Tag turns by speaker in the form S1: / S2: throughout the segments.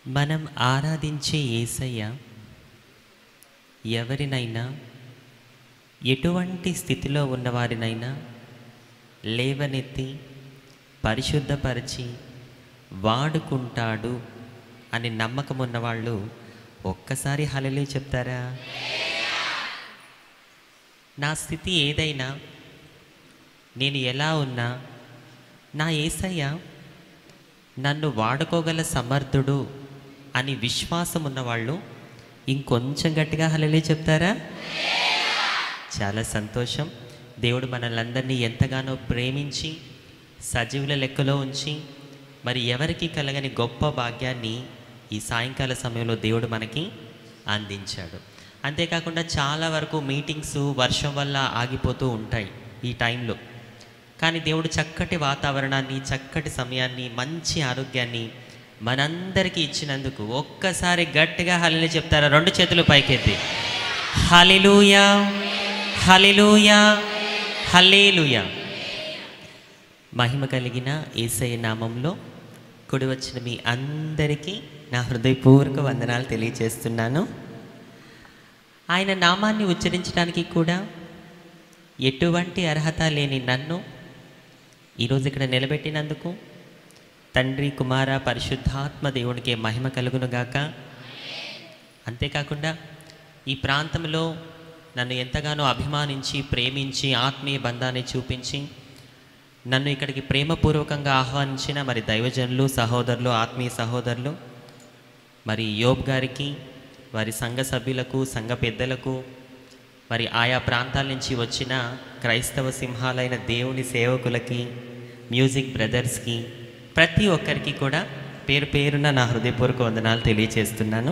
S1: మనం ఆరాధించే యేసయ్య ఎవరినైనా ఎటువంటి స్థితిలో ఉన్నవారినైనా లేవనెత్తి పరిశుద్ధపరిచి వాడుకుంటాడు అని నమ్మకం ఉన్నవాళ్ళు ఒక్కసారి హలలే చెప్తారా నా స్థితి ఏదైనా నేను ఎలా ఉన్నా నా ఏసయ్య నన్ను వాడుకోగల సమర్థుడు అని విశ్వాసం ఉన్నవాళ్ళు ఇంకొంచెం గట్టిగా హలలే చెప్తారా చాలా సంతోషం దేవుడు మనల్ని అందరినీ ఎంతగానో ప్రేమించి సజీవుల లెక్కలో ఉంచి మరి ఎవరికి కలగని గొప్ప భాగ్యాన్ని ఈ సాయంకాల సమయంలో దేవుడు మనకి అందించాడు అంతేకాకుండా చాలా వరకు మీటింగ్స్ వర్షం వల్ల ఆగిపోతూ ఉంటాయి ఈ టైంలో కానీ దేవుడు చక్కటి వాతావరణాన్ని చక్కటి సమయాన్ని మంచి ఆరోగ్యాన్ని మనందరికీ ఇచ్చినందుకు ఒక్కసారి గట్టిగా హలిని చెప్తారా రెండు చేతులు పైకెత్తి హలిలూయా హలిలూయా హల్లేలుయా మహిమ కలిగిన ఏసయ్య నామంలో కుడి వచ్చిన మీ అందరికీ నా హృదయపూర్వక వందనాలు తెలియజేస్తున్నాను ఆయన నామాన్ని ఉచ్చరించడానికి కూడా ఎటువంటి అర్హత లేని నన్ను ఈరోజు ఇక్కడ నిలబెట్టినందుకు తండ్రి కుమార పరిశుద్ధాత్మ దేవునికి మహిమ కలుగునుగాక అంతేకాకుండా ఈ ప్రాంతంలో నన్ను ఎంతగానో అభిమానించి ప్రేమించి ఆత్మీయ బంధాన్ని చూపించి నన్ను ఇక్కడికి ప్రేమపూర్వకంగా ఆహ్వానించిన మరి దైవజనులు సహోదరులు ఆత్మీయ సహోదరులు మరి యోబ్ గారికి వారి సంఘ సభ్యులకు సంఘ పెద్దలకు మరి ఆయా ప్రాంతాల నుంచి వచ్చిన క్రైస్తవ సింహాలైన దేవుని సేవకులకి మ్యూజిక్ బ్రదర్స్కి ప్రతి ఒక్కరికి కూడా పేరు పేరున నా హృదయపూర్వక వందనాలు తెలియజేస్తున్నాను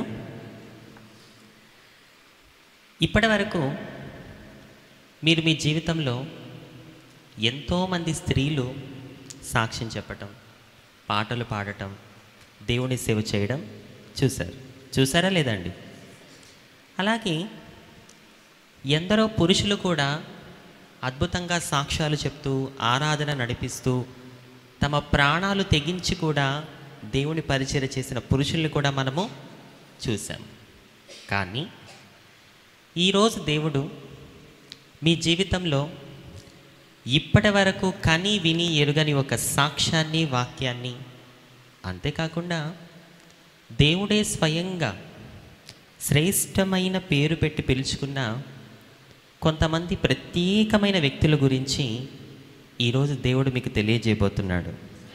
S1: ఇప్పటి వరకు మీరు మీ జీవితంలో ఎంతోమంది స్త్రీలు సాక్ష్యం చెప్పటం పాటలు పాడటం దేవుని సేవ చేయడం చూశారు చూసారా లేదండి అలాగే ఎందరో పురుషులు కూడా అద్భుతంగా సాక్ష్యాలు చెప్తూ ఆరాధన నడిపిస్తూ తమ ప్రాణాలు తెగించి కూడా దేవుని పరిచయం చేసిన పురుషుల్ని కూడా మనము చూసాం కానీ ఈరోజు దేవుడు మీ జీవితంలో ఇప్పటి వరకు కని విని ఎరుగని ఒక సాక్ష్యాన్ని వాక్యాన్ని అంతేకాకుండా దేవుడే స్వయంగా శ్రేష్టమైన పేరు పెట్టి పిలుచుకున్న కొంతమంది ప్రత్యేకమైన వ్యక్తుల గురించి ఈరోజు దేవుడు మీకు తెలియజేయబోతున్నాడు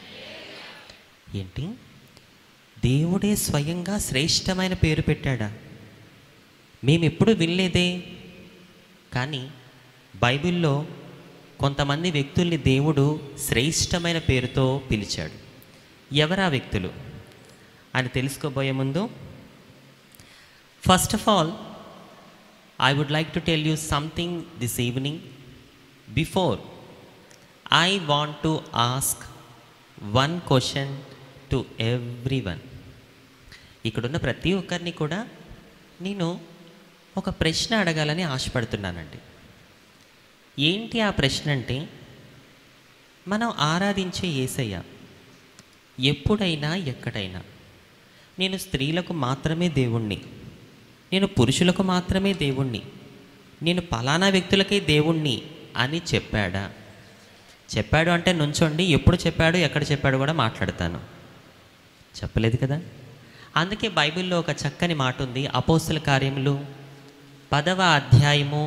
S1: ఏంటి దేవుడే స్వయంగా శ్రేష్టమైన పేరు పెట్టాడా మేము ఎప్పుడు వినలేదే కానీ బైబిల్లో కొంతమంది వ్యక్తుల్ని దేవుడు శ్రేష్టమైన పేరుతో పిలిచాడు ఎవరా వ్యక్తులు అని తెలుసుకోబోయే ముందు first of all I would like to tell you something this evening before I want to ask one question to everyone ఇక్కడున్న ప్రతి ఒక్కరిని కూడా నేను ఒక ప్రశ్న అడగాలని ఆశపడుతున్నానండి ఏంటి ఆ ప్రశ్న అంటే మనం ఆరాధించే ఏసయ్య ఎప్పుడైనా ఎక్కడైనా నేను స్త్రీలకు మాత్రమే దేవుణ్ణి నేను పురుషులకు మాత్రమే దేవుణ్ణి నేను పలానా వ్యక్తులకే దేవుణ్ణి అని చెప్పాడా చెప్పాడు అంటే నుంచోండి ఎప్పుడు చెప్పాడు ఎక్కడ చెప్పాడు కూడా మాట్లాడతాను చెప్పలేదు కదా అందుకే బైబిల్లో ఒక చక్కని మాట ఉంది అపోస్తుల కార్యములు పదవ అధ్యాయము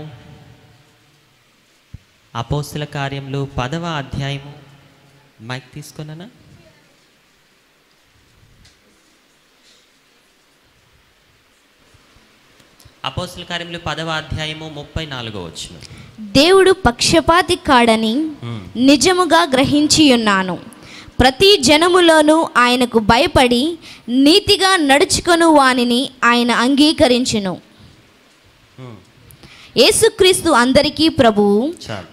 S1: అపోస్తుల కార్యములు పదవ అధ్యాయము మైక్ తీసుకున్నానా అపోస్తుల కార్యములు పదవ అధ్యాయము ముప్పై నాలుగో వచ్చిన
S2: దేవుడు పక్షపాతి కాడని నిజముగా గ్రహించి ఉన్నాను ప్రతి జనములోనూ ఆయనకు భయపడి నీతిగా నడుచుకొను వానిని ఆయన అంగీకరించును యేసుక్రీస్తు అందరికీ ప్రభువు
S1: చాలు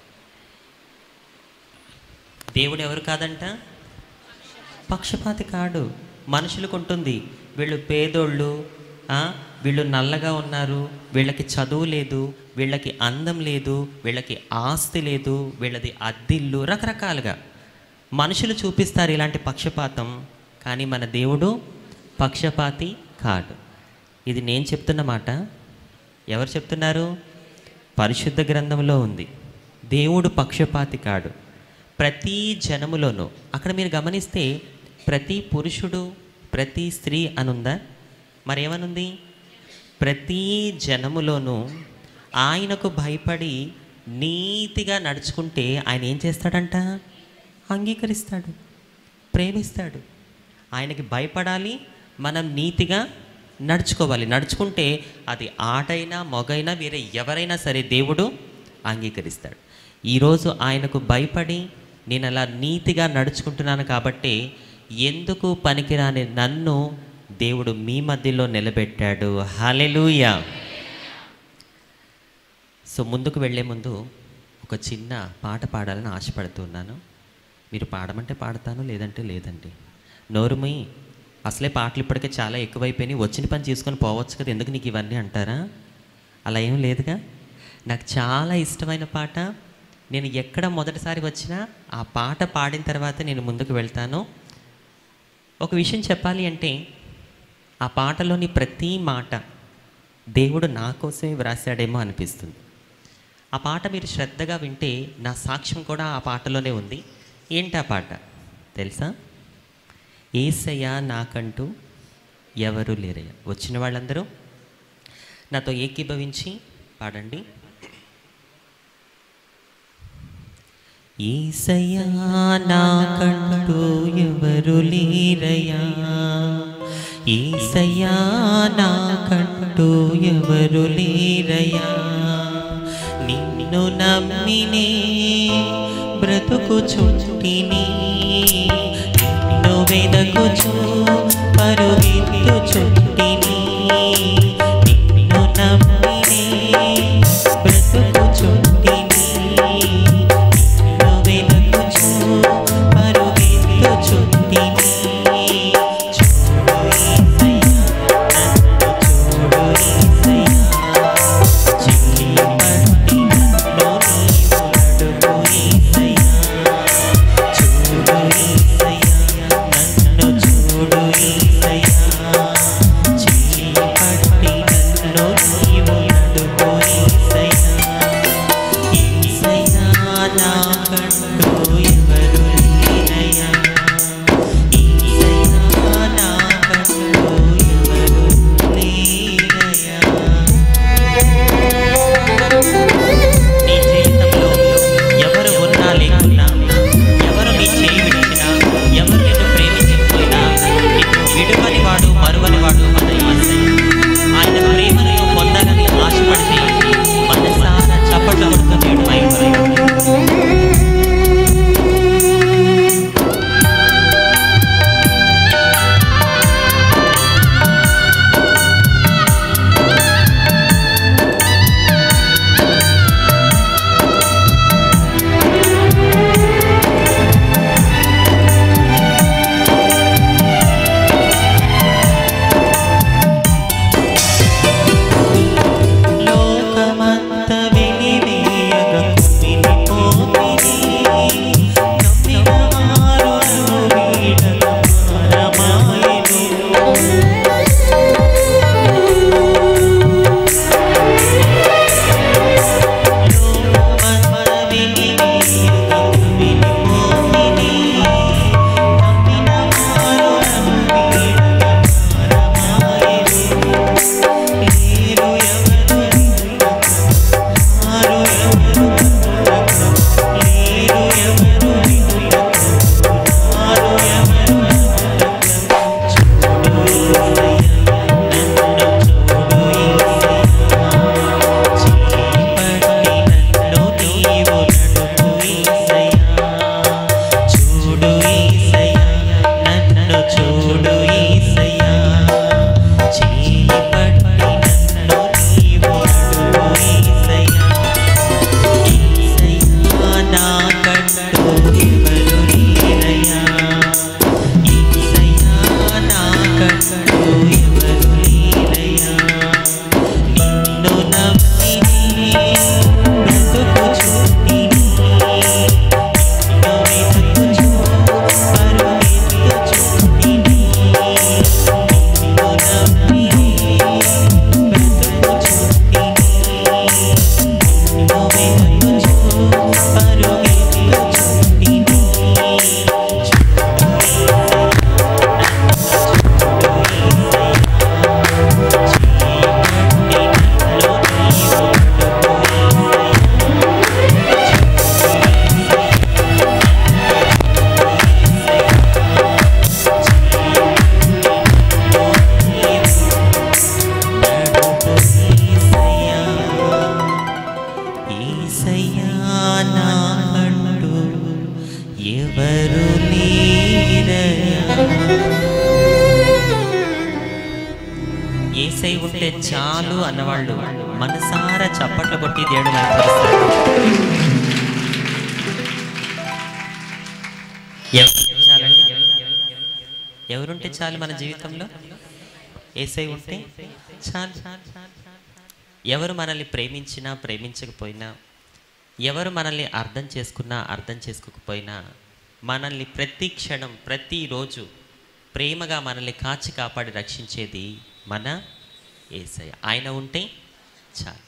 S1: దేవుడు ఎవరు కాదంట పక్షపాతి కాడు మనుషులకు ఉంటుంది వీళ్ళు పేదోళ్ళు ఆ, వీళ్ళు నల్లగా ఉన్నారు వీళ్ళకి చదువు లేదు వీళ్ళకి అందం లేదు వీళ్ళకి ఆస్తి లేదు వీళ్ళది అద్దిల్లు రకరకాలుగా మనుషులు చూపిస్తారు ఇలాంటి పక్షపాతం కానీ మన దేవుడు పక్షపాతి కాడు ఇది నేను చెప్తున్న మాట ఎవరు చెప్తున్నారు పరిశుద్ధ గ్రంథంలో ఉంది దేవుడు పక్షపాతి కాడు ప్రతి జనములోనూ అక్కడ మీరు గమనిస్తే ప్రతి పురుషుడు ప్రతి స్త్రీ అనుందా మరేమనుంది ప్రతి జనములోనూ ఆయనకు భయపడి నీతిగా నడుచుకుంటే ఆయన ఏం చేస్తాడంట అంగీకరిస్తాడు ప్రేమిస్తాడు ఆయనకి భయపడాలి మనం నీతిగా నడుచుకోవాలి నడుచుకుంటే అది ఆటైనా మొగైనా వేరే ఎవరైనా సరే దేవుడు అంగీకరిస్తాడు ఈరోజు ఆయనకు భయపడి నేను అలా నీతిగా నడుచుకుంటున్నాను కాబట్టి ఎందుకు పనికిరాని నన్ను దేవుడు మీ మధ్యలో నిలబెట్టాడు హలెలూయా సో ముందుకు వెళ్ళే ముందు ఒక చిన్న పాట పాడాలని ఆశపడుతున్నాను మీరు పాడమంటే పాడతాను లేదంటే లేదండి నోరుమి అసలే పాటలు ఇప్పటికే చాలా ఎక్కువైపోయినాయి వచ్చిన పని చేసుకొని పోవచ్చు కదా ఎందుకు నీకు ఇవన్నీ అంటారా అలా ఏం లేదుగా నాకు చాలా ఇష్టమైన పాట నేను ఎక్కడ మొదటిసారి వచ్చినా ఆ పాట పాడిన తర్వాత నేను ముందుకు వెళ్తాను ఒక విషయం చెప్పాలి అంటే ఆ పాటలోని ప్రతి మాట దేవుడు నా కోసమే వ్రాసాడేమో అనిపిస్తుంది ఆ పాట మీరు శ్రద్ధగా వింటే నా సాక్ష్యం కూడా ఆ పాటలోనే ఉంది ఏంటి ఆ పాట తెలుసా ఏసయ్య నాకంటూ ఎవరు లేరయ్య వచ్చిన వాళ్ళందరూ నాతో ఏకీభవించి పాడండి ఈసయ్యా నాకంటూ ఎవరు లేరయ్యా ఈసయ్యా నాకంటూ ఎవరు లేరయ్యా నిన్ను నమ్మినే బ్రతుకు చుట్టిని నిన్ను వెదకుచు పరుగెత్తు చుట్టిని నిన్ను నమ్మినే బ్రతుకు చుట్టిని నిన్ను వెదకుచు పరుగెత్తు చుట్టిని చూడు యేసయ్యా, నన్ను చూడు యేసయ్యా. చిన్ని పట్టి నన్ను నీవు నడుపు యేసయ్యా. చూడు యేసయ్యా, నన్ను చూడు యేసయ్యా. చిన్ని పట్టి కరుణీరయా ఏసై ఉంటే చాలు అన్నవాళ్ళు మనసారా చప్పట్లు కొట్టి దేవుడు మహిమపరుస్తారు ఎవరు చాలండి ఎవరుంటే చాలు మన జీవితంలో ఏసై ఉంటే చాలు ఎవరు మనల్ని ప్రేమించినా ప్రేమించకపోయినా ఎవరు మనల్ని అర్థం చేసుకున్నా అర్థం చేసుకోకపోయినా మనల్ని ప్రతి క్షణం ప్రతిరోజు ప్రేమగా మనల్ని కాచి కాపాడి రక్షించేది మన ఏసయ్య ఆయన ఉంటే చాలు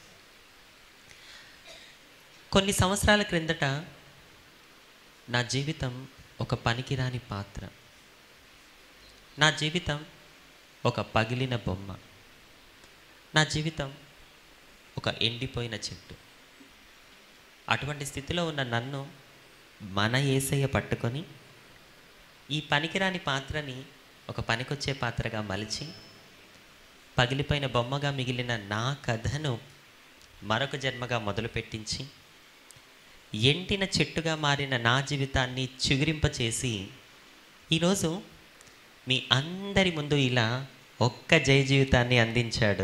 S1: కొన్ని సంవత్సరాల క్రిందట నా జీవితం ఒక పనికిరాని పాత్ర నా జీవితం ఒక పగిలిన బొమ్మ నా జీవితం ఒక ఎండిపోయిన చెట్టు అటువంటి స్థితిలో ఉన్న నన్ను మన ఏసయ్య పట్టుకొని ఈ పనికిరాని పాత్రని ఒక పనికొచ్చే పాత్రగా మలిచి పగిలిపోయిన బొమ్మగా మిగిలిన నా కథను మరొక జన్మగా మొదలుపెట్టించి ఎండిన చెట్టుగా మారిన నా జీవితాన్ని చిగురింపచేసి ఈరోజు మీ అందరి ముందు ఇలా ఒక్క జయ జీవితాన్ని అందించాడు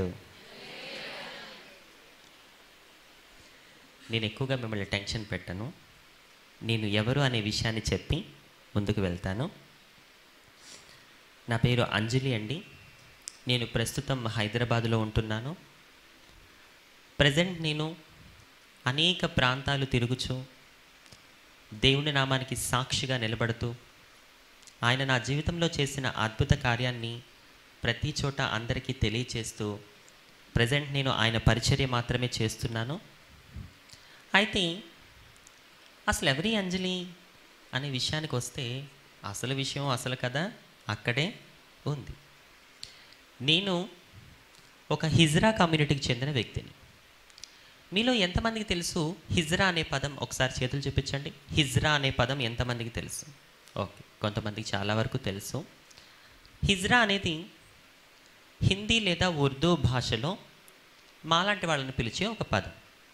S1: నేను ఎక్కువగా మిమ్మల్ని టెన్షన్ పెట్టను నేను ఎవరు అనే విషయాన్ని చెప్పి ముందుకు వెళ్తాను నా పేరు అంజలి అండి నేను ప్రస్తుతం హైదరాబాదులో ఉంటున్నాను ప్రజెంట్ నేను అనేక ప్రాంతాలు తిరుగుచు దేవుని నామానికి సాక్షిగా నిలబడుతూ ఆయన నా జీవితంలో చేసిన అద్భుత కార్యాన్ని ప్రతి చోట అందరికీ తెలియచేస్తూ ప్రజెంట్ నేను ఆయన పరిచర్య మాత్రమే చేస్తున్నాను అయితే అసలు ఎవరి అంజలి అనే విషయానికి వస్తే అసలు విషయం అసలు కదా అక్కడే ఉంది నేను ఒక హిజ్రా కమ్యూనిటీకి చెందిన వ్యక్తిని మీలో ఎంతమందికి తెలుసు హిజ్రా అనే పదం ఒకసారి చేతులు చూపించండి హిజ్రా అనే పదం ఎంతమందికి తెలుసు ఓకే కొంతమందికి చాలా వరకు తెలుసు హిజ్రా అనేది హిందీ లేదా ఉర్దూ భాషలో మాలాంటి వాళ్ళని పిలిచే ఒక పదం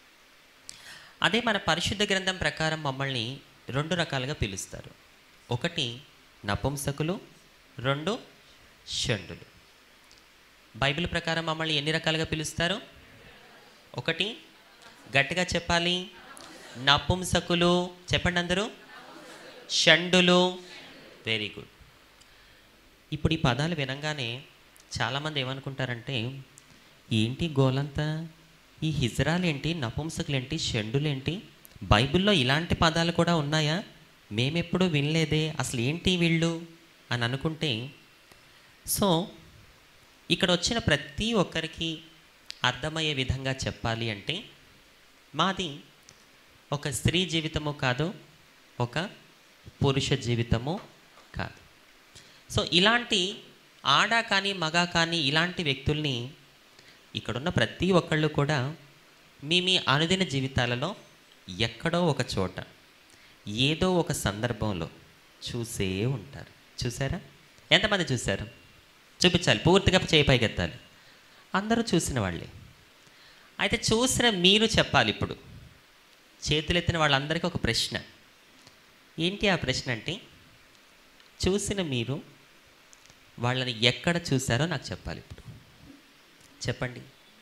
S1: అదే మన పరిశుద్ధ గ్రంథం ప్రకారం మమ్మల్ని రెండు రకాలుగా పిలుస్తారు ఒకటి నపుంసకులు రెండు షండులు బైబిల్ ప్రకారం మమ్మల్ని ఎన్ని రకాలుగా పిలుస్తారు ఒకటి గట్టిగా చెప్పాలి నపుంసకులు చెప్పండి అందరూ షండులు వెరీ గుడ్ ఇప్పుడు ఈ పదాలు వినంగానే చాలామంది ఏమనుకుంటారంటే ఏంటి గోలంతా ఈ హిజ్రాలేంటి నపుంసకులేంటి షండులేంటి బైబిల్లో ఇలాంటి పదాలు కూడా ఉన్నాయా మేమెప్పుడూ వినలేదే అసలు ఏంటి వీళ్ళు అని అనుకుంటే సో ఇక్కడ వచ్చిన ప్రతి ఒక్కరికి అర్థమయ్యే విధంగా చెప్పాలి అంటే మాది ఒక స్త్రీ జీవితము కాదు ఒక పురుష జీవితము కాదు సో ఇలాంటి ఆడ కానీ మగ కానీ ఇలాంటి వ్యక్తుల్ని ఇక్కడున్న ప్రతి ఒక్కళ్ళు కూడా మీ మీ అనుదిన జీవితాలలో ఎక్కడో ఒక చోట ఏదో ఒక సందర్భంలో చూసే ఉంటారు చూసారా ఎంతమంది చూశారు చూపించాలి పూర్తిగా చేయి పైకెత్తాలి అందరూ చూసిన వాళ్ళే అయితే చూసిన మీరు చెప్పాలి ఇప్పుడు చేతులెత్తిన వాళ్ళందరికీ ఒక ప్రశ్న ఏంటి ఆ ప్రశ్న అంటే చూసిన మీరు వాళ్ళని ఎక్కడ చూశారో నాకు చెప్పాలి ఇప్పుడు చెప్పండి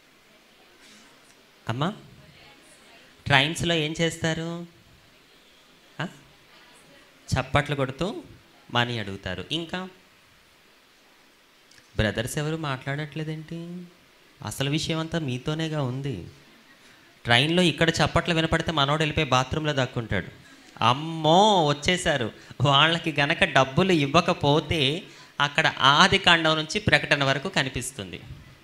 S1: అమ్మా ట్రైన్స్లో ఏం చేస్తారు ఆ? చప్పట్లు కొడుతూ మనీ అడుగుతారు ఇంకా బ్రదర్స్ ఎవరు మాట్లాడట్లేదేంటి అసలు విషయం అంతా మీతోనేగా ఉంది ట్రైన్లో ఇక్కడ చప్పట్లు వినపడితే మనోడు వెళ్ళిపోయి బాత్రూంలో దక్కుంటాడు అమ్మో వచ్చేసారు వాళ్ళకి గనక డబ్బులు ఇవ్వకపోతే అక్కడ ఆది కాండం నుంచి ప్రకటన వరకు కనిపిస్తుంది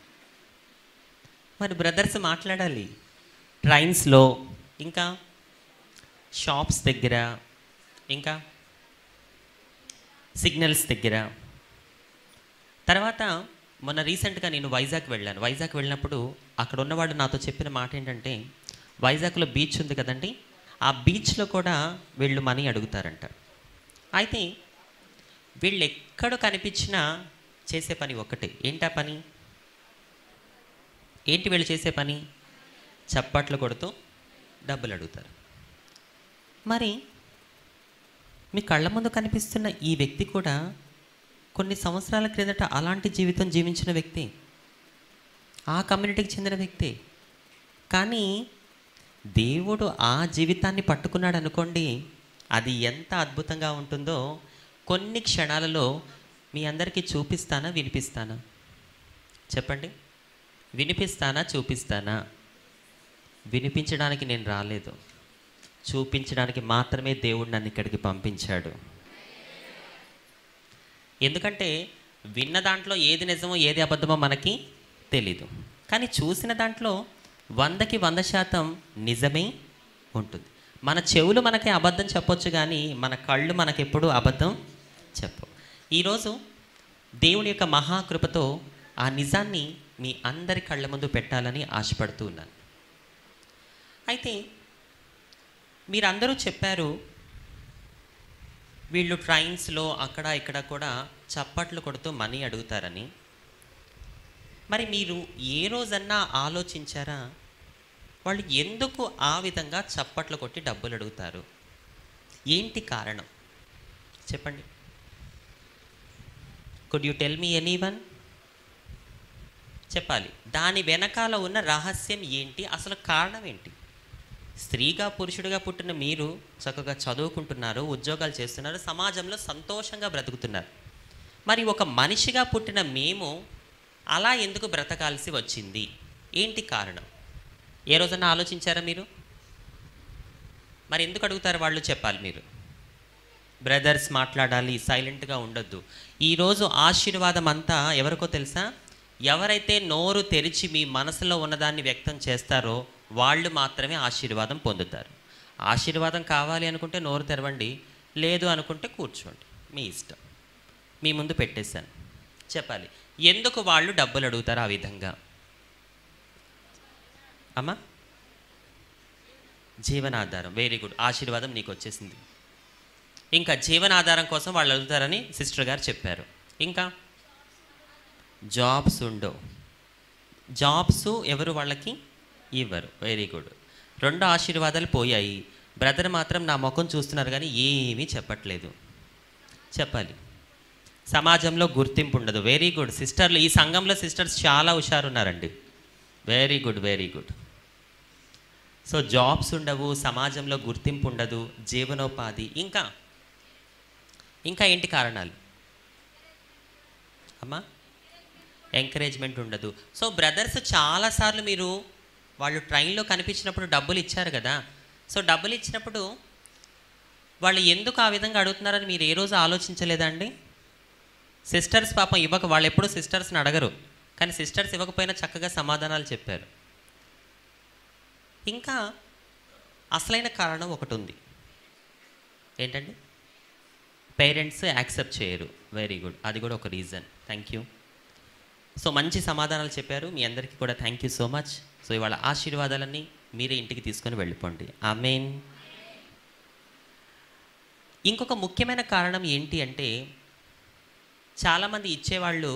S1: మరి బ్రదర్స్ మాట్లాడాలి ట్రైన్స్లో ఇంకా షాప్స్ దగ్గర ఇంకా సిగ్నల్స్ దగ్గర తర్వాత మొన్న రీసెంట్గా నేను వైజాగ్ వెళ్ళాను వైజాగ్ వెళ్ళినప్పుడు అక్కడ ఉన్నవాడు నాతో చెప్పిన మాట ఏంటంటే వైజాగ్లో బీచ్ ఉంది కదండి ఆ బీచ్లో కూడా వీళ్ళు మనీ అడుగుతారంట అయితే వీళ్ళు ఎక్కడ కనిపించినా చేసే పని ఒక్కటే ఏంటా పని ఏంటి వీళ్ళు చేసే పని చప్పట్లు కొడుతూ డబ్బులు అడుగుతారు మరి మీ కళ్ళ ముందు కనిపిస్తున్న ఈ వ్యక్తి కూడా కొన్ని సంవత్సరాల క్రిందట అలాంటి జీవితం జీవించిన వ్యక్తి ఆ కమ్యూనిటీకి చెందిన వ్యక్తి కానీ దేవుడు ఆ జీవితాన్ని పట్టుకున్నాడు అనుకోండి అది ఎంత అద్భుతంగా ఉంటుందో కొన్ని క్షణాలలో మీ అందరికీ చూపిస్తానా వినిపిస్తానా చెప్పండి వినిపిస్తానా చూపిస్తానా వినిపించడానికి నేను రాలేదు చూపించడానికి మాత్రమే దేవుడు నన్ను ఇక్కడికి పంపించాడు ఎందుకంటే విన్న దాంట్లో ఏది నిజమో ఏది అబద్ధమో మనకి తెలీదు కానీ చూసిన దాంట్లో వందకి వంద శాతం నిజమే ఉంటుంది మన చెవులు మనకి అబద్ధం చెప్పొచ్చు కానీ మన కళ్ళు మనకెప్పుడు అబద్ధం చెప్పవు ఈరోజు దేవుని యొక్క మహాకృపతో ఆ నిజాన్ని మీ అందరి కళ్ళ ముందు పెట్టాలని ఆశపడుతూ ఉన్నాను అయితే మీరందరూ చెప్పారు వీళ్ళు ట్రైన్స్లో అక్కడ ఇక్కడ కూడా చప్పట్లు కొడుతూ మనీ అడుగుతారని మరి మీరు ఏ రోజన్నా ఆలోచించారా వాళ్ళు ఎందుకు ఆ విధంగా చప్పట్లు కొట్టి డబ్బులు అడుగుతారు ఏంటి కారణం చెప్పండి could you tell me anyone చెప్పాలి దాని వెనకాల ఉన్న రహస్యం ఏంటి అసలు కారణం ఏంటి స్త్రీగా పురుషుడిగా పుట్టిన మీరు చక్కగా చదువుకుంటున్నారు ఉద్యోగాలు చేస్తున్నారు సమాజంలో సంతోషంగా బ్రతుకుతున్నారు మరి ఒక మనిషిగా పుట్టిన మేము అలా ఎందుకు బ్రతకాల్సి వచ్చింది ఏంటి కారణం ఏ రోజన్నా ఆలోచించారా మీరు మరి ఎందుకు అడుగుతారు వాళ్ళు చెప్పాలి మీరు బ్రదర్స్ మాట్లాడాలి సైలెంట్గా ఉండొద్దు ఈరోజు ఆశీర్వాదం అంతా ఎవరికో తెలుసా ఎవరైతే నోరు తెరిచి మీ మనసులో ఉన్నదాన్ని వ్యక్తం చేస్తారో వాళ్ళు మాత్రమే ఆశీర్వాదం పొందుతారు ఆశీర్వాదం కావాలి అనుకుంటే నోరు తెరవండి లేదు అనుకుంటే కూర్చోండి మీ ఇష్టం మీ ముందు పెట్టేశాను చెప్పాలి ఎందుకు వాళ్ళు డబ్బులు అడుగుతారు ఆ విధంగా అమ్మా జీవనాధారం వెరీ గుడ్ ఆశీర్వాదం నీకు వచ్చేసింది ఇంకా జీవనాధారం కోసం వాళ్ళు అడుగుతారని సిస్టర్ గారు చెప్పారు ఇంకా జాబ్స్ ఉండవు జాబ్స్ ఎవరు వాళ్ళకి ఇవ్వరు వెరీ గుడ్ రెండు ఆశీర్వాదాలు పోయాయి బ్రదర్ మాత్రం నా ముఖం చూస్తున్నారు కానీ ఏమీ చెప్పట్లేదు చెప్పాలి సమాజంలో గుర్తింపు ఉండదు వెరీ గుడ్ సిస్టర్లు ఈ సంఘంలో సిస్టర్స్ చాలా హుషారున్నారండి very good very good so jobs ఉండవు సమాజంలో గుర్తింపు ఉండదు జీవనోపాధి ఇంకా ఇంకా ఏంటి కారణాలు అమ్మా ఎంకరేజ్మెంట్ ఉండదు సో బ్రదర్స్ చాలాసార్లు మీరు వాళ్ళు ట్రైన్లో కనిపించినప్పుడు డబ్బులు ఇచ్చారు కదా సో డబ్బులు ఇచ్చినప్పుడు వాళ్ళు ఎందుకు ఆ విధంగా అడుగుతున్నారని మీరు ఏ రోజు ఆలోచించలేదండి సిస్టర్స్ పాపం ఇవ్వక వాళ్ళు ఎప్పుడు సిస్టర్స్ని అడగరు కానీ సిస్టర్స్ ఇవ్వకపోయినా చక్కగా సమాధానాలు చెప్పారు ఇంకా అసలైన కారణం ఒకటి ఉంది ఏంటండి పేరెంట్స్ యాక్సెప్ట్ చేయరు వెరీ గుడ్ అది కూడా ఒక రీజన్ థ్యాంక్ యూ సో మంచి సమాధానాలు చెప్పారు మీ అందరికీ కూడా thank you so much so ఇవాళ ఆశీర్వాదాలన్నీ మీరే ఇంటికి తీసుకొని వెళ్ళిపోండి ఆమెన్ ఇంకొక ముఖ్యమైన కారణం ఏంటి అంటే చాలామంది ఇచ్చేవాళ్ళు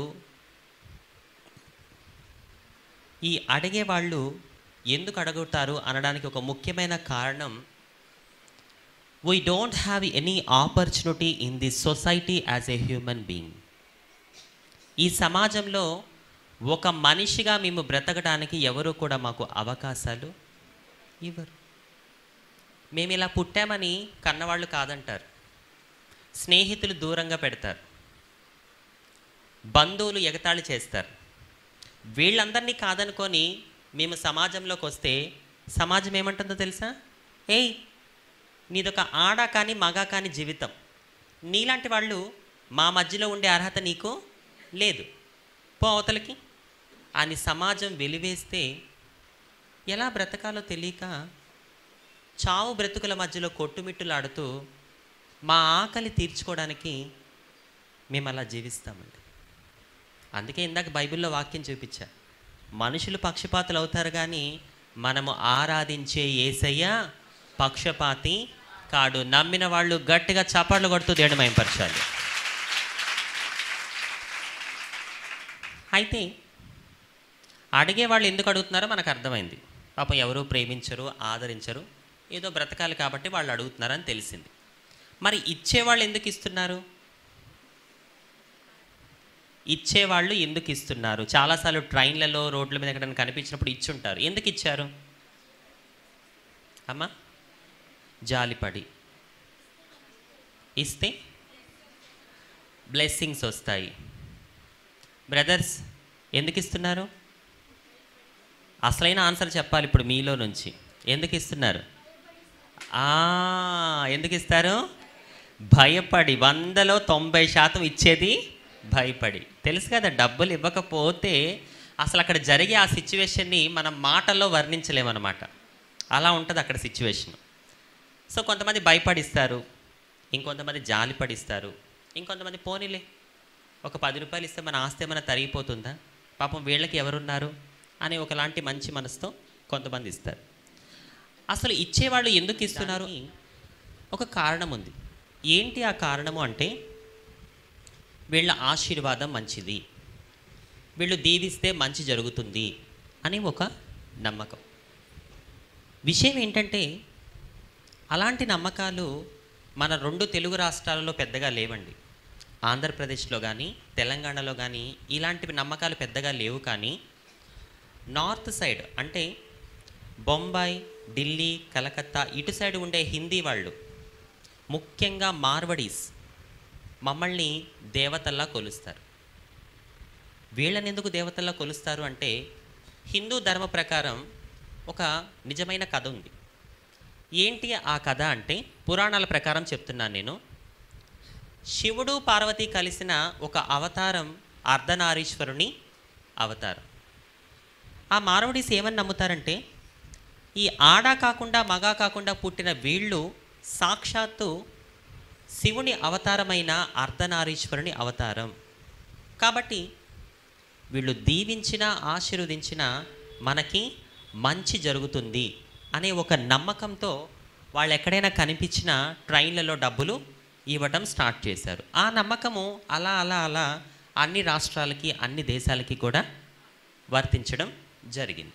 S1: ఈ అడిగేవాళ్ళు ఎందుకు అడుగుతారు అనడానికి ఒక ముఖ్యమైన కారణం we don't have any opportunity in the society as a human being ఈ సమాజంలో ఒక మనిషిగా మేము బ్రతకడానికి ఎవరు కూడా మాకు అవకాశాలు ఇవ్వరు మేము ఇలా పుట్టామని కన్నవాళ్ళు కాదంటారు స్నేహితులు దూరంగా పెడతారు బంధువులు ఎగతాళి చేస్తారు వీళ్ళందరినీ కాదనుకొని మేము సమాజంలోకి వస్తే సమాజం ఏమంటుందో తెలుసా ఏయ్ నీదొక ఆడ కానీ మగ కానీ జీవితం నీలాంటి వాళ్ళు మా మధ్యలో ఉండే అర్హత నీకు లేదు పో అవతలకి అని సమాజం వెలివేస్తే ఎలా బ్రతకాలో తెలియక చావు బ్రతుకుల మధ్యలో కొట్టుమిట్టులాడుతూ మా ఆకలి తీర్చుకోవడానికి మేము అలా జీవిస్తామండి అందుకే ఇందాక బైబిల్లో వాక్యం చూపించా మనుషులు పక్షపాతులు అవుతారు కానీ మనము ఆరాధించే ఏసయ్య పక్షపాతి కాడు నమ్మిన వాళ్ళు గట్టిగా చప్పట్లు కొడుతూ దేవుడు మయంపరచాలి అయితే అడిగే వాళ్ళు ఎందుకు అడుగుతున్నారో మనకు అర్థమైంది పాపం ఎవరు ప్రేమించరు ఆదరించరు ఏదో బ్రతకాలి కాబట్టి వాళ్ళు అడుగుతున్నారని తెలిసింది మరి ఇచ్చేవాళ్ళు ఎందుకు ఇస్తున్నారు ఇచ్చేవాళ్ళు ఎందుకు ఇస్తున్నారు చాలాసార్లు ట్రైన్లలో రోడ్ల మీద ఎక్కడైనా కనిపించినప్పుడు ఇచ్చుంటారు ఎందుకు ఇచ్చారు అమ్మా జాలిపడి ఇస్తే బ్లెస్సింగ్స్ వస్తాయి బ్రదర్స్ ఎందుకు ఇస్తున్నారు అసలైన ఆన్సర్ చెప్పాలి ఇప్పుడు మీలో నుంచి ఎందుకు ఇస్తున్నారు ఆ, ఎందుకు ఇస్తారు భయపడి వందలో తొంభై శాతం ఇచ్చేది భయపడి తెలుసు కదా డబ్బులు ఇవ్వకపోతే అసలు అక్కడ జరిగే ఆ సిచ్యువేషన్ని మనం మాటల్లో వర్ణించలేమన్నమాట అలా ఉంటుంది అక్కడ సిచ్యువేషన్ సో కొంతమంది భయపడిస్తారు ఇంకొంతమంది జాలి పడిస్తారు ఇంకొంతమంది పోనీలే ఒక పది రూపాయలు ఇస్తే మన ఆస్తి ఏమైనా తరిగిపోతుందా పాపం వీళ్ళకి ఎవరున్నారు అని ఒకలాంటి మంచి మనసుతో కొంతమంది ఇస్తారు అసలు ఇచ్చేవాళ్ళు ఎందుకు ఇస్తున్నారు ఒక కారణం ఉంది ఏంటి ఆ కారణము అంటే వీళ్ళ ఆశీర్వాదం మంచిది వీళ్ళు దీవిస్తే మంచి జరుగుతుంది అని ఒక నమ్మకం విషయం ఏంటంటే అలాంటి నమ్మకాలు మన రెండు తెలుగు రాష్ట్రాలలో పెద్దగా లేవండి ఆంధ్రప్రదేశ్లో కానీ తెలంగాణలో కానీ ఇలాంటివి నమ్మకాలు పెద్దగా లేవు కానీ నార్త్ సైడ్ అంటే బొంబాయి ఢిల్లీ కలకత్తా ఇటు సైడ్ ఉండే హిందీ వాళ్ళు ముఖ్యంగా మార్వడీస్ మమ్మల్ని దేవతల్లా కొలుస్తారు వీళ్ళని ఎందుకు దేవతల్లా కొలుస్తారు అంటే హిందూ ధర్మ ప్రకారం ఒక నిజమైన కథ ఉంది ఏంటి ఆ కథ అంటే పురాణాల ప్రకారం చెప్తున్నాను నేను శివుడు పార్వతి కలిసిన ఒక అవతారం అర్ధనారీశ్వరుని అవతారం ఆ మారవడీస్ ఏమని నమ్ముతారంటే ఈ ఆడ కాకుండా మగ కాకుండా పుట్టిన వీళ్ళు సాక్షాత్తు శివుని అవతారమైన అర్ధనారీశ్వరుని అవతారం కాబట్టి వీళ్ళు దీవించిన ఆశీర్వదించిన మనకి మంచి జరుగుతుంది అనే ఒక నమ్మకంతో వాళ్ళు ఎక్కడైనా కనిపించిన ట్రైన్లలో డబ్బులు ఇవ్వటం స్టార్ట్ చేశారు ఆ నమ్మకము అలా అలా అలా అన్ని రాష్ట్రాలకి అన్ని దేశాలకి కూడా వర్తించడం జరిగింది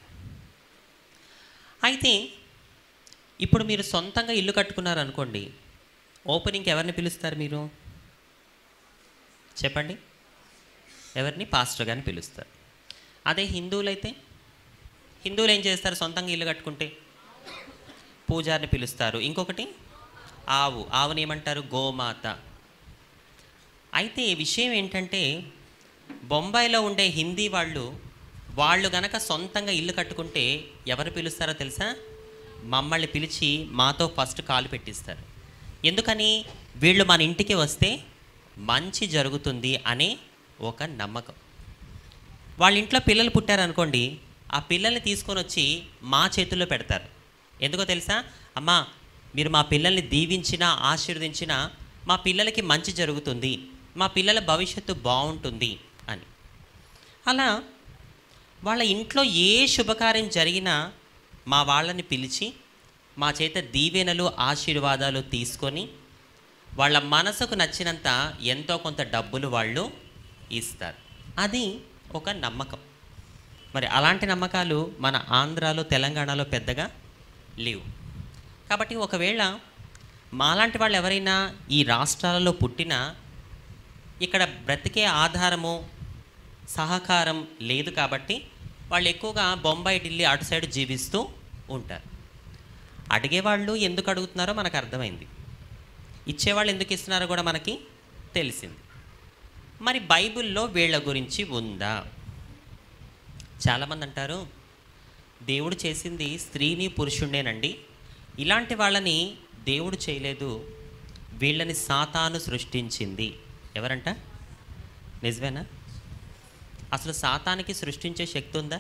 S1: అయితే ఇప్పుడు మీరు సొంతంగా ఇల్లు కట్టుకున్నారు అనుకోండి ఓపెనింగ్కి ఎవరిని పిలుస్తారు మీరు చెప్పండి ఎవరిని పాస్టర్ గారిని పిలుస్తారు అదే హిందువులైతే హిందువులు ఏం చేస్తారు సొంతంగా ఇల్లు కట్టుకుంటే పూజారిని పిలుస్తారు ఇంకొకటి ఆవు ఆవుని ఏమంటారు గోమాత అయితే విషయం ఏంటంటే బొంబాయిలో ఉండే హిందీ వాళ్ళు వాళ్ళు గనక సొంతంగా ఇల్లు కట్టుకుంటే ఎవరు పిలుస్తారో తెలుసా మమ్మల్ని పిలిచి మాతో ఫస్ట్ కాలు పెట్టిస్తారు ఎందుకని వీళ్ళు మన ఇంటికి వస్తే మంచి జరుగుతుంది అనే ఒక నమ్మకం వాళ్ళ ఇంట్లో పిల్లలు పుట్టారనుకోండి ఆ పిల్లల్ని తీసుకొని వచ్చి మా చేతుల్లో పెడతారు ఎందుకో తెలుసా అమ్మా మీరు మా పిల్లల్ని దీవించినా ఆశీర్వదించినా మా పిల్లలకి మంచి జరుగుతుంది మా పిల్లల భవిష్యత్తు బాగుంటుంది అని అలా వాళ్ళ ఇంట్లో ఏ శుభకార్యం జరిగినా మా వాళ్ళని పిలిచి మా చేత దీవెనలు ఆశీర్వాదాలు తీసుకొని వాళ్ళ మనసుకు నచ్చినంత ఎంతో కొంత డబ్బులు వాళ్ళు ఇస్తారు అది ఒక నమ్మకం మరి అలాంటి నమ్మకాలు మన ఆంధ్రాలో తెలంగాణలో పెద్దగా లేవు కాబట్టి ఒకవేళ మాలాంటి వాళ్ళు ఎవరైనా ఈ రాష్ట్రాలలో పుట్టినా ఇక్కడ బ్రతికే ఆధారము సహకారం లేదు కాబట్టి వాళ్ళు ఎక్కువగా బొంబాయి ఢిల్లీ అటు సైడ్ జీవిస్తూ ఉంటారు అడిగేవాళ్ళు ఎందుకు అడుగుతున్నారో మనకు అర్థమైంది ఇచ్చేవాళ్ళు ఎందుకు ఇస్తున్నారో కూడా మనకి తెలిసింది మరి బైబిల్లో వీళ్ళ గురించి ఉందా చాలామంది అంటారు దేవుడు చేసింది స్త్రీని పురుషుణ్ణేనండి ఇలాంటి వాళ్ళని దేవుడు చేయలేదు వీళ్ళని సాతాను సృష్టించింది ఎవరంట నిజమేనా అసలు సాతానికి సృష్టించే శక్తి ఉందా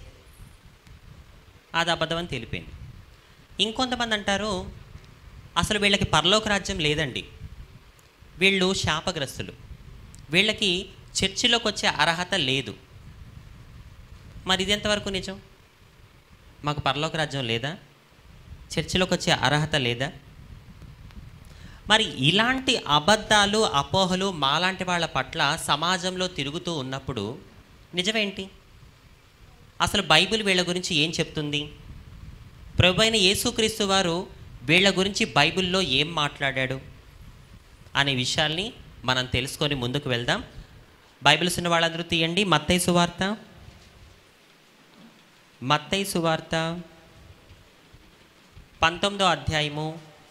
S1: అది అబద్ధం అని తెలిపింది ఇంకొంతమంది అంటారు అసలు వీళ్ళకి పరలోక రాజ్యం లేదండి వీళ్ళు శాపగ్రస్తులు వీళ్ళకి చర్చిలోకి వచ్చే అర్హత లేదు మరి ఇది ఎంతవరకు నిజం మాకు పరలోక రాజ్యం లేదా చర్చిలోకి వచ్చే అర్హత లేదా మరి ఇలాంటి అబద్ధాలు అపోహలు మాలాంటి వాళ్ళ పట్ల సమాజంలో తిరుగుతూ ఉన్నప్పుడు నిజమేంటి అసలు బైబిల్ వీళ్ళ గురించి ఏం చెప్తుంది ప్రభు అయిన యేసుక్రీస్తు వారు వీళ్ళ గురించి బైబిల్లో ఏం మాట్లాడాడు అనే విషయాల్ని మనం తెలుసుకొని ముందుకు వెళ్దాం బైబిల్స్ ఉన్న వాళ్ళందరూ తీయండి మత్తయి సువార్త మత్తయి సువార్త పంతొమ్మిదో అధ్యాయము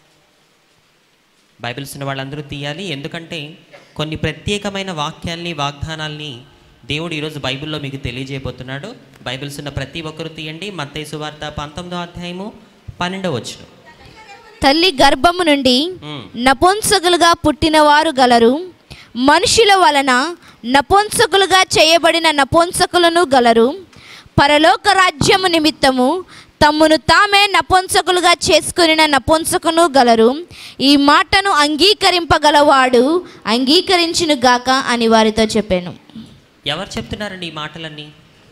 S1: బైబిల్స్ ఉన్న వాళ్ళందరూ తీయాలి ఎందుకంటే కొన్ని ప్రత్యేకమైన వాక్యాల్ని వాగ్దానాల్ని దేవుడు ఈరోజు బైబిల్లో మీకు తెలియజేయబోతున్నాడు బైబిల్స్ ఉన్న ప్రతి ఒక్కరు తీయండి మత్తయి సువార్త పంతొమ్మిదో అధ్యాయము పన్నెండవ వచ్చును
S2: తల్లి గర్భము నుండి
S1: ఉమ్,
S2: నపుంసకులుగా పుట్టినవారు గలరు మనుషుల వలన నపుంసకులుగా చేయబడిన నపుంసకులను గలరు పరలోక రాజ్యము నిమిత్తము తమ్మును తామే నపుంసకులుగా చేసుకుని నపుంసకును గలరు ఈ మాటను అంగీకరింపగలవాడు అంగీకరించును గాక అని వారితో చెప్పాను
S1: ఎవరు చెప్తున్నారండి ఈ మాటలన్నీ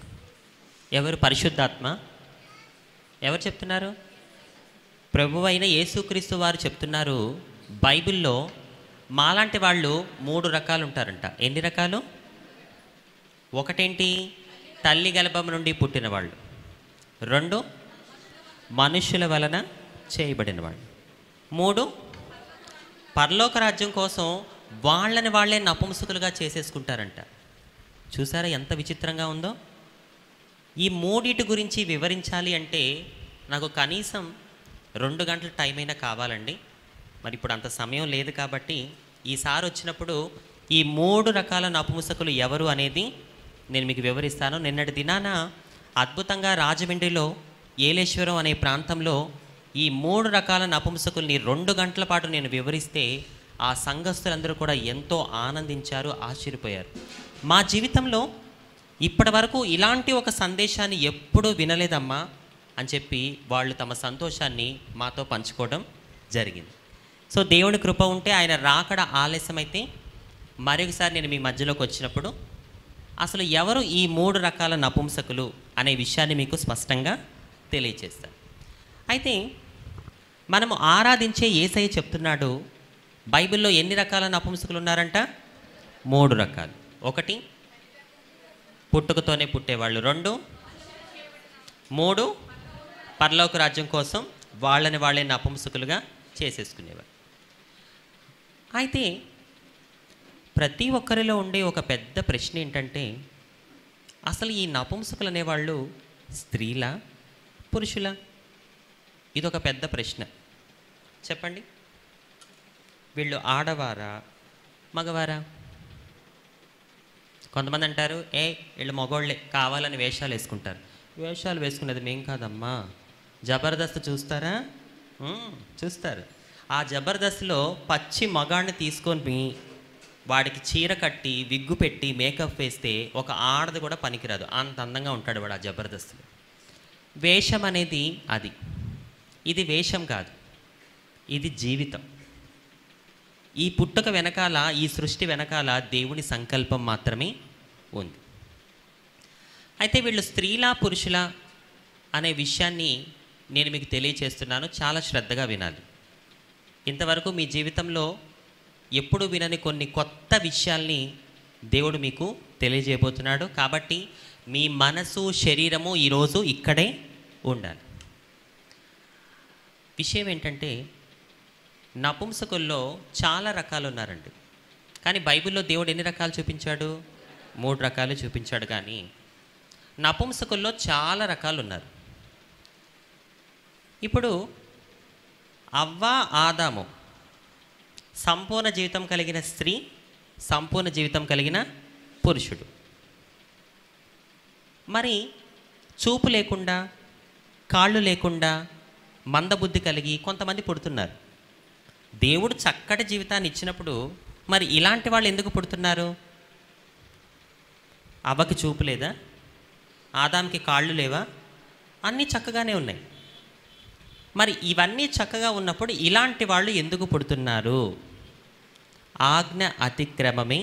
S1: ఎవరు పరిశుద్ధాత్మ ఎవరు చెప్తున్నారు ప్రభు అయిన యేసుక్రీస్తు వారు చెప్తున్నారు బైబిల్లో మాలాంటి వాళ్ళు మూడు రకాలు ఉంటారంట ఎన్ని రకాలు ఒకటేంటి తల్లి గర్భం నుండి పుట్టిన వాళ్ళు రెండు మనుషుల వలన చేయబడిన వాళ్ళు మూడు పరలోక రాజ్యం కోసం వాళ్ళని వాళ్ళే నపుంసకులుగా చేసేసుకుంటారంట చూసారా ఎంత విచిత్రంగా ఉందో ఈ మూడిటి గురించి వివరించాలి అంటే నాకు కనీసం రెండు గంటల టైం అయినా కావాలండి మరి ఇప్పుడు అంత సమయం లేదు కాబట్టి ఈసారి వచ్చినప్పుడు ఈ మూడు రకాల నపుంసకులు ఎవరు అనేది నేను మీకు వివరిస్తాను నిన్నటి దినాన అద్భుతంగా రాజమండ్రిలో ఏలేశ్వరం అనే ప్రాంతంలో ఈ మూడు రకాల నపుంసకుల్ని రెండు గంటల పాటు నేను వివరిస్తే ఆ సంఘస్థులందరూ కూడా ఎంతో ఆనందించారు ఆశ్చర్యపోయారు మా జీవితంలో ఇప్పటి వరకు ఇలాంటి ఒక సందేశాన్ని ఎప్పుడూ వినలేదమ్మా అని చెప్పి వాళ్ళు తమ సంతోషాన్ని మాతో పంచుకోవడం జరిగింది సో దేవుని కృప ఉంటే ఆయన రాకడ ఆలస్యమైతే మరొకసారి నేను మీ మధ్యలోకి వచ్చినప్పుడు అసలు ఎవరు ఈ మూడు రకాల నపుంసకులు అనే విషయాన్ని మీకు స్పష్టంగా తెలియచేస్తాను అయితే మనము ఆరాధించే ఏసై చెప్తున్నాడు బైబిల్లో ఎన్ని రకాల నపుంసకులు ఉన్నారంట మూడు రకాలు ఒకటి పుట్టుకతోనే పుట్టేవాళ్ళు రెండు మూడు పరలోక రాజ్యం కోసం వాళ్ళని వాళ్ళే నపుంసకులుగా చేసేసుకునేవారు అయితే ప్రతి ఒక్కరిలో ఉండే ఒక పెద్ద ప్రశ్న ఏంటంటే అసలు ఈ నపుంసకులు అనేవాళ్ళు స్త్రీలా పురుషులా ఇది ఒక పెద్ద ప్రశ్న చెప్పండి వీళ్ళు ఆడవారా మగవారా కొంతమంది అంటారు ఏ వీళ్ళు మగోళ్ళే కావాలని వేషాలు వేసుకుంటారు వేషాలు వేసుకునేది మేం కాదమ్మా జబర్దస్త్ చూస్తారా మ్మ్, చూస్తారు ఆ జబర్దస్త్లో పచ్చి మగాడిని తీసుకొని వాడికి చీర కట్టి విగ్గు పెట్టి మేకప్ వేస్తే ఒక ఆడది కూడా పనికిరాదు అంత అందంగా ఉంటాడు వాడు ఆ జబర్దస్త్లో వేషం అనేది అది ఇది వేషం కాదు ఇది జీవితం ఈ పుట్టుక వెనకాల ఈ సృష్టి వెనకాల దేవుని సంకల్పం మాత్రమే ఉంది అయితే వీళ్ళు స్త్రీలా పురుషులా అనే విషయాన్ని నేను మీకు తెలియచేస్తున్నాను చాలా శ్రద్ధగా వినాలి ఇంతవరకు మీ జీవితంలో ఎప్పుడు వినని కొన్ని కొత్త విషయాల్ని దేవుడు మీకు తెలియజేయబోతున్నాడు కాబట్టి మీ మనసు శరీరము ఈరోజు ఇక్కడే ఉండాలి విషయం ఏంటంటే నపుంసకుల్లో చాలా రకాలు ఉన్నారండి కానీ బైబిల్లో దేవుడు ఎన్ని రకాలు చూపించాడు మూడు రకాలు చూపించాడు కానీ నపుంసకుల్లో చాలా రకాలు ఉన్నారు ఇప్పుడు అవ్వ ఆదాము సంపూర్ణ జీవితం కలిగిన స్త్రీ సంపూర్ణ జీవితం కలిగిన పురుషుడు మరి చూపు లేకుండా కాళ్ళు లేకుండా మందబుద్ధి కలిగి కొంతమంది పుడుతున్నారు దేవుడు చక్కటి జీవితాన్ని ఇచ్చినప్పుడు మరి ఇలాంటి వాళ్ళు ఎందుకు పుడుతున్నారు అవ్వకి చూపు లేదా ఆదాంకి కాళ్ళు లేవా అన్నీ చక్కగానే ఉన్నాయి మరి ఇవన్నీ చక్కగా ఉన్నప్పుడు ఇలాంటి వాళ్ళు ఎందుకు పుడుతున్నారు ఆజ్ఞ అతిక్రమమే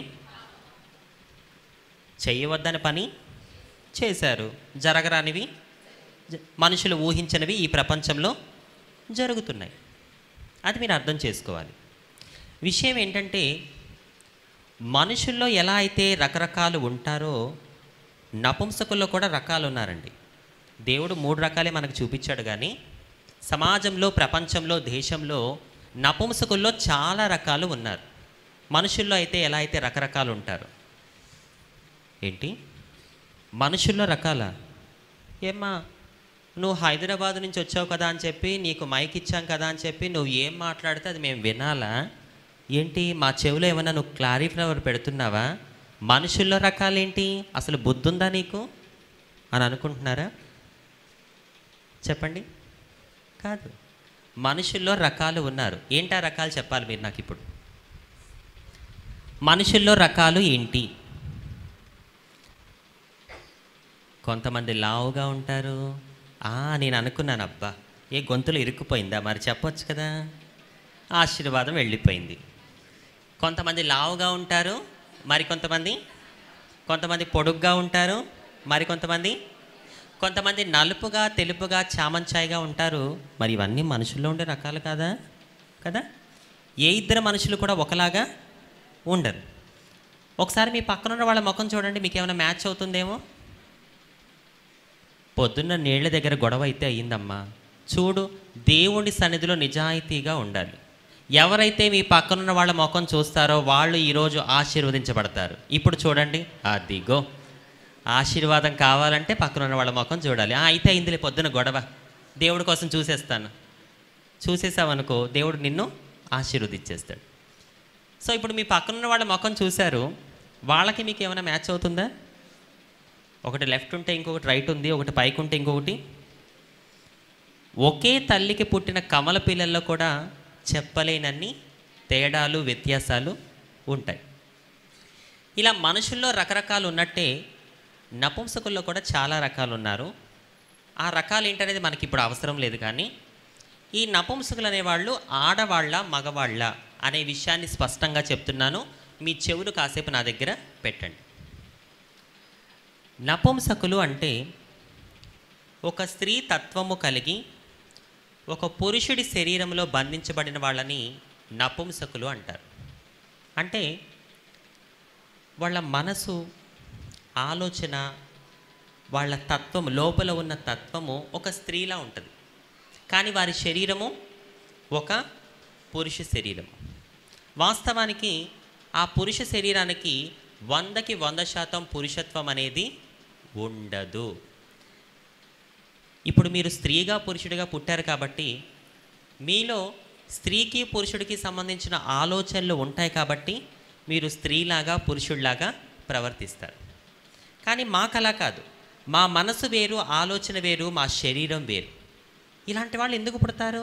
S1: చేయవద్దని పని చేశారు జరగరానివి జ- మనుషులు ఊహించనివి ఈ ప్రపంచంలో జరుగుతున్నాయి అది మీరు అర్థం చేసుకోవాలి విషయం ఏంటంటే మనుషుల్లో ఎలా అయితే రకరకాలు ఉంటారో నపుంసకుల్లో కూడా రకాలు ఉన్నారండి దేవుడు మూడు రకాలే మనకు చూపించాడు కానీ సమాజంలో ప్రపంచంలో దేశంలో నపుంసకుల్లో చాలా రకాలు ఉన్నారు మనుషుల్లో అయితే ఎలా అయితే రకరకాలు ఉంటారు ఏంటి మనుషుల్లో రకాల ఏమ్మా నువ్వు హైదరాబాద్ నుంచి వచ్చావు కదా అని చెప్పి నీకు మైక్ ఇచ్చాం కదా అని చెప్పి నువ్వు ఏం మాట్లాడితే అది మేము వినాలా ఏంటి మా చెవిలో ఏమన్నా నువ్వు క్లారిఫ్లవర్ పెడుతున్నావా మనుషుల్లో రకాలేంటి అసలు బుద్ధి ఉందా నీకు అని అనుకుంటున్నారా చెప్పండి కాదు మనుషుల్లో రకాలు ఉన్నారు ఏంటా రకాలు చెప్పాలి మీరు నాకు ఇప్పుడు మనుషుల్లో రకాలు ఏంటి కొంతమంది లావుగా ఉంటారు ఆ నేను అనుకున్నాను అబ్బా ఏ గొంతులో ఇరుక్కుపోయిందా మరి చెప్పొచ్చు కదా ఆశీర్వాదం వెళ్ళిపోయింది కొంతమంది లావుగా ఉంటారు మరి కొంతమంది కొంతమంది పొడుగ్గా ఉంటారు మరి కొంతమంది కొంతమంది నలుపుగా తెలుపుగా చామంచాయిగా ఉంటారు మరి ఇవన్నీ మనుషుల్లో ఉండే రకాలు కాదా కదా ఏ ఇద్దరు మనుషులు కూడా ఒకలాగా ఉండరు ఒకసారి మీ పక్కన ఉన్న వాళ్ళ ముఖం చూడండి మీకు ఏమైనా మ్యాచ్ అవుతుందేమో పొద్దున్న నీళ్ళ దగ్గర గొడవ అయితే అయ్యిందమ్మా చూడు దేవుడి సన్నిధిలో నిజాయితీగా ఉండాలి ఎవరైతే మీ పక్కనున్న వాళ్ళ ముఖం చూస్తారో వాళ్ళు ఈరోజు ఆశీర్వదించబడతారు ఇప్పుడు చూడండి అదిగో ఆశీర్వాదం కావాలంటే పక్కనున్న వాళ్ళ ముఖం చూడాలి "ఆ, అయితే అయిందిలే పొద్దున గొడవ దేవుడి కోసం చూసేస్తాను చూసేసావనుకో దేవుడు నిన్ను ఆశీర్వదించేస్తాడు సో ఇప్పుడు మీ పక్కనున్న వాళ్ళ ముఖం చూశారు వాళ్ళకి మీకు ఏమైనా మ్యాచ్ అవుతుందా ఒకటి లెఫ్ట్ ఉంటే ఇంకొకటి రైట్ ఉంది ఒకటి పైకి ఉంటే ఇంకొకటి ఒకే తల్లికి పుట్టిన కమల పిల్లల్లో కూడా చెప్పలేనన్ని తేడాలు వ్యత్యాసాలు ఉంటాయి ఇలా మనుషుల్లో రకరకాలు ఉన్నట్టే నపుంసకుల్లో కూడా చాలా రకాలు ఉన్నారు ఆ రకాలు ఏంటనేది మనకి ఇప్పుడు అవసరం లేదు కానీ ఈ నపుంసకులు అనేవాళ్ళు ఆడవాళ్ళ మగవాళ్ళ అనే విషయాన్ని స్పష్టంగా చెప్తున్నాను మీ చెవులు కాసేపు నా దగ్గర పెట్టండి నపుంసకులు అంటే ఒక స్త్రీ తత్వము కలిగి ఒక పురుషుడి శరీరంలో బంధించబడిన వాళ్ళని నపుంసకులు అంటారు అంటే వాళ్ళ మనసు ఆలోచన వాళ్ళ తత్వం లోపల ఉన్న తత్వము ఒక స్త్రీలా ఉంటుంది కానీ వారి శరీరము ఒక పురుష శరీరం వాస్తవానికి ఆ పురుష శరీరానికి వందకి వంద శాతం పురుషత్వం అనేది ఉండదు ఇప్పుడు మీరు స్త్రీగా పురుషుడిగా పుట్టారు కాబట్టి మీలో స్త్రీకి పురుషుడికి సంబంధించిన ఆలోచనలు ఉంటాయి కాబట్టి మీరు స్త్రీలాగా పురుషుడిలాగా ప్రవర్తిస్తారు కానీ మాకు అలా కాదు మా మనసు వేరు ఆలోచన వేరు మా శరీరం వేరు ఇలాంటి వాళ్ళు ఎందుకు పుడతారు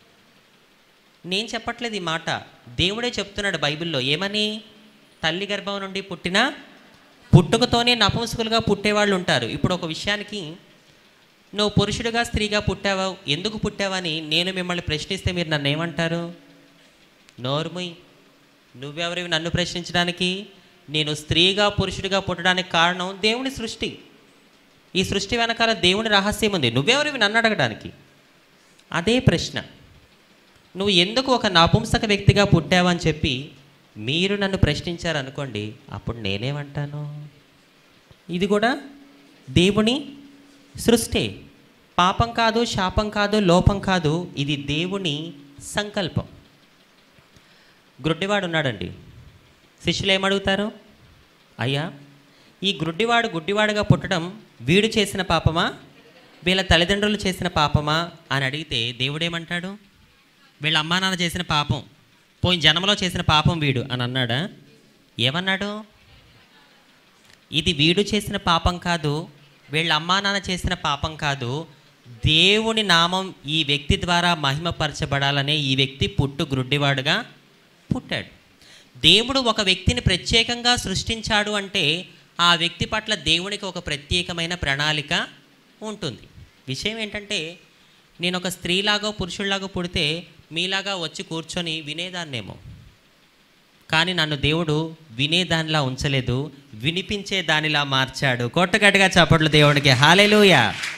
S1: నేను చెప్పట్లేదు ఈ మాట దేవుడే చెప్తున్నాడు బైబిల్లో ఏమని తల్లి గర్భం నుండి పుట్టిన పుట్టుకతోనే నపుంసకులుగా పుట్టేవాళ్ళు ఉంటారు ఇప్పుడు ఒక విషయానికి నువ్వు పురుషుడిగా స్త్రీగా పుట్టావా ఎందుకు పుట్టావని నేను మిమ్మల్ని ప్రశ్నిస్తే మీరు నన్ను ఏమంటారు నోరుముయ్ నువ్వెవరివి నన్ను ప్రశ్నించడానికి నేను స్త్రీగా పురుషుడిగా పుట్టడానికి కారణం దేవుని సృష్టి ఈ సృష్టి వెనకాల దేవుని రహస్యం ఉంది నువ్వెవరివి నన్ను అడగడానికి అదే ప్రశ్న నువ్వు ఎందుకు ఒక నపుంసక వ్యక్తిగా పుట్టావని చెప్పి మీరు నన్ను ప్రశ్నించారనుకోండి అప్పుడు నేనేమంటాను ఇది కూడా దేవుని సృష్టి పాపం కాదు శాపం కాదు లోపం కాదు ఇది దేవుని సంకల్పం గ్రుడ్డివాడు ఉన్నాడండి శిష్యులు ఏమడుగుతారు అయ్యా ఈ గ్రుడ్డివాడు గుడ్డివాడుగా పుట్టడం వీడు చేసిన పాపమా వీళ్ళ తల్లిదండ్రులు చేసిన పాపమా అని అడిగితే దేవుడేమంటాడు వీళ్ళ అమ్మా నాన్న చేసిన పాపం పోయిన జన్మలో చేసిన పాపం వీడు అని అన్నాడా ఏమన్నాడు ఇది వీడు చేసిన పాపం కాదు వీళ్ళ అమ్మా నాన్న చేసిన పాపం కాదు దేవుని నామం ఈ వ్యక్తి ద్వారా మహిమపరచబడాలనే ఈ వ్యక్తి పుట్టు గ్రుడ్డివాడుగా పుట్టాడు దేవుడు ఒక వ్యక్తిని ప్రత్యేకంగా సృష్టించాడు అంటే ఆ వ్యక్తి పట్ల దేవునికి ఒక ప్రత్యేకమైన ప్రణాళిక ఉంటుంది విషయం ఏంటంటే నేను ఒక స్త్రీలాగా పురుషుల్లాగా పుడితే మీలాగా వచ్చి కూర్చొని వినేదాన్నేమో కానీ నన్ను దేవుడు వినేదానిలా ఉంచలేదు వినిపించే దానిలా మార్చాడు కొట్టగట్టుగా చప్పట్లు దేవుడికి హాలేలుయ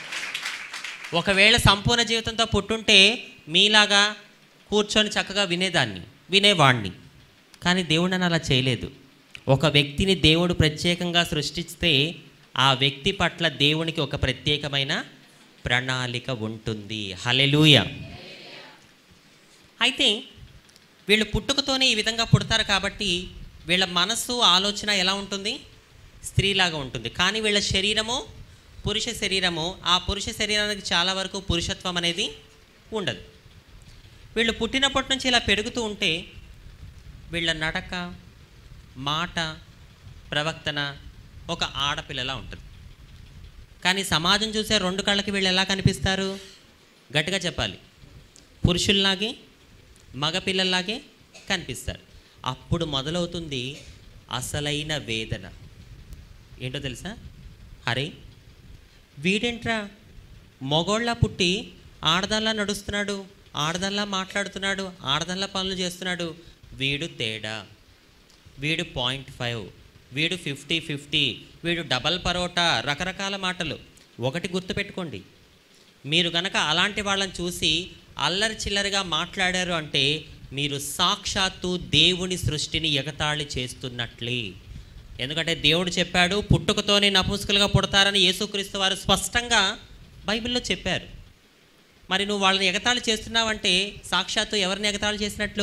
S1: ఒకవేళ సంపూర్ణ జీవితంతో పుట్టుంటే మీలాగా కూర్చొని చక్కగా వినేదాన్ని వినేవాణ్ణి కానీ దేవుడు నన్ను అలా చేయలేదు ఒక వ్యక్తిని దేవుడు ప్రత్యేకంగా సృష్టిస్తే ఆ వ్యక్తి పట్ల దేవునికి ఒక ప్రత్యేకమైన ప్రణాళిక ఉంటుంది హలెలూయ అయితే వీళ్ళు పుట్టుకతోనే ఈ విధంగా పుడతారు కాబట్టి వీళ్ళ మనసు ఆలోచన ఎలా ఉంటుంది స్త్రీలాగా ఉంటుంది కానీ వీళ్ళ శరీరము పురుష శరీరము ఆ పురుష శరీరానికి చాలా వరకు పురుషత్వం అనేది ఉండదు వీళ్ళు పుట్టినప్పటి నుంచి ఇలా పెరుగుతూ ఉంటే వీళ్ళ నడక మాట ప్రవర్తన ఒక ఆడపిల్లలా ఉంటుంది కానీ సమాజం చూసే రెండు కళ్ళకి వీళ్ళు ఎలా కనిపిస్తారు గట్టిగా చెప్పాలి పురుషుల్లాగే మగపిల్లల్లాగే కనిపిస్తారు అప్పుడు మొదలవుతుంది అసలైన వేదన ఏంటో తెలుసా అరే వీడేంట్రా మొగోళ్ళ పుట్టి ఆడదాల్లా నడుస్తున్నాడు ఆడదాల్లా మాట్లాడుతున్నాడు ఆడదాల్లా పనులు చేస్తున్నాడు వీడు తేడా వీడు పాయింట్ ఫైవ్ వీడు ఫిఫ్టీ ఫిఫ్టీ వీడు డబల్ పరోటా రకరకాల మాటలు ఒకటి గుర్తుపెట్టుకోండి మీరు గనక అలాంటి వాళ్ళని చూసి అల్లరి చిల్లరిగా మాట్లాడారు అంటే మీరు సాక్షాత్తు దేవుని సృష్టిని ఎగతాళి చేస్తున్నట్లే ఎందుకంటే దేవుడు చెప్పాడు పుట్టుకతోనే నపుంసకులుగా పుడతారని యేసుక్రీస్తు వారు స్పష్టంగా బైబిల్లో చెప్పారు మరి నువ్వు వాళ్ళని ఎగతాళి చేస్తున్నావంటే సాక్షాత్తు ఎవరిని ఎగతాళి చేసినట్లు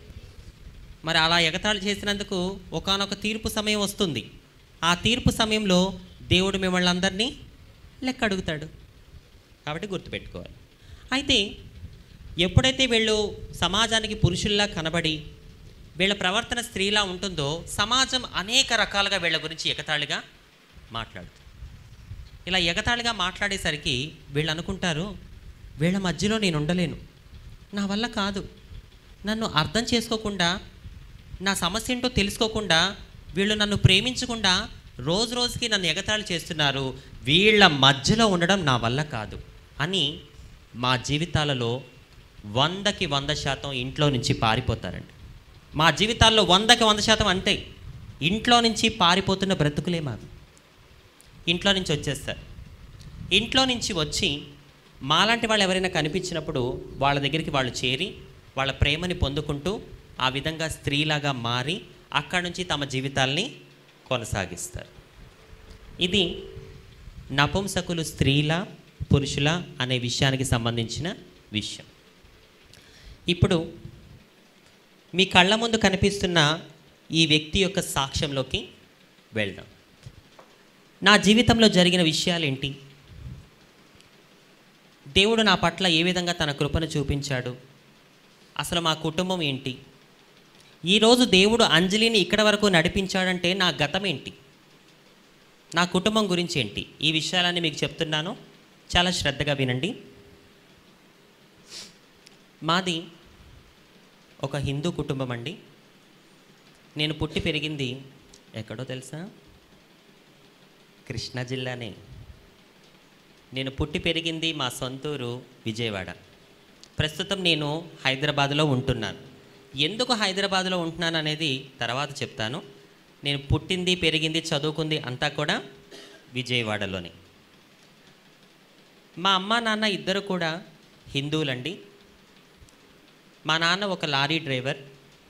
S1: మరి అలా ఎగతాళి చేసినందుకు ఒకానొక తీర్పు సమయం వస్తుంది ఆ తీర్పు సమయంలో దేవుడు మిమ్మల్ని అందరినీ లెక్క అడుగుతాడు కాబట్టి గుర్తుపెట్టుకోవాలి అయితే ఎప్పుడైతే వీళ్ళు సమాజానికి పురుషుల్లా కనబడి వీళ్ళ ప్రవర్తన స్త్రీలా ఉంటుందో సమాజం అనేక రకాలుగా వీళ్ళ గురించి ఎగతాళిగా మాట్లాడుతుంది ఇలా ఎగతాళిగా మాట్లాడేసరికి వీళ్ళు అనుకుంటారు వీళ్ళ మధ్యలో నేను ఉండలేను నా వల్ల కాదు నన్ను అర్థం చేసుకోకుండా నా సమస్య ఏంటో తెలుసుకోకుండా వీళ్ళు నన్ను ప్రేమించకుండా రోజు రోజుకి నన్ను ఎగతాళి చేస్తున్నారు వీళ్ళ మధ్యలో ఉండడం నా వల్ల కాదు అని మా జీవితాలలో వందకి వంద శాతం ఇంట్లో నుంచి పారిపోతారండి మా జీవితాల్లో వందకి వంద శాతం అంతే ఇంట్లో నుంచి పారిపోతున్న బ్రతుకులే మాది ఇంట్లో నుంచి వచ్చేస్తారు ఇంట్లో నుంచి వచ్చి మాలాంటి వాళ్ళు ఎవరైనా కనిపించినప్పుడు వాళ్ళ దగ్గరికి వాళ్ళు చేరి వాళ్ళ ప్రేమని పొందుకుంటూ ఆ విధంగా స్త్రీలాగా మారి అక్కడి నుంచి తమ జీవితాల్ని కొనసాగిస్తారు ఇది నపుంసకులు స్త్రీల పురుషుల అనే విషయానికి సంబంధించిన విషయం ఇప్పుడు మీ కళ్ళ ముందు కనిపిస్తున్న ఈ వ్యక్తి యొక్క సాక్ష్యంలోకి వెళ్దాం నా జీవితంలో జరిగిన విషయాలేంటి దేవుడు నా పట్ల ఏ విధంగా తన కృపను చూపించాడు అసలు మా కుటుంబం ఏంటి ఈరోజు దేవుడు అంజలిని ఇక్కడ వరకు నడిపించాడంటే నా గతం ఏంటి నా కుటుంబం గురించి ఏంటి ఈ విషయాలన్నీ మీకు చెప్తున్నాను చాలా శ్రద్ధగా వినండి మాది ఒక హిందూ కుటుంబం అండి నేను పుట్టి పెరిగింది ఎక్కడో తెలుసా కృష్ణా జిల్లానే నేను పుట్టి పెరిగింది మా సొంతూరు విజయవాడ ప్రస్తుతం నేను హైదరాబాద్లో ఉంటున్నాను ఎందుకు హైదరాబాద్లో ఉంటున్నాను అనేది తర్వాత చెప్తాను నేను పుట్టింది పెరిగింది చదువుకుంది అంతా కూడా విజయవాడలోనే మా అమ్మ నాన్న ఇద్దరు కూడా హిందువులండి మా నాన్న ఒక లారీ డ్రైవర్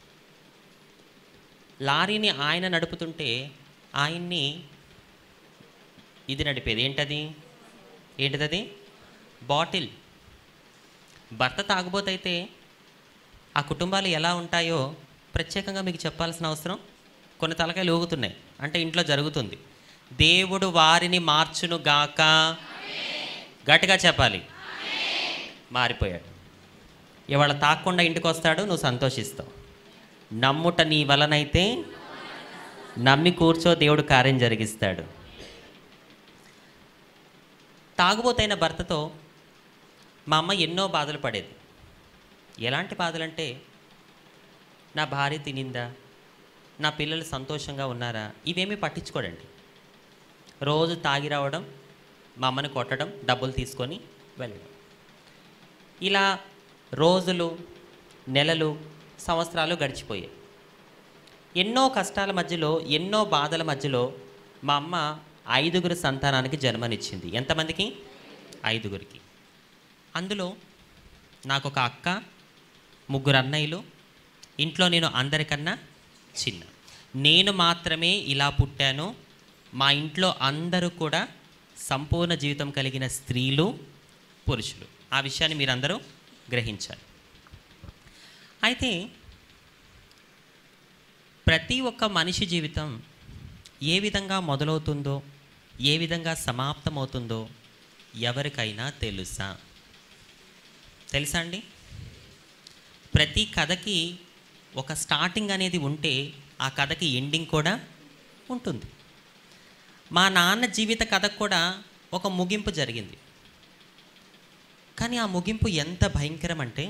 S1: లారీని ఆయన నడుపుతుంటే ఆయన్ని ఇది నడిపేది ఏంటది ఏంటిదది బాటిల్ భర్త తాగుబోతైతే ఆ కుటుంబాలు ఎలా ఉంటాయో ప్రత్యేకంగా మీకు చెప్పాల్సిన అవసరం కొన్ని తలకాయలు ఊగుతున్నాయి అంటే ఇంట్లో జరుగుతుంది దేవుడు వారిని మార్చును గాక గట్టిగా చెప్పాలి మారిపోయాడు ఇవాళ తాకుండా ఇంటికి వస్తాడు నువ్వు సంతోషిస్తావు నమ్ముట నీ వలనైతే నమ్మి కూర్చో దేవుడు కార్యం జరిగిస్తాడు తాగుబోతైన భర్తతో మా అమ్మ ఎన్నో బాధలు పడేది ఎలాంటి బాధలంటే నా భార్య తినిందా నా పిల్లలు సంతోషంగా ఉన్నారా ఇవేమీ పట్టించుకోడండి రోజు తాగి రావడం మా అమ్మని కొట్టడం డబ్బులు తీసుకొని వెళ్ళడం ఇలా రోజులు నెలలు సంవత్సరాలు గడిచిపోయాయి ఎన్నో కష్టాల మధ్యలో ఎన్నో బాధల మధ్యలో మా అమ్మ ఐదుగురు సంతానానికి జన్మనిచ్చింది ఎంతమందికి ఐదుగురికి అందులో నాకు ఒక అక్క ముగ్గురు అన్నయ్యలు ఇంట్లో నేను అందరికన్నా చిన్న నేను మాత్రమే ఇలా పుట్టాను మా ఇంట్లో అందరూ కూడా సంపూర్ణ జీవితం కలిగిన స్త్రీలు పురుషులు ఆ విషయాన్ని మీరందరూ గ్రహించాలి అయితే ప్రతి ఒక్క మనిషి జీవితం ఏ విధంగా మొదలవుతుందో ఏ విధంగా సమాప్తమవుతుందో ఎవరికైనా తెలుసా తెలుసా అండి ప్రతి కథకి ఒక స్టార్టింగ్ అనేది ఉంటే ఆ కథకి ఎండింగ్ కూడా ఉంటుంది మా నాన్న జీవిత కథకు కూడా ఒక ముగింపు జరిగింది కానీ ఆ ముగింపు ఎంత భయంకరం అంటే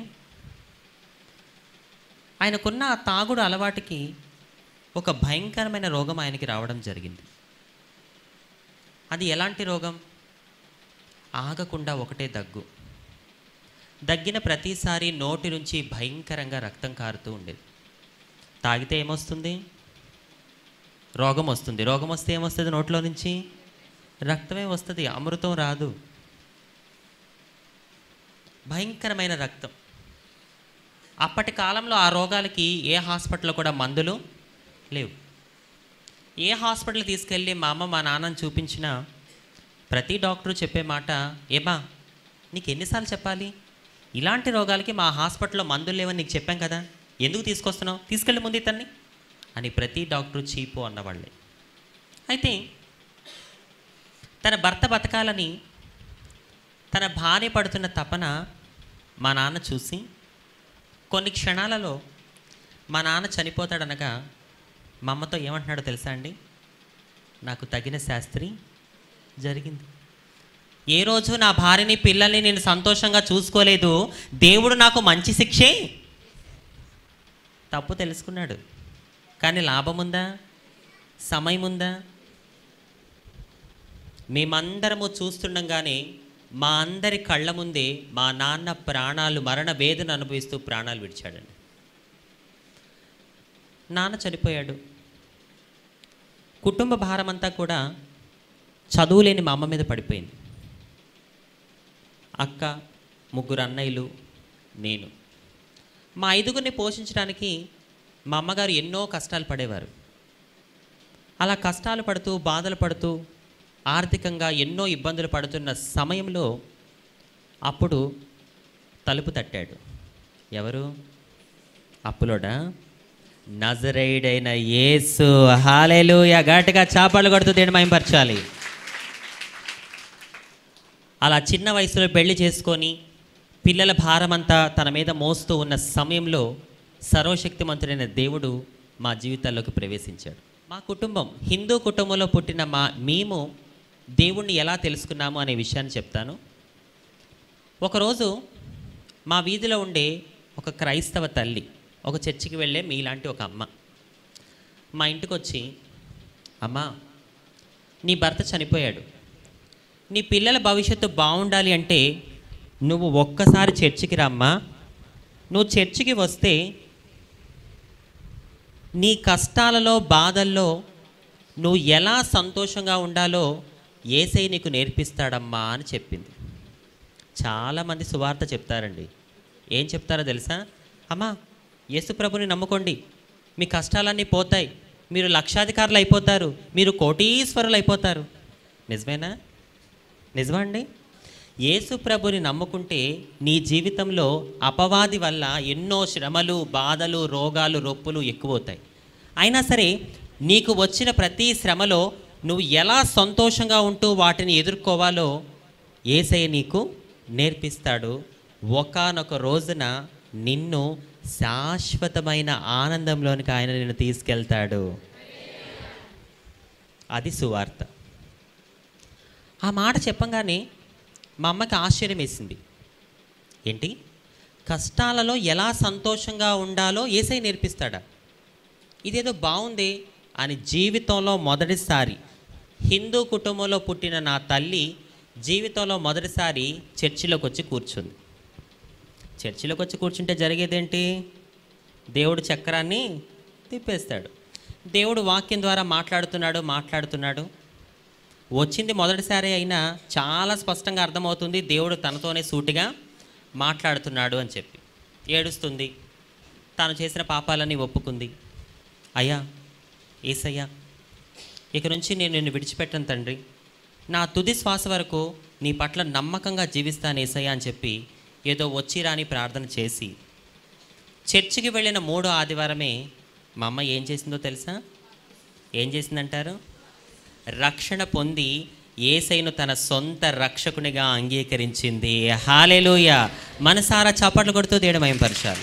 S1: ఆయనకున్న ఆ తాగుడు అలవాటుకి ఒక భయంకరమైన రోగం ఆయనకి రావడం జరిగింది అది ఎలాంటి రోగం ఆగకుండా ఒకటే దగ్గు దగ్గిన ప్రతిసారి నోటి నుంచి భయంకరంగా రక్తం కారుతూ ఉండేది తాగితే ఏమొస్తుంది రోగం వస్తుంది రోగం వస్తే ఏమొస్తుంది నోట్లో నుంచి రక్తమే వస్తుంది అమృతం రాదు భయంకరమైన రక్తం అప్పటి కాలంలో ఆ రోగాలకి ఏ హాస్పిటల్లో కూడా మందులు లేవు ఏ హాస్పిటల్ తీసుకెళ్ళి మా అమ్మ మా నాన్నని చూపించినా ప్రతి డాక్టరు చెప్పే మాట ఏమా నీకు ఎన్నిసార్లు చెప్పాలి ఇలాంటి రోగాలకి మా హాస్పిటల్లో మందులు లేవని నీకు చెప్పాం కదా ఎందుకు తీసుకొస్తున్నావు తీసుకెళ్ళి ముందు ఇతన్ని అని ప్రతి డాక్టరు చీపు అన్నవాళ్ళే అయితే తన భర్త బతకాలని తన భార్య పడుతున్న తపన మా నాన్న చూసి కొన్ని క్షణాలలో మా నాన్న చనిపోతాడనగా మా అమ్మతో ఏమంటున్నాడో తెలుసా అండి నాకు తగిన శాస్త్రి జరిగింది ఏ రోజు నా భార్యని పిల్లల్ని నేను సంతోషంగా చూసుకోలేదు దేవుడు నాకు మంచి శిక్షే తప్పు తెలుసుకున్నాడు కానీ లాభం ఉందా సమయం ఉందా మేమందరము చూస్తుండగానే మా అందరి కళ్ళ ముందే మా నాన్న ప్రాణాలు మరణ వేదన అనుభవిస్తూ ప్రాణాలు విడిచాడండి నాన్న చనిపోయాడు కుటుంబ భారం అంతా కూడా చదువు లేని మా అమ్మ మీద పడిపోయింది అక్క ముగ్గురు అన్నయ్యలు నేను మా ఐదుగురిని పోషించడానికి మా అమ్మగారు ఎన్నో కష్టాలు పడేవారు అలా కష్టాలు పడుతూ బాధలు పడుతూ ఆర్థికంగా ఎన్నో ఇబ్బందులు పడుతున్న సమయంలో అప్పుడు తలుపు తట్టాడు ఎవరు అప్పులోడా నజరైడైన యేసు హాలేలుయ ఘాటుగా చాపాలు కొడుతూ దేని మయంపరచాలి అలా చిన్న వయసులో పెళ్లి చేసుకొని పిల్లల భారమంతా తన మీద మోస్తూ ఉన్న సమయంలో సర్వశక్తిమంతుడైన దేవుడు మా జీవితాల్లోకి ప్రవేశించాడు మా కుటుంబం హిందూ కుటుంబంలో పుట్టిన మా మేము దేవుణ్ణి ఎలా తెలుసుకున్నాము అనే విషయాన్ని చెప్తాను ఒకరోజు మా వీధిలో ఉండే ఒక క్రైస్తవ తల్లి ఒక చర్చికి వెళ్ళే మీలాంటి ఒక అమ్మ మా ఇంటికి వచ్చి అమ్మా నీ భర్త చనిపోయాడు నీ పిల్లల భవిష్యత్తు బాగుండాలి అంటే నువ్వు ఒక్కసారి చర్చికి రమ్మా నువ్వు చర్చికి వస్తే నీ కష్టాలలో బాధల్లో నువ్వు ఎలా సంతోషంగా ఉండాలో ఏసై నీకు నేర్పిస్తాడమ్మా అని చెప్పింది చాలామంది సువార్త చెప్తారండి ఏం చెప్తారో తెలుసా అమ్మా యేసు ప్రభుని నమ్ముకోండి మీ కష్టాలన్నీ పోతాయి మీరు లక్షాధికారులు అయిపోతారు మీరు కోటీశ్వరులు అయిపోతారు నిజమేనా నిజమా అండి యేసు ప్రభుని నమ్ముకుంటే నీ జీవితంలో అపవాది వల్ల ఎన్నో శ్రమలు బాధలు రోగాలు రొప్పులు ఎక్కువవుతాయి అయినా సరే నీకు వచ్చిన ప్రతి శ్రమలో నువ్వు ఎలా సంతోషంగా ఉంటూ వాటిని ఎదుర్కోవాలో ఏసయ్య నీకు నేర్పిస్తాడు ఒకానొక రోజున నిన్ను శాశ్వతమైన ఆనందంలోనికి ఆయన నిన్ను తీసుకెళ్తాడు అది సువార్త ఆ మాట చెప్పంగానే మా అమ్మకి ఆశ్చర్యం వేసింది ఏంటి కష్టాలలో ఎలా సంతోషంగా ఉండాలో ఏసై నేర్పిస్తాడా ఇదేదో బాగుంది అని జీవితంలో మొదటిసారి హిందూ కుటుంబంలో పుట్టిన నా తల్లి జీవితంలో మొదటిసారి చర్చిలోకి వచ్చి కూర్చుంది చర్చిలోకి వచ్చి కూర్చుంటే జరిగేదేంటి దేవుడు చక్రాన్ని తిప్పేస్తాడు దేవుడు వాక్యం ద్వారా మాట్లాడుతున్నాడు మాట్లాడుతున్నాడు వచ్చింది మొదటిసారి అయినా చాలా స్పష్టంగా అర్థమవుతుంది దేవుడు తనతోనే సూటిగా మాట్లాడుతున్నాడు అని చెప్పి ఏడుస్తుంది తాను చేసిన పాపాలన్నీ ఒప్పుకుంది అయ్యా ఏసయ్యా ఇక నుంచి నేను నిన్ను విడిచిపెట్టను తండ్రి నా తుది శ్వాస వరకు నీ పట్ల నమ్మకంగా జీవిస్తాను ఏసయ్యా అని చెప్పి ఏదో వచ్చి రాని ప్రార్థన చేసి చర్చికి వెళ్ళిన మూడో ఆదివారమే మా అమ్మ ఏం చేసిందో తెలుసా ఏం చేసిందంటారు రక్షణ పొంది ఏసైను తన సొంత రక్షకునిగా అంగీకరించింది హాలెలూయ మనసారా చప్పట్లు కొడుతూ దేడు మయంపరచాలి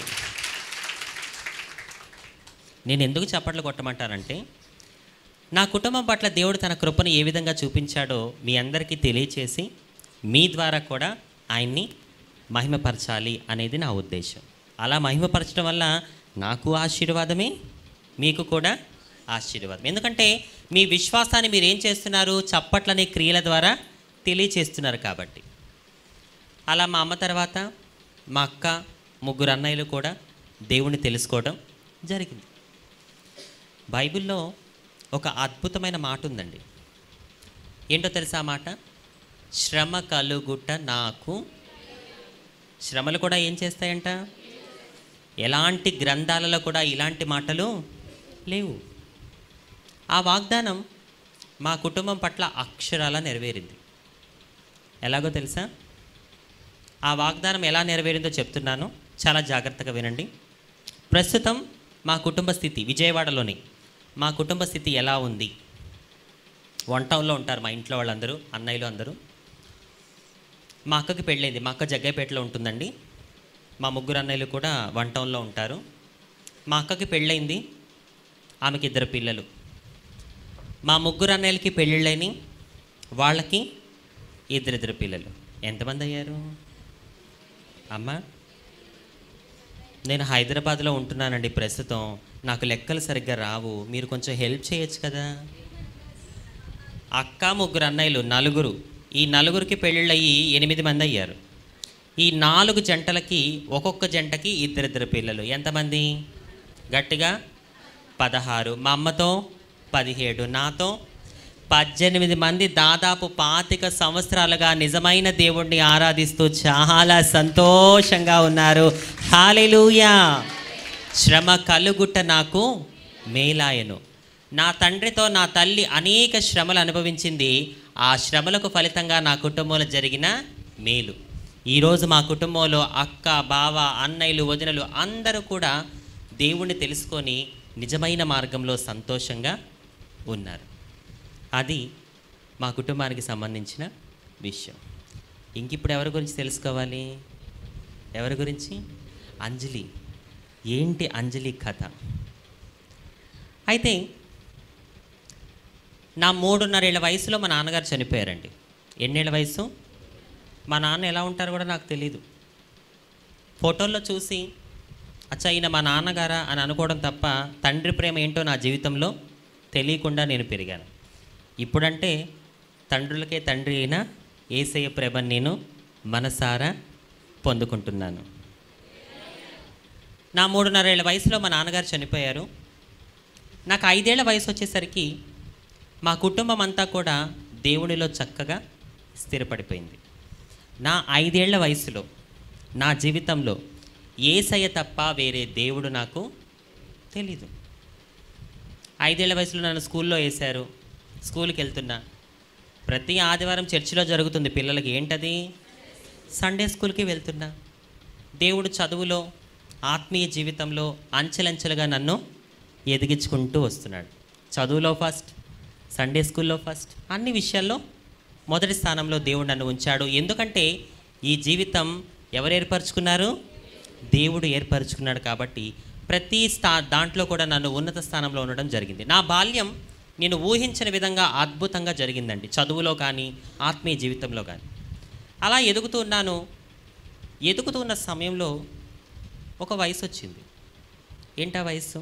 S1: నేను ఎందుకు చప్పట్లు కొట్టమంటానంటే నా కుటుంబం పట్ల దేవుడు తన కృపను ఏ విధంగా చూపించాడో మీ అందరికీ తెలియచేసి మీ ద్వారా కూడా ఆయన్ని మహిమపరచాలి అనేది నా ఉద్దేశం అలా మహిమపరచడం వల్ల నాకు ఆశీర్వాదమే మీకు కూడా ఆశీర్వాదం ఎందుకంటే మీ విశ్వాసాన్ని మీరు ఏం చేస్తున్నారు చప్పట్లనే క్రియల ద్వారా తెలియచేస్తున్నారు కాబట్టి అలా మా అమ్మ తర్వాత మా అక్క ముగ్గురు అన్నయ్యలు కూడా దేవుణ్ణి తెలుసుకోవడం జరిగింది బైబిల్లో ఒక అద్భుతమైన మాట ఉందండి ఏంటో తెలుసా ఆ మాట శ్రమ కలుగుట నాకు శ్రమలు కూడా ఏం చేస్తాయంట ఎలాంటి గ్రంథాలలో కూడా ఇలాంటి మాటలు లేవు ఆ వాగ్దానం మా కుటుంబం పట్ల అక్షరాల నెరవేరింది ఎలాగో తెలుసా ఆ వాగ్దానం ఎలా నెరవేరిందో చెప్తున్నాను చాలా జాగ్రత్తగా వినండి ప్రస్తుతం మా కుటుంబ స్థితి విజయవాడలోని మా కుటుంబ స్థితి ఎలా ఉంది వన్ టౌన్లో ఉంటారు మా ఇంట్లో వాళ్ళందరూ అన్నయ్యలు అందరూ మా అక్కకి పెళ్ళైంది మా అక్క జగ్గైపేటలో ఉంటుందండి మా ముగ్గురు అన్నయ్యలు కూడా వన్ టౌన్లో ఉంటారు మా అక్కకి పెళ్ళైంది ఆమెకి ఇద్దరు పిల్లలు మా ముగ్గురు అన్నయ్యలకి పెళ్ళిళ్ళని వాళ్ళకి ఇద్దరిద్దరు పిల్లలు ఎంతమంది అయ్యారు అమ్మా నేను హైదరాబాద్లో ఉంటున్నానండి ప్రస్తుతం నాకు లెక్కలు సరిగ్గా రావు మీరు కొంచెం హెల్ప్ చేయొచ్చు కదా అక్క ముగ్గురు అన్నయ్యలు నలుగురు ఈ నలుగురికి పెళ్ళిళ్ళయ్యి ఎనిమిది మంది అయ్యారు ఈ నాలుగు జంటలకి ఒక్కొక్క జంటకి ఇద్దరిద్దరు పిల్లలు ఎంతమంది గట్టిగా పదహారు మా అమ్మతో పదిహేడు నాతో పద్దెనిమిది మంది దాదాపు పాతిక సంవత్సరాలుగా నిజమైన దేవుణ్ణి ఆరాధిస్తూ చాలా సంతోషంగా ఉన్నారు హాలెలూయా శ్రమ కలుగుట నాకు మేలాయను నా తండ్రితో నా తల్లి అనేక శ్రమలు అనుభవించింది ఆ శ్రమలకు ఫలితంగా నా కుటుంబంలో జరిగిన మేలు ఈరోజు మా కుటుంబంలో అక్క బావ అన్నయ్యలు వదినలు అందరూ కూడా దేవుణ్ణి తెలుసుకొని నిజమైన మార్గంలో సంతోషంగా ఉన్నారు అది మా కుటుంబానికి సంబంధించిన విషయం ఇంక ఇప్పుడు ఎవరి గురించి తెలుసుకోవాలి ఎవరి గురించి అంజలి ఏంటి అంజలి కథ అయితే నా మూడున్నరేళ్ల వయసులో మా నాన్నగారు చనిపోయారండి ఎన్నేళ్ల వయసు మా నాన్న ఎలా ఉంటారో కూడా నాకు తెలీదు ఫోటోల్లో చూసి అచ్చా ఈయన మా నాన్నగారా అని అనుకోవడం తప్ప తండ్రి ప్రేమ ఏంటో నా జీవితంలో తెలియకుండా నేను పెరిగాను ఇప్పుడంటే తండ్రులకే తండ్రి అయిన ఏసయ్య ప్రేమను నేను మనసారా పొందుకుంటున్నాను నా మూడున్నరేళ్ల వయసులో మా నాన్నగారు చనిపోయారు నాకు ఐదేళ్ల వయసు వచ్చేసరికి మా కుటుంబం అంతా కూడా దేవునిలో చక్కగా స్థిరపడిపోయింది నా ఐదేళ్ల వయసులో నా జీవితంలో ఏసయ్య తప్ప వేరే దేవుడు నాకు తెలీదు ఐదేళ్ల వయసులో నన్ను స్కూల్లో వేశారు స్కూల్కి వెళ్తున్నా ప్రతి ఆదివారం చర్చిలో జరుగుతుంది పిల్లలకి ఏంటది సండే స్కూల్కి వెళ్తున్నా దేవుడు చదువులో ఆత్మీయ జీవితంలో అంచెలంచెలుగా నన్ను ఎదిగించుకుంటూ వస్తున్నాడు చదువులో ఫస్ట్ సండే స్కూల్లో ఫస్ట్ అన్ని విషయాల్లో మొదటి స్థానంలో దేవుడు నన్ను ఉంచాడు ఎందుకంటే ఈ జీవితం ఎవరు ఏర్పరచుకున్నారు దేవుడు ఏర్పరచుకున్నాడు కాబట్టి ప్రతి స్థా దాంట్లో కూడా నన్ను ఉన్నత స్థానంలో ఉండడం జరిగింది నా బాల్యం నేను ఊహించిన విధంగా అద్భుతంగా జరిగిందండి చదువులో కానీ ఆత్మీయ జీవితంలో కానీ అలా ఎదుగుతూ ఉన్నాను ఎదుగుతూ ఉన్న సమయంలో ఒక వయసు వచ్చింది ఏంటా వయసు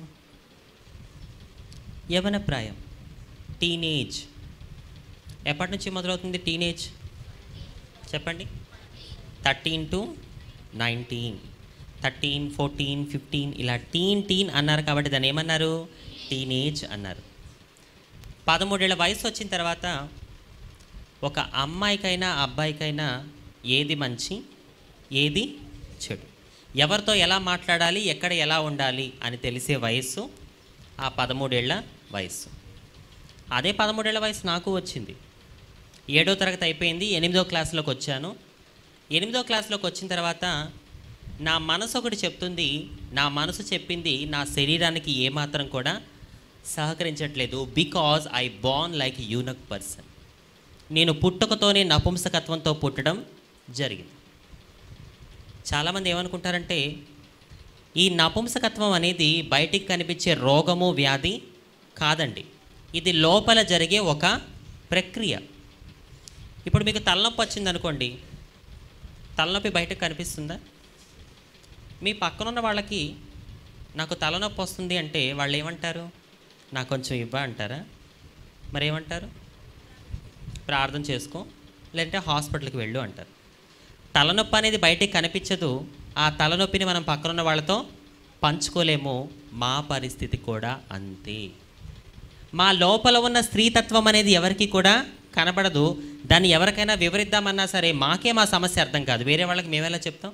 S1: యవన ప్రాయం టీనేజ్ ఎప్పటి నుంచి మొదలవుతుంది టీనేజ్ చెప్పండి thirteen to nineteen thirteen fourteen fifteen ఇలా టీన్ టీన్ అన్నారు కాబట్టి దాన్ని ఏమన్నారు టీనేజ్ అన్నారు పదమూడేళ్ల వయసు వచ్చిన తర్వాత ఒక అమ్మాయికైనా అబ్బాయికైనా ఏది మంచి ఏది చెడు ఎవరితో ఎలా మాట్లాడాలి ఎక్కడ ఎలా ఉండాలి అని తెలిసే వయస్సు ఆ పదమూడేళ్ల వయస్సు అదే పదమూడేళ్ల వయసు నాకు వచ్చింది ఏడో తరగతి అయిపోయింది ఎనిమిదో క్లాస్లోకి వచ్చాను ఎనిమిదో క్లాస్లోకి వచ్చిన తర్వాత నా మనసు ఒకటి చెప్తుంది నా మనసు చెప్పింది నా శరీరానికి ఏమాత్రం కూడా సహకరించట్లేదు because I born like eunuch person నేను పుట్టుకతోనే నపుంసకత్వంతో పుట్టడం జరిగింది చాలామంది ఏమనుకుంటారంటే ఈ నపుంసకత్వం అనేది బయటికి కనిపించే రోగము వ్యాధి కాదండి ఇది లోపల జరిగే ఒక ప్రక్రియ ఇప్పుడు మీకు తలనొప్పి వచ్చింది అనుకోండి తలనొప్పి బయటకు కనిపిస్తుందా మీ పక్కన ఉన్న వాళ్ళకి నాకు తలనొప్పి వస్తుంది అంటే వాళ్ళు ఏమంటారు నాకు కొంచెం ఇవ్వ అంటారా మరి ఏమంటారు ప్రార్థన చేసుకో లేదంటే హాస్పిటల్కి వెళ్ళు అంటారు తలనొప్పి అనేది బయటికి కనిపించదు ఆ తలనొప్పిని మనం పక్కనున్న వాళ్ళతో పంచుకోలేము మా పరిస్థితి కూడా అంతే మా లోపల ఉన్న స్త్రీతత్వం అనేది ఎవరికి కూడా కనబడదు దాన్ని ఎవరికైనా వివరిద్దామన్నా సరే మాకే మా సమస్య అర్థం కాదు వేరే వాళ్ళకి మేమెలా చెప్తాం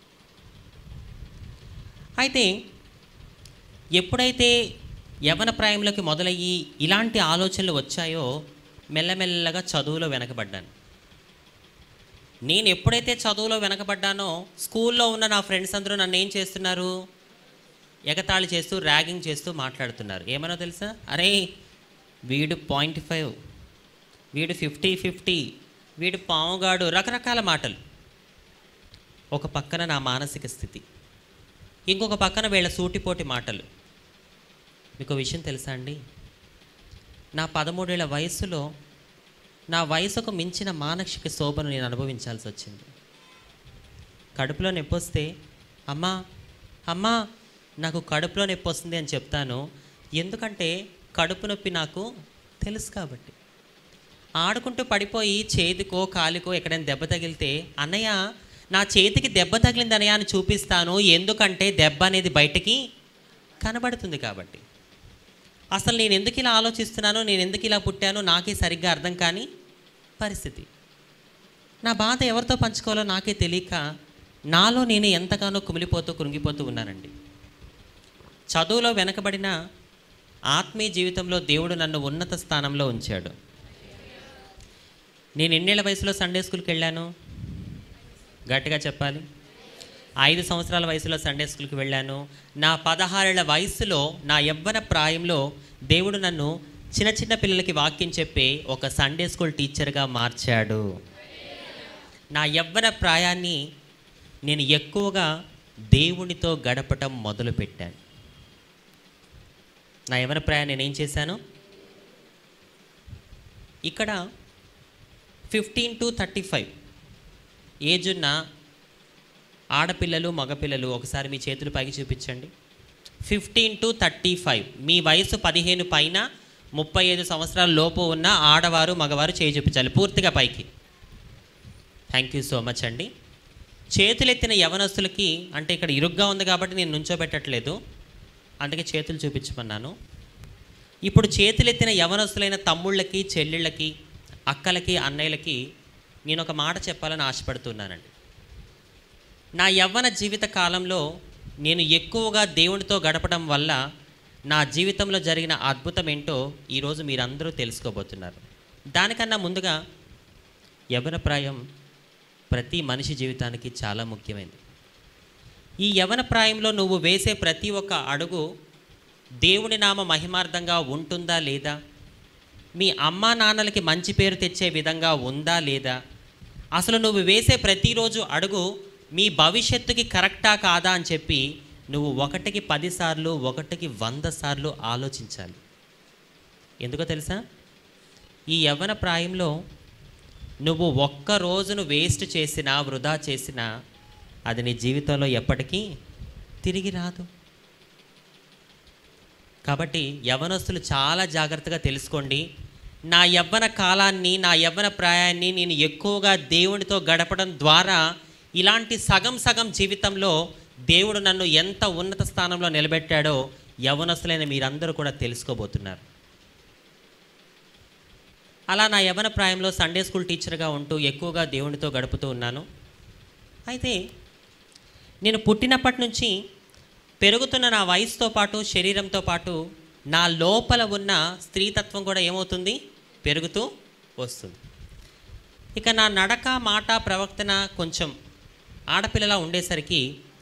S1: అయితే ఎప్పుడైతే యవన ప్రాయంలోకి మొదలయ్యి ఇలాంటి ఆలోచనలు వచ్చాయో మెల్లమెల్లగా చదువులో వెనకబడ్డాను నేను ఎప్పుడైతే చదువులో వెనకబడ్డానో స్కూల్లో ఉన్న నా ఫ్రెండ్స్ అందరూ నన్ను ఏం చేస్తున్నారు ఎగతాళి చేస్తూ ర్యాగింగ్ చేస్తూ మాట్లాడుతున్నారు ఏమనో తెలుసా అరే వీడు పాయింట్ ఫైవ్ వీడు ఫిఫ్టీ ఫిఫ్టీ వీడు పావుగాడు రకరకాల మాటలు ఒక పక్కన నా మానసిక స్థితి ఇంకొక పక్కన వీళ్ళ సూటిపోటి మాటలు మీకు ఒక విషయం తెలుసా అండి నా పదమూడేళ్ల వయసులో నా వయసుకు మించిన మానసిక శోభను నేను అనుభవించాల్సి వచ్చింది కడుపులో నొప్పి వస్తే అమ్మా అమ్మా నాకు కడుపులో నొప్పి వస్తుంది అని చెప్తాను ఎందుకంటే కడుపు నొప్పి నాకు తెలుసు కాబట్టి ఆడుకుంటూ పడిపోయి చేతికో కాలికో ఎక్కడైనా దెబ్బ తగిలితే అన్నయ్య నా చేతికి దెబ్బ తగిలింది అన్నయ్య అని చూపిస్తాను ఎందుకంటే దెబ్బ అనేది బయటికి కనబడుతుంది కాబట్టి అసలు నేను ఎందుకు ఇలా ఆలోచిస్తున్నానో నేను ఎందుకు ఇలా పుట్టానో నాకే సరిగ్గా అర్థం కాని పరిస్థితి నా బాధ ఎవరితో పంచుకోవాలో నాకే తెలియక నాలో నేను ఎంతగానో కుమిలిపోతూ కృంగిపోతూ ఉన్నానండి చదువులో వెనకబడిన ఆత్మీయ జీవితంలో దేవుడు నన్ను ఉన్నత స్థానంలో ఉంచాడు నేను ఎన్నేళ్ల వయసులో సండే స్కూల్కి వెళ్ళాను గట్టిగా చెప్పాలి ఐదు సంవత్సరాల వయసులో సండే స్కూల్కి వెళ్ళాను నా పదహారేళ్ల వయసులో నా యవ్వన ప్రాయంలో దేవుడు నన్ను చిన్న చిన్న పిల్లలకి వాక్యం చెప్పే ఒక సండే స్కూల్ టీచర్గా మార్చాడు నా యవ్వన ప్రాయాన్ని నేను ఎక్కువగా దేవునితో గడపటం మొదలుపెట్టాను నా యవ్వన ప్రాయాన్ని నేను ఏం చేశాను ఇక్కడ fifteen to thirty five age ఉన్న ఆడపిల్లలు మగపిల్లలు ఒకసారి మీ చేతులు పైకి చూపించండి ఫిఫ్టీన్ టు థర్టీ ఫైవ్ మీ వయసు పదిహేను పైన ముప్పై ఐదు సంవత్సరాల లోపు ఉన్న ఆడవారు మగవారు చేయి చూపించాలి పూర్తిగా పైకి థ్యాంక్ యూ సో మచ్ అండి చేతులెత్తిన యవనస్తులకి అంటే ఇక్కడ ఇరుగ్గా ఉంది కాబట్టి నేను నుంచోబెట్టట్లేదు అందుకే చేతులు చూపించమన్నాను ఇప్పుడు చేతులెత్తిన యవనస్తులైన తమ్ముళ్ళకి చెల్లెళ్ళకి అక్కలకి అన్నయ్యలకి నేను ఒక మాట చెప్పాలని ఆశపడుతున్నానండి నా యవ్వన జీవిత కాలంలో నేను ఎక్కువగా దేవునితో గడపడం వల్ల నా జీవితంలో జరిగిన అద్భుతం ఏంటో ఈరోజు మీరందరూ తెలుసుకోబోతున్నారు దానికన్నా ముందుగా యవ్వన ప్రాయం ప్రతి మనిషి జీవితానికి చాలా ముఖ్యమైనది ఈ యవన ప్రాయంలో నువ్వు వేసే ప్రతి ఒక్క అడుగు దేవుని నామ మహిమార్థంగా ఉంటుందా లేదా మీ అమ్మా నాన్నలకి మంచి పేరు తెచ్చే విధంగా ఉందా లేదా అసలు నువ్వు వేసే ప్రతిరోజు అడుగు మీ భవిష్యత్తుకి కరెక్టా కాదా అని చెప్పి నువ్వు ఒకటికి పదిసార్లు ఒకటికి వంద సార్లు ఆలోచించాలి ఎందుకో తెలుసా ఈ యవ్వన ప్రాయంలో నువ్వు ఒక్క రోజును వేస్ట్ చేసినా వృధా చేసినా అది నీ జీవితంలో ఎప్పటికీ తిరిగి రాదు కాబట్టి యవ్వనస్తులు చాలా జాగ్రత్తగా తెలుసుకోండి నా యవ్వన కాలాన్ని నా యవ్వన ప్రాయాన్ని నేను ఎక్కువగా దేవునితో గడపడం ద్వారా ఇలాంటి సగం సగం జీవితంలో దేవుడు నన్ను ఎంత ఉన్నత స్థానంలో నిలబెట్టాడో యవ్వనస్తులైన మీరందరూ కూడా తెలుసుకోబోతున్నారు అలా నా యవ్వన ప్రాయంలో సండే స్కూల్ టీచర్గా ఉంటూ ఎక్కువగా దేవునితో గడుపుతూ ఉన్నాను అయితే నేను పుట్టినప్పటి నుంచి పెరుగుతున్న నా వయసుతో పాటు శరీరంతో పాటు నా లోపల ఉన్న స్త్రీతత్వం కూడా ఏమవుతుంది పెరుగుతూ వస్తుంది ఇక నా నడక మాట ప్రవర్తన కొంచెం ఆడపిల్లలా ఉండేసరికి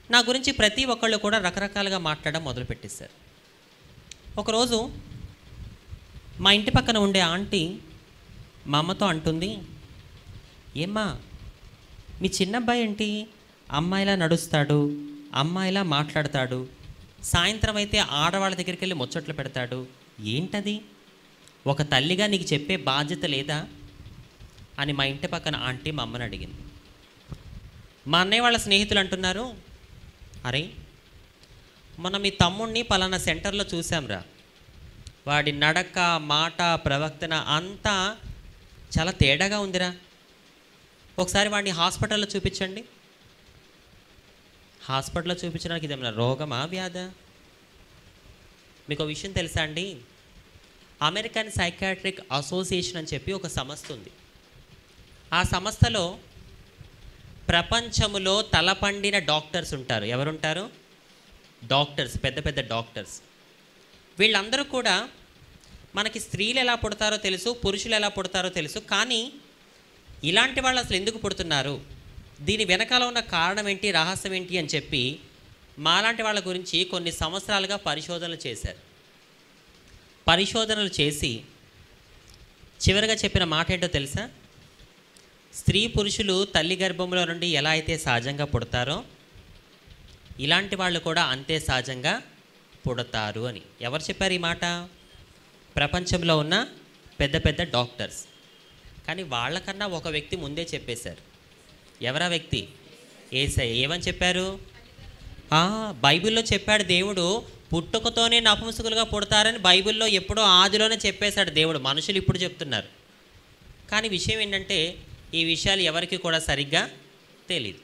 S1: నా గురించి ప్రతి ఒక్కళ్ళు కూడా రకరకాలుగా మాట్లాడడం మొదలుపెట్టేశారు ఒకరోజు మా ఇంటి పక్కన ఉండే ఆంటీ మా అమ్మతో అంటుంది ఏమ్మా మీ చిన్నబ్బాయి ఏంటి అమ్మాయిలా నడుస్తాడు అమ్మాయిలా మాట్లాడతాడు సాయంత్రం అయితే ఆడవాళ్ళ దగ్గరికి వెళ్ళి ముచ్చట్లు పెడతాడు ఏంటది ఒక తల్లిగా నీకు చెప్పే బాధ్యత లేదా అని మా ఇంటి పక్కన ఆంటీ మా అమ్మని అడిగింది మా అన్నయ్య వాళ్ళ స్నేహితులు అంటున్నారు అరే మొన్న మీ తమ్ముడిని పలానా సెంటర్లో చూసాంరా వాడి నడక మాట ప్రవర్తన అంతా చాలా తేడాగా ఉందిరా ఒకసారి వాడిని హాస్పిటల్లో చూపించండి హాస్పిటల్లో చూపించడానికి ఇదేమైనా రోగమా వ్యాధ మీకు ఒక విషయం తెలుసా అండి అమెరికన్ సైకాట్రిక్ అసోసియేషన్ అని చెప్పి ఒక సంస్థ ఉంది ఆ సంస్థలో ప్రపంచములో తలపండిన డాక్టర్స్ ఉంటారు ఎవరుంటారు డాక్టర్స్ పెద్ద పెద్ద డాక్టర్స్ వీళ్ళందరూ కూడా మనకి స్త్రీలు ఎలా పుడతారో తెలుసు పురుషులు ఎలా పుడతారో తెలుసు కానీ ఇలాంటి వాళ్ళు అసలు ఎందుకు పుడుతున్నారు దీని వెనకాల ఉన్న కారణం ఏంటి రహస్యం ఏంటి అని చెప్పి మాలాంటి వాళ్ళ గురించి కొన్ని సంవత్సరాలుగా పరిశోధనలు చేశారు పరిశోధనలు చేసి చివరిగా చెప్పిన మాట ఏంటో తెలుసా స్త్రీ పురుషులు తల్లి గర్భంలో నుండి ఎలా అయితే సహజంగా పుడతారో ఇలాంటి వాళ్ళు కూడా అంతే సహజంగా పుడతారు అని ఎవరు చెప్పారు ఈ మాట ప్రపంచంలో ఉన్న పెద్ద పెద్ద డాక్టర్స్ కానీ వాళ్ళకన్నా ఒక వ్యక్తి ముందే చెప్పేశారు ఎవరా వ్యక్తి ఏసై ఏమని చెప్పారు ఆ, బైబిల్లో చెప్పాడు దేవుడు పుట్టుకతోనే నపుంసకులుగా పుడతారని బైబిల్లో ఎప్పుడో ఆదిలోనే చెప్పేశాడు దేవుడు మనుషులు ఇప్పుడు చెప్తున్నారు కానీ విషయం ఏంటంటే ఈ విషయాలు ఎవరికి కూడా సరిగ్గా తెలియదు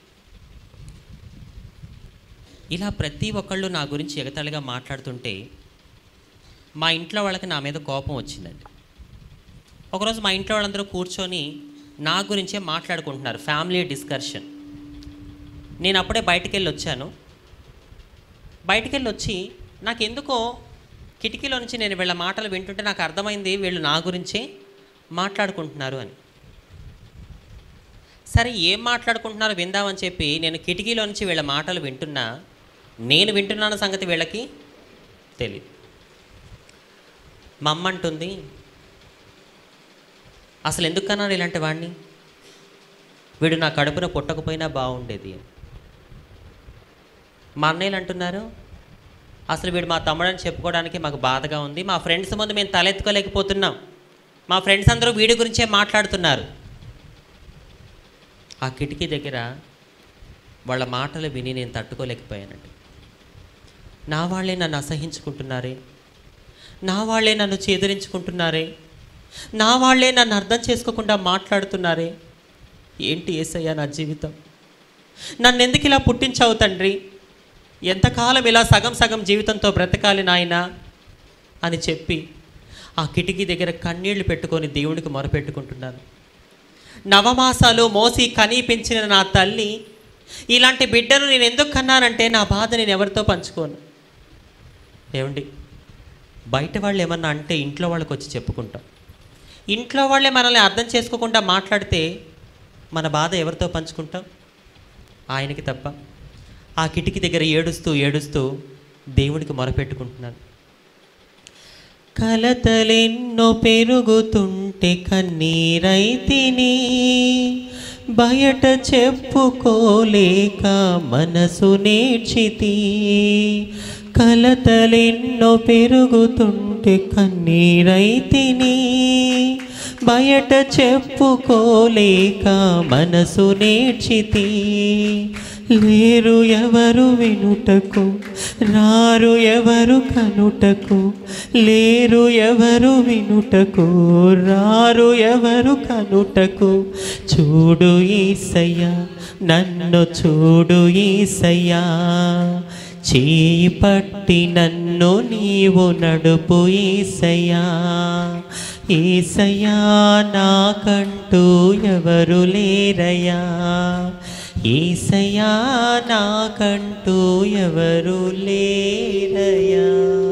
S1: ఇలా ప్రతి ఒక్కళ్ళు నా గురించి ఎగతాళిగా మాట్లాడుతుంటే మా ఇంట్లో వాళ్ళకి నా మీద కోపం వచ్చిందండి ఒకరోజు మా ఇంట్లో వాళ్ళందరూ కూర్చొని నా గురించే మాట్లాడుకుంటున్నారు ఫ్యామిలీ డిస్కషన్ నేను అప్పుడే బయటికి వెళ్ళి వచ్చాను బయటికి వెళ్ళి వచ్చి నాకు ఎందుకో కిటికీలో నుంచి నేను వీళ్ళ మాటలు వింటుంటే నాకు అర్థమైంది వీళ్ళు నా గురించే మాట్లాడుకుంటున్నారు అని సరే ఏం మాట్లాడుకుంటున్నారో విందామని చెప్పి నేను కిటికీలో నుంచి వీళ్ళ మాటలు వింటున్నా నేను వింటున్నాన సంగతి వీళ్ళకి తెలియదు మా అమ్మ అంటుంది అసలు ఎందుకు కన్నాడు ఇలాంటి వాడిని వీడు నా కడుపున పుట్టకపోయినా బాగుండేది అని. మా అన్నయ్యలు అంటున్నారు అసలు వీడు మా తమ్ముడని చెప్పుకోవడానికి మాకు బాధగా ఉంది మా ఫ్రెండ్స్ ముందు మేము తలెత్తుకోలేకపోతున్నాం మా ఫ్రెండ్స్ అందరూ వీడి గురించే మాట్లాడుతున్నారు ఆ కిటికీ దగ్గర వాళ్ళ మాటలు విని నేను తట్టుకోలేకపోయానండి నా వాళ్ళే నన్ను అసహించుకుంటున్నారే నా వాళ్ళే నన్ను చేదరించుకుంటున్నారే నా వాళ్ళే నన్ను అర్థం చేసుకోకుండా మాట్లాడుతున్నారే ఏంటి ఏసయ్యా నా జీవితం నన్ను ఎందుకు ఇలా పుట్టించావు తండ్రి ఎంతకాలం ఇలా సగం సగం జీవితంతో బ్రతకాలి నాయనా అని చెప్పి ఆ కిటికీ దగ్గర కన్నీళ్లు పెట్టుకొని దేవుడికి మొరపెట్టుకుంటున్నాను నవమాసాలు మోసి కనీ పెంచిన నా తల్లి ఇలాంటి బిడ్డను నేను ఎందుకు కన్నానంటే నా బాధ నేను ఎవరితో పంచుకోను ఏమండి బయట వాళ్ళు ఏమన్నా అంటే ఇంట్లో వాళ్ళకి వచ్చి చెప్పుకుంటాం ఇంట్లో వాళ్ళే మనల్ని అర్థం చేసుకోకుండా మాట్లాడితే మన బాధ ఎవరితో పంచుకుంటాం ఆయనకి తప్ప ఆ కిటికీ దగ్గర ఏడుస్తూ ఏడుస్తూ దేవుడికి మొరపెట్టుకుంటున్నాను కలతలెన్నో పెరుగుతుంటే కన్నీరైతిని బయట చెప్పుకోలేక మనసు నేర్చితి కలతలెన్నో పెరుగుతుంటే కన్నీరైతిని బయట చెప్పుకోలేక మనసు నేర్చితి లేరు ఎవరు వినుటకు రారు ఎవరు కనుటకు లేరు ఎవరు వినుటకు రారు ఎవరు కనుటకు చూడు ఈసయ్యా నన్ను చూడు ఈసయ్యా చేయి పట్టి నన్ను నీవు నడుపు ఈసయ్యా ఈసయ్యా నాకంటూ ఎవరు లేరయ్యా ఈసయ్యా నాకంటూ ఎవరు లేరయ్యా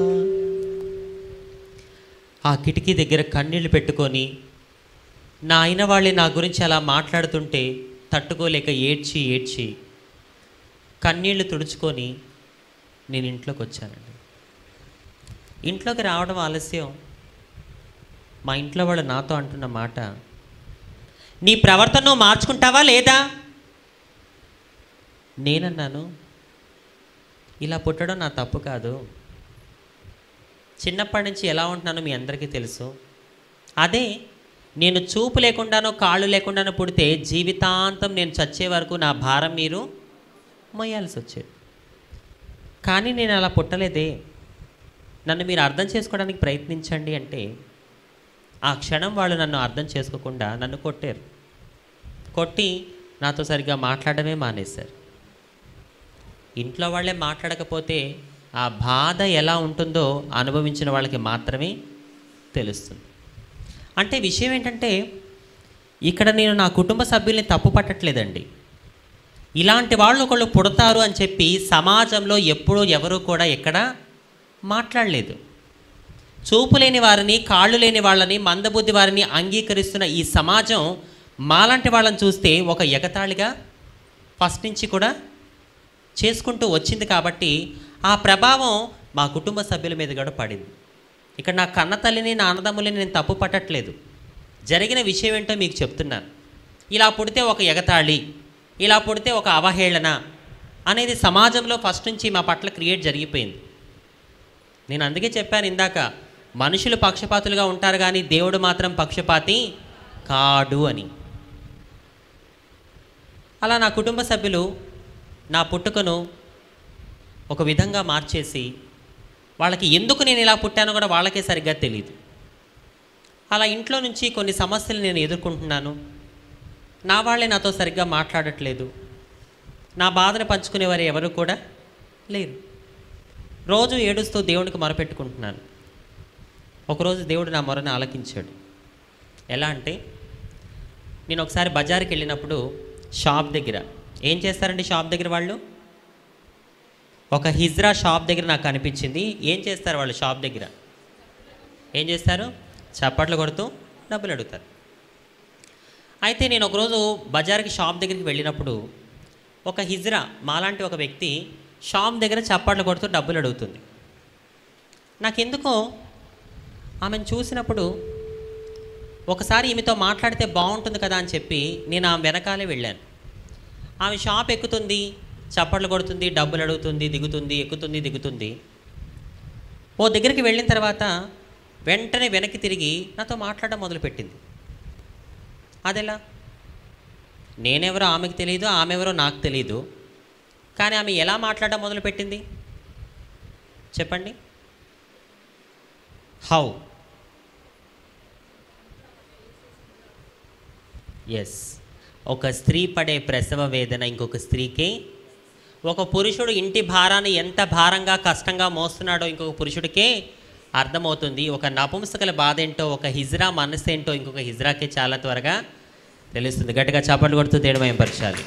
S1: ఆ కిటికీ దగ్గర కన్నీళ్ళు పెట్టుకొని నా అయిన వాళ్ళే నా గురించి అలా మాట్లాడుతుంటే తట్టుకోలేక ఏడ్చి ఏడ్చి కన్నీళ్లు తుడుచుకొని నేను ఇంట్లోకి వచ్చానండి ఇంట్లోకి రావడం ఆలస్యం మా ఇంట్లో వాళ్ళు నాతో అంటున్న మాట నీ ప్రవర్తన నువ్వు మార్చుకుంటావా లేదా నేనన్నాను ఇలా పుట్టడం నా తప్పు కాదు చిన్నప్పటి నుంచి ఎలా ఉంటున్నానో మీ అందరికీ తెలుసు అదే నేను చూపు లేకుండానో కాళ్ళు లేకుండానో పుడితే జీవితాంతం నేను చచ్చే వరకు నా భారం మీరు మోయాల్సి వచ్చేది కానీ నేను అలా పుట్టలేదే నన్ను మీరు అర్థం చేసుకోవడానికి ప్రయత్నించండి అంటే ఆ క్షణం వాళ్ళు నన్ను అర్థం చేసుకోకుండా నన్ను కొట్టారు కొట్టి నాతో సరిగ్గా మాట్లాడమే మానేశారు ఇంట్లో వాళ్ళే మాట్లాడకపోతే ఆ బాధ ఎలా ఉంటుందో అనుభవించిన వాళ్ళకి మాత్రమే తెలుస్తుంది అంటే విషయం ఏంటంటే ఇక్కడ నేను నా కుటుంబ సభ్యుల్ని తప్పు పట్టట్లేదండి ఇలాంటి వాళ్ళు ఒకళ్ళు పుడతారు అని చెప్పి సమాజంలో ఎప్పుడూ ఎవరు కూడా ఎక్కడ మాట్లాడలేదు చూపు లేని వారిని కాళ్ళు లేని వాళ్ళని మందబుద్ధి వారిని అంగీకరిస్తున్న ఈ సమాజం మాలాంటి వాళ్ళని చూస్తే ఒక ఎగతాళిగా ఫస్ట్ నుంచి కూడా చేసుకుంటూ వచ్చింది కాబట్టి ఆ ప్రభావం మా కుటుంబ సభ్యుల మీద కూడా పడింది ఇక్కడ నా కన్న తల్లిని నా అన్నదమ్ములని నేను తప్పు పట్టట్లేదు జరిగిన విషయం ఏంటో మీకు చెప్తున్నాను ఇలా పుడితే ఒక ఎగతాళి ఇలా పుడితే ఒక అవహేళన అనేది సమాజంలో ఫస్ట్ నుంచి మా పట్ల క్రియేట్ జరిగిపోయింది నేను అందుకే చెప్పాను ఇందాక మనుషులు పక్షపాతులుగా ఉంటారు కానీ దేవుడు మాత్రం పక్షపాతి కాడు అని అలా నా కుటుంబ సభ్యులు నా పుట్టుకను ఒక విధంగా మార్చేసి వాళ్ళకి ఎందుకు నేను ఇలా పుట్టానో కూడా వాళ్ళకే సరిగ్గా తెలియదు అలా ఇంట్లో నుంచి కొన్ని సమస్యలు నేను ఎదుర్కొంటున్నాను నా వాళ్ళే నాతో సరిగ్గా మాట్లాడట్లేదు నా బాధను పంచుకునేవారు ఎవరు కూడా లేరు రోజు ఏడుస్తూ దేవునికి మొరపెట్టుకుంటున్నాను ఒకరోజు దేవుడు నా మొరను ఆలకించాడు ఎలా అంటే నేను ఒకసారి బజార్కి వెళ్ళినప్పుడు షాప్ దగ్గర ఏం చేస్తారండి షాప్ దగ్గర వాళ్ళు ఒక హిజ్రా షాప్ దగ్గర నాకు కనిపించింది ఏం చేస్తారు వాళ్ళు షాప్ దగ్గర ఏం చేస్తారు చప్పట్లు కొడుతూ డబ్బులు అడుగుతారు అయితే నేను ఒకరోజు బజార్కి షాప్ దగ్గరికి వెళ్ళినప్పుడు ఒక హిజ్రా మాలాంటి ఒక వ్యక్తి షాప్ దగ్గర చప్పట్లు కొడుతూ డబ్బులు అడుగుతుంది నాకెందుకో ఆమెను చూసినప్పుడు ఒకసారి ఈమెతో మాట్లాడితే బాగుంటుంది కదా అని చెప్పి నేను ఆమె వెనకాలే వెళ్ళాను ఆమె షాప్ ఎక్కుతుంది చప్పట్లు కొడుతుంది డబ్బులు అడుగుతుంది దిగుతుంది ఎక్కుతుంది దిగుతుంది ఓ దగ్గరికి వెళ్ళిన తర్వాత వెంటనే వెనక్కి తిరిగి నాతో మాట్లాడడం మొదలుపెట్టింది అదెలా నేనెవరో ఆమెకు తెలియదు ఆమె ఎవరో నాకు తెలియదు కానీ ఆమె ఎలా మాట్లాడడం మొదలుపెట్టింది చెప్పండి హౌ ఎస్ ఒక స్త్రీ పడే ప్రసవ వేదన ఇంకొక స్త్రీకి ఒక పురుషుడు ఇంటి భారాన్ని ఎంత భారంగా కష్టంగా మోస్తున్నాడో ఇంకొక పురుషుడికే అర్థమవుతుంది ఒక నపుంసకల బాధ ఏంటో ఒక హిజ్రా మనసు ఏంటో ఇంకొక హిజ్రాకే చాలా త్వరగా తెలుస్తుంది గట్టిగా చప్పట్లు కొడుతూ తేడమయంపరచాలి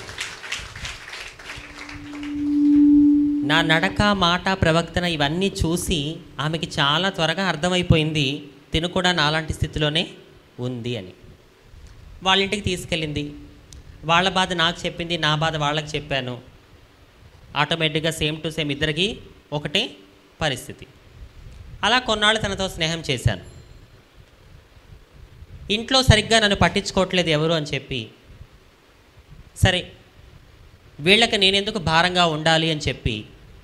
S1: నా నడక మాట ప్రవక్తన ఇవన్నీ చూసి ఆమెకి చాలా త్వరగా అర్థమైపోయింది తిను కూడా నాలాంటి స్థితిలోనే ఉంది అని వాళ్ళ ఇంటికి తీసుకెళ్ళింది వాళ్ళ బాధ నాకు చెప్పింది నా బాధ వాళ్ళకి చెప్పాను ఆటోమేటిక్గా సేమ్ టు సేమ్ ఇద్దరికి ఒకటే పరిస్థితి అలా కొన్నాళ్ళు తనతో స్నేహం చేశాను ఇంట్లో సరిగ్గా నన్ను పట్టించుకోవట్లేదు ఎవరు అని చెప్పి సరే వీళ్ళకి నేనెందుకు భారంగా ఉండాలి అని చెప్పి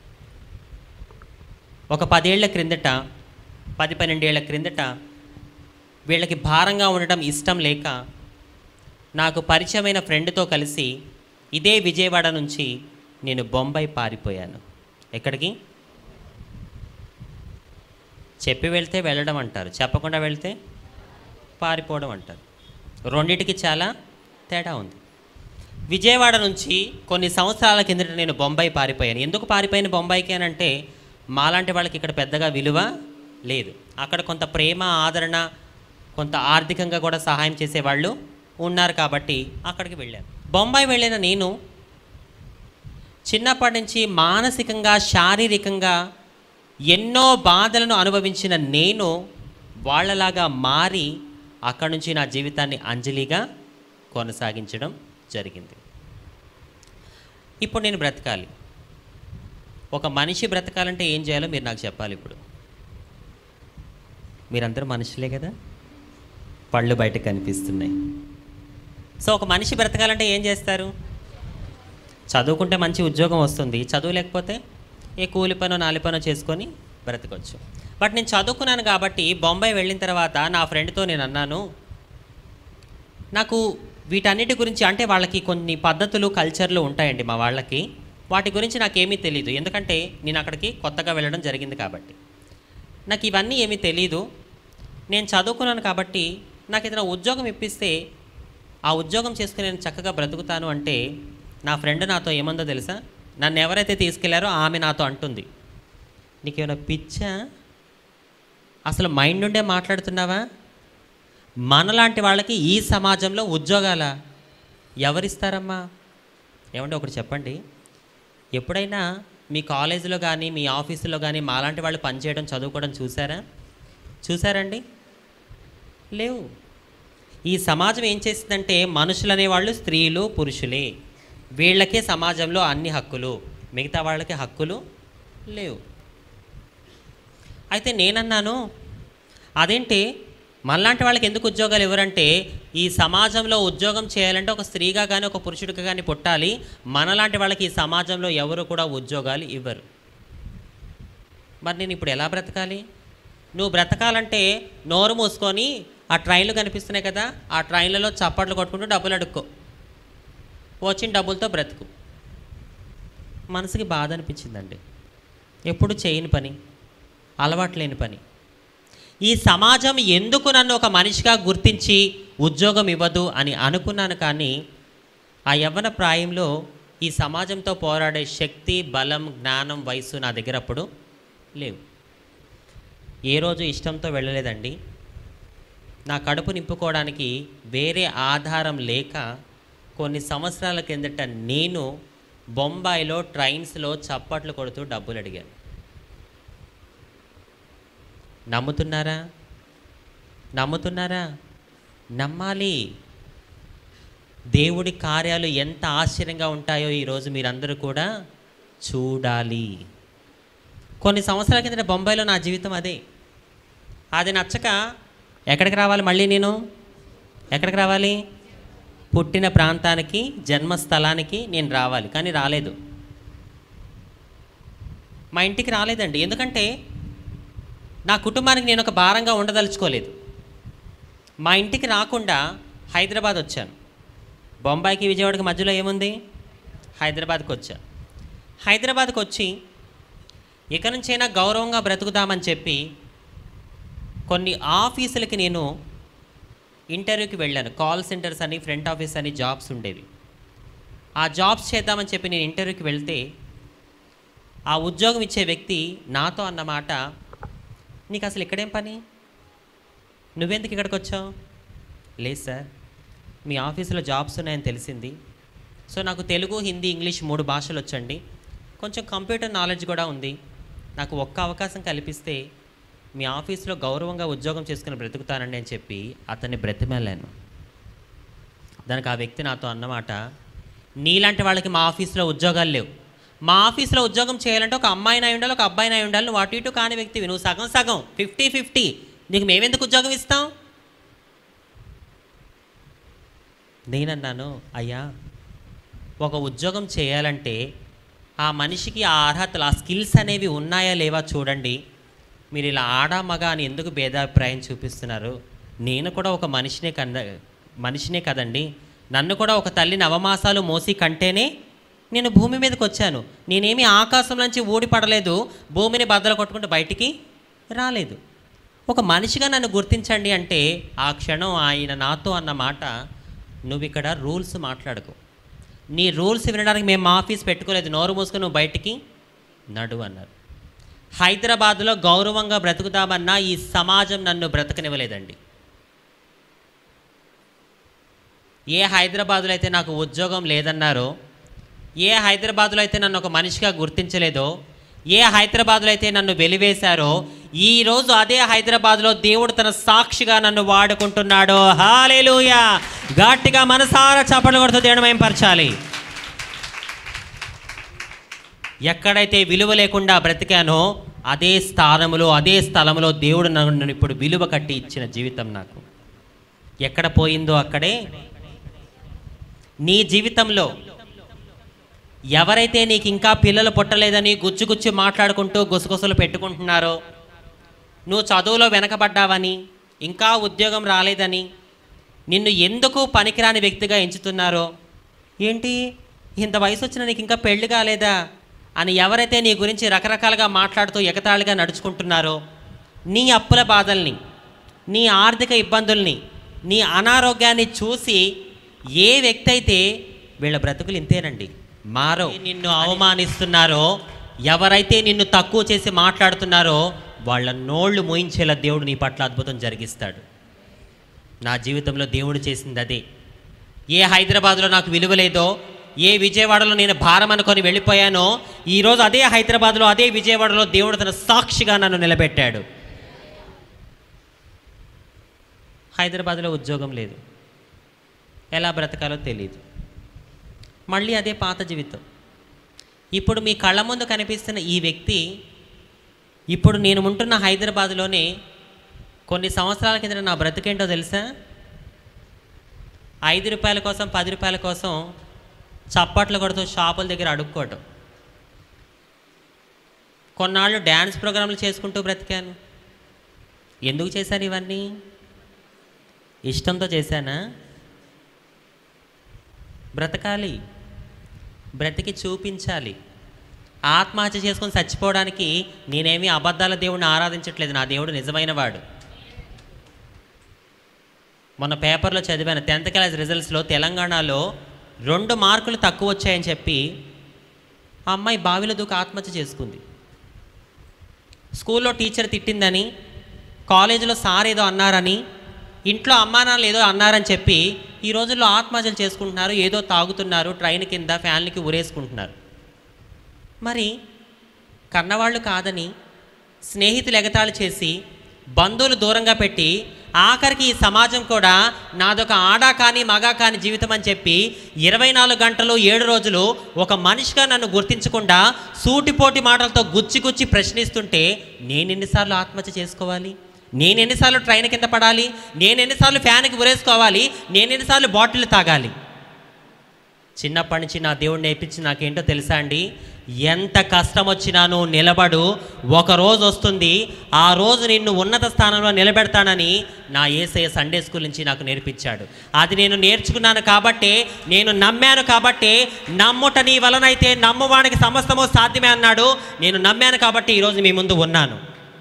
S1: ఒక పదేళ్ల క్రిందట పది పన్నెండేళ్ల క్రిందట వీళ్ళకి భారంగా ఉండడం ఇష్టం లేక నాకు పరిచయమైన ఫ్రెండ్తో కలిసి ఇదే విజయవాడ నుంచి నేను బొంబాయి పారిపోయాను ఎక్కడికి చెప్పి వెళ్తే వెళ్ళడం అంటారు చెప్పకుండా వెళ్తే పారిపోవడం అంటారు రెండిటికి చాలా తేడా ఉంది విజయవాడ నుంచి కొన్ని సంవత్సరాల కిందట నేను బొంబాయి పారిపోయాను ఎందుకు పారిపోయాను బొంబాయికి అని అంటే మాలాంటి వాళ్ళకి ఇక్కడ పెద్దగా విలువ లేదు అక్కడ కొంత ప్రేమ ఆదరణ కొంత ఆర్థికంగా కూడా సహాయం చేసేవాళ్ళు ఉన్నారు కాబట్టి అక్కడికి వెళ్ళాను బొంబాయి వెళ్ళిన నేను చిన్నప్పటి నుంచి మానసికంగా శారీరకంగా ఎన్నో బాధలను అనుభవించిన నేను వాళ్ళలాగా మారి అక్కడి నుంచి నా జీవితాన్ని అంజలిగా కొనసాగించడం జరిగింది ఇప్పుడు నేను బ్రతకాలి ఒక మనిషి బ్రతకాలంటే ఏం చేయాలో మీరు నాకు చెప్పాలి ఇప్పుడు మీరందరూ మనుషులే కదా పళ్ళు బయట కనిపిస్తున్నాయి సో ఒక మనిషి బ్రతకాలంటే ఏం చేస్తారు చదువుకుంటే మంచి ఉద్యోగం వస్తుంది చదువు లేకపోతే ఏ కూలి పనో నాలి పనో చేసుకొని బ్రతకొచ్చు బట్ నేను చదువుకున్నాను కాబట్టి బొంబాయి వెళ్ళిన తర్వాత నా ఫ్రెండ్తో నేను అన్నాను నాకు వీటన్నిటి గురించి అంటే వాళ్ళకి కొన్ని పద్ధతులు కల్చర్లు ఉంటాయండి మా వాళ్ళకి వాటి గురించి నాకేమీ తెలియదు ఎందుకంటే నేను అక్కడికి కొత్తగా వెళ్ళడం జరిగింది కాబట్టి నాకు ఇవన్నీ ఏమీ తెలీదు నేను చదువుకున్నాను కాబట్టి నాకు ఏదైనా ఉద్యోగం ఇప్పిస్తే ఆ ఉద్యోగం చేసుకుని నేను చక్కగా బ్రతుకుతాను అంటే నా ఫ్రెండ్ నాతో ఏమందో తెలుసా నన్ను ఎవరైతే తీసుకెళ్లారో ఆమె నాతో అంటుంది నీకేమైనా పిచ్చా అసలు మైండ్ నుండే మాట్లాడుతున్నావా మనలాంటి వాళ్ళకి ఈ సమాజంలో ఉద్యోగాల ఎవరిస్తారమ్మా ఏమంటే ఒకటి చెప్పండి ఎప్పుడైనా మీ కాలేజీలో కానీ మీ ఆఫీసులో కానీ మాలాంటి వాళ్ళు పనిచేయడం చదువుకోవడం చూసారా చూసారండి లేవు ఈ సమాజం ఏం చేసిందంటే మనుషులు అనేవాళ్ళు స్త్రీలు పురుషులే వీళ్ళకే సమాజంలో అన్ని హక్కులు మిగతా వాళ్ళకి హక్కులు లేవు అయితే నేనన్నాను అదేంటి మనలాంటి వాళ్ళకి ఎందుకు ఉద్యోగాలు ఇవ్వరంటే ఈ సమాజంలో ఉద్యోగం చేయాలంటే ఒక స్త్రీగా కానీ ఒక పురుషుడిగా కానీ పుట్టాలి మనలాంటి వాళ్ళకి ఈ సమాజంలో ఎవరు కూడా ఉద్యోగాలు ఇవ్వరు మరి నేను ఇప్పుడు ఎలా బ్రతకాలి నువ్వు బ్రతకాలంటే నోరు మూసుకొని ఆ ట్రైన్లు కనిపిస్తున్నాయి కదా ఆ ట్రైన్లలో చప్పట్లు కొట్టుకుంటూ డబ్బులు అడుక్కో వచ్చిన డబ్బులతో బ్రతుకు మనసుకి బాధ అనిపించిందండి ఎప్పుడు చేయని పని అలవాటు లేని పని ఈ సమాజం ఎందుకు నన్ను ఒక మనిషిగా గుర్తించి ఉద్యోగం ఇవ్వదు అని అనుకున్నాను కానీ ఆ యవ్వన ప్రాయంలో ఈ సమాజంతో పోరాడే శక్తి బలం జ్ఞానం వయసు నా దగ్గర అప్పుడు లేవు ఏ రోజు ఇష్టంతో వెళ్ళలేదండి నా కడుపు నింపుకోవడానికి వేరే ఆధారం లేక కొన్ని సంవత్సరాల కిందట నేను బొంబాయిలో ట్రైన్స్లో చప్పట్లు కొడుతూ డబ్బులు అడిగాను నమ్ముతున్నారా నమ్ముతున్నారా నమ్మాలి దేవుడి కార్యాలు ఎంత ఆశ్చర్యంగా ఉంటాయో ఈరోజు మీరందరూ కూడా చూడాలి కొన్ని సంవత్సరాల కిందట బొంబాయిలో నా జీవితం అదే అది నచ్చక ఎక్కడికి రావాలి మళ్ళీ నేను ఎక్కడికి రావాలి పుట్టిన ప్రాంతానికి జన్మస్థలానికి నేను రావాలి కానీ రాలేదు మా ఇంటికి రాలేదండి ఎందుకంటే నా కుటుంబానికి నేను ఒక భారంగా ఉండదలుచుకోలేదు మా ఇంటికి రాకుండా హైదరాబాద్ వచ్చాను బొంబాయికి విజయవాడకి మధ్యలో ఏముంది హైదరాబాద్కి వచ్చా హైదరాబాద్కి వచ్చి ఇక నుంచైనా గౌరవంగా బ్రతుకుదామని చెప్పి కొన్ని ఆఫీసులకి నేను ఇంటర్వ్యూకి వెళ్ళాను కాల్ సెంటర్స్ అని ఫ్రంట్ ఆఫీస్ అని జాబ్స్ ఉండేవి ఆ జాబ్స్ చేద్దామని చెప్పి నేను ఇంటర్వ్యూకి వెళ్తే ఆ ఉద్యోగం ఇచ్చే వ్యక్తి నాతో అన్నమాట నీకు అసలు ఇక్కడేం పని నువ్వెందుకు ఇక్కడికి వచ్చావు లేదు సార్ మీ ఆఫీసులో జాబ్స్ ఉన్నాయని తెలిసింది సో నాకు తెలుగు హిందీ ఇంగ్లీష్ మూడు భాషలు వచ్చండి కొంచెం కంప్యూటర్ నాలెడ్జ్ కూడా ఉంది నాకు ఒక్క అవకాశం కల్పిస్తే మీ ఆఫీస్లో గౌరవంగా ఉద్యోగం చేసుకుని బ్రతుకుతానండి అని చెప్పి అతన్ని బ్రతిమేలాను దానికి ఆ వ్యక్తి నాతో అన్నమాట నీలాంటి వాళ్ళకి మా ఆఫీస్లో ఉద్యోగాలు లేవు మా ఆఫీస్లో ఉద్యోగం చేయాలంటే ఒక అమ్మాయిని అయి ఉండాలి ఒక అబ్బాయిని అయి ఉండాలి నువ్వు అటు ఇటు కాని వ్యక్తివి నువ్వు సగం సగం ఫిఫ్టీ ఫిఫ్టీ నీకు మేమెందుకు ఉద్యోగం ఇస్తాం నేనన్నాను అయ్యా ఒక ఉద్యోగం చేయాలంటే ఆ మనిషికి ఆ అర్హతలు ఆ స్కిల్స్ అనేవి ఉన్నాయా లేవా చూడండి మీరు ఇలా ఆడా మగ అని ఎందుకు భేదాభిప్రాయం చూపిస్తున్నారు నేను కూడా ఒక మనిషినే కంద మనిషినే కదండి నన్ను కూడా ఒక తల్లి నవమాసాలు మోసి కంటేనే నేను భూమి మీదకి వచ్చాను నేనేమి ఆకాశం నుంచి ఊడి పడలేదు భూమిని బద్దలు కొట్టుకుంటూ బయటికి రాలేదు ఒక మనిషిగా నన్ను గుర్తించండి అంటే ఆ క్షణం ఆయన నాతో అన్న మాట నువ్వు ఇక్కడ రూల్స్ మాట్లాడుకో నీ రూల్స్ వినడానికి మేము మా ఆఫీస్ పెట్టుకోలేదు నోరు మూసుకొని నువ్వు బయటికి నడు అన్నారు హైదరాబాద్లో గౌరవంగా బ్రతుకుతామన్నా ఈ సమాజం నన్ను బ్రతకనివ్వలేదండి ఏ హైదరాబాద్లో అయితే నాకు ఉద్యోగం లేదన్నారో ఏ హైదరాబాద్లో అయితే నన్ను ఒక మనిషిగా గుర్తించలేదో ఏ హైదరాబాద్లో అయితే నన్ను వెలివేశారో ఈ రోజు అదే హైదరాబాద్లో దేవుడు తన సాక్షిగా నన్ను వాడుకుంటున్నాడు హాలేలుయా గట్టిగా మనసారా చప్పట్లు కొడుతూ దేవుడు మేము పరచాలి ఎక్కడైతే విలువ లేకుండా బ్రతికానో అదే స్థానంలో అదే స్థలంలో దేవుడు నన్ను ఇప్పుడు విలువ కట్టి ఇచ్చిన జీవితం నాకు ఎక్కడ పోయిందో అక్కడే నీ జీవితంలో ఎవరైతే నీకు ఇంకా పిల్లలు పుట్టలేదని గుచ్చి గుచ్చి మాట్లాడుకుంటూ గుసగుసలు పెట్టుకుంటున్నారో నువ్వు చదువులో వెనకబడ్డావని ఇంకా ఉద్యోగం రాలేదని నిన్ను ఎందుకు పనికిరాని వ్యక్తిగా ఎంచుతున్నారో ఏంటి ఇంత వయసు వచ్చిన నీకు ఇంకా పెళ్లి కాలేదా అని ఎవరైతే నీ గురించి రకరకాలుగా మాట్లాడుతూ ఎగతాళిగా నడుచుకుంటున్నారో నీ అప్పుల బాధల్ని నీ ఆర్థిక ఇబ్బందుల్ని నీ అనారోగ్యాన్ని చూసి ఏ వ్యక్తి అయితే వీళ్ళ బ్రతుకులు ఇంతేనండి మారో నిన్ను అవమానిస్తున్నారో ఎవరైతే నిన్ను తక్కువ చేసి మాట్లాడుతున్నారో వాళ్ళ నోళ్ళు మోయించేలా దేవుడు నీ పట్ల అద్భుతం జరిగిస్తాడు నా జీవితంలో దేవుడు చేసింది అదే ఏ హైదరాబాద్లో నాకు విలువ లేదో ఏ విజయవాడలో నేను భారం అనుకొని వెళ్ళిపోయానో ఈరోజు అదే హైదరాబాద్లో అదే విజయవాడలో దేవుడు తన సాక్షిగా నన్ను నిలబెట్టాడు హైదరాబాద్లో ఉద్యోగం లేదు ఎలా బ్రతకాలో తెలియదు మళ్ళీ అదే పాత జీవితం ఇప్పుడు మీ కళ్ళ ముందు కనిపిస్తున్న ఈ వ్యక్తి ఇప్పుడు నేను ఉంటున్న హైదరాబాద్లోనే కొన్ని సంవత్సరాల కింద నా బ్రతికేంటో తెలుసా ఐదు రూపాయల కోసం పది రూపాయల కోసం చప్పట్లు కొడుతూ షాపుల దగ్గర అడుక్కోవటం కొన్నాళ్ళు డ్యాన్స్ ప్రోగ్రాంలు చేసుకుంటూ బ్రతికాను ఎందుకు చేశాను ఇవన్నీ ఇష్టంతో చేశానా బ్రతకాలి బ్రతికి చూపించాలి ఆత్మహత్య చేసుకొని చచ్చిపోవడానికి నేనేమి అబద్ధాల దేవుడిని ఆరాధించట్లేదు నా దేవుడు నిజమైన వాడు మొన్న పేపర్లో చదివాను టెన్త్ క్లాస్ రిజల్ట్స్లో తెలంగాణలో రెండు మార్కులు తక్కువ వచ్చాయని చెప్పి ఆ అమ్మాయి బావిలో దూకి ఆత్మహత్య చేసుకుంది స్కూల్లో టీచర్ తిట్టిందని కాలేజీలో సార్ ఏదో అన్నారని ఇంట్లో అమ్మా నాన్నలు ఏదో అన్నారని చెప్పి ఈ రోజుల్లో ఆత్మహత్యలు చేసుకుంటున్నారు ఏదో తాగుతున్నారు ట్రైన్ కింద ఫ్యాన్లకి ఉరేసుకుంటున్నారు మరి కన్నవాళ్ళు కాదని స్నేహితులు ఎగతాళి చేసి బంధువులు దూరంగా పెట్టి ఆఖరికి ఈ సమాజం కూడా నాదొక ఆడా కానీ మగా కాని జీవితం అని చెప్పి ఇరవై నాలుగు గంటలు ఏడు రోజులు ఒక మనిషిగా నన్ను గుర్తించకుండా సూటిపోటి మాటలతో గుచ్చి గుచ్చి ప్రశ్నిస్తుంటే నేను ఎన్నిసార్లు ఆత్మహత్య చేసుకోవాలి నేను ఎన్నిసార్లు ట్రైన్ కింద పడాలి నేను ఎన్నిసార్లు ఫ్యాన్కి ఉరేసుకోవాలి నేను ఎన్నిసార్లు బాటిల్ తాగాలి చిన్నప్పటి నుంచి నా దేవుడు నేర్పించి నాకేంటో తెలుసా అండి ఎంత కష్టం వచ్చినా నువ్వు నిలబడు ఒక రోజు వస్తుంది ఆ రోజు నిన్ను ఉన్నత స్థానంలో నిలబెడతానని నా ఏసయ్య సండే స్కూల్ నుంచి నాకు నేర్పించాడు అది నేను నేర్చుకున్నాను కాబట్టే నేను నమ్మాను కాబట్టే నమ్ముట నీ వలనైతే నమ్మువానికి సమస్తము సాధ్యమే అన్నాడు నేను నమ్మాను కాబట్టి ఈరోజు మీ ముందు ఉన్నాను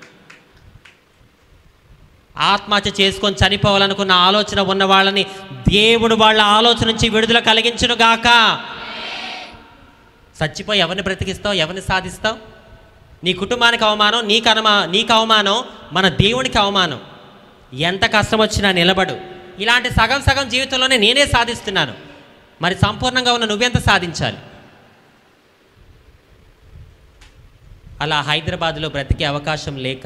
S1: ఆత్మహత్య చేసుకొని చనిపోవాలనుకున్న ఆలోచన ఉన్న వాళ్ళని దేవుడు వాళ్ళ ఆలోచన నుంచి విడుదల కలిగించును గాక చచ్చిపోయి ఎవరిని బ్రతికిస్తావు ఎవరిని సాధిస్తావు నీ కుటుంబానికి అవమానం నీకు అనుమా నీకు అవమానం మన దేవునికి అవమానం ఎంత కష్టం వచ్చినా నిలబడు ఇలాంటి సగం సగం జీవితంలోనే నేనే సాధిస్తున్నాను మరి సంపూర్ణంగా ఉన్న నువ్వెంత సాధించాలి అలా హైదరాబాద్లో బ్రతికే అవకాశం లేక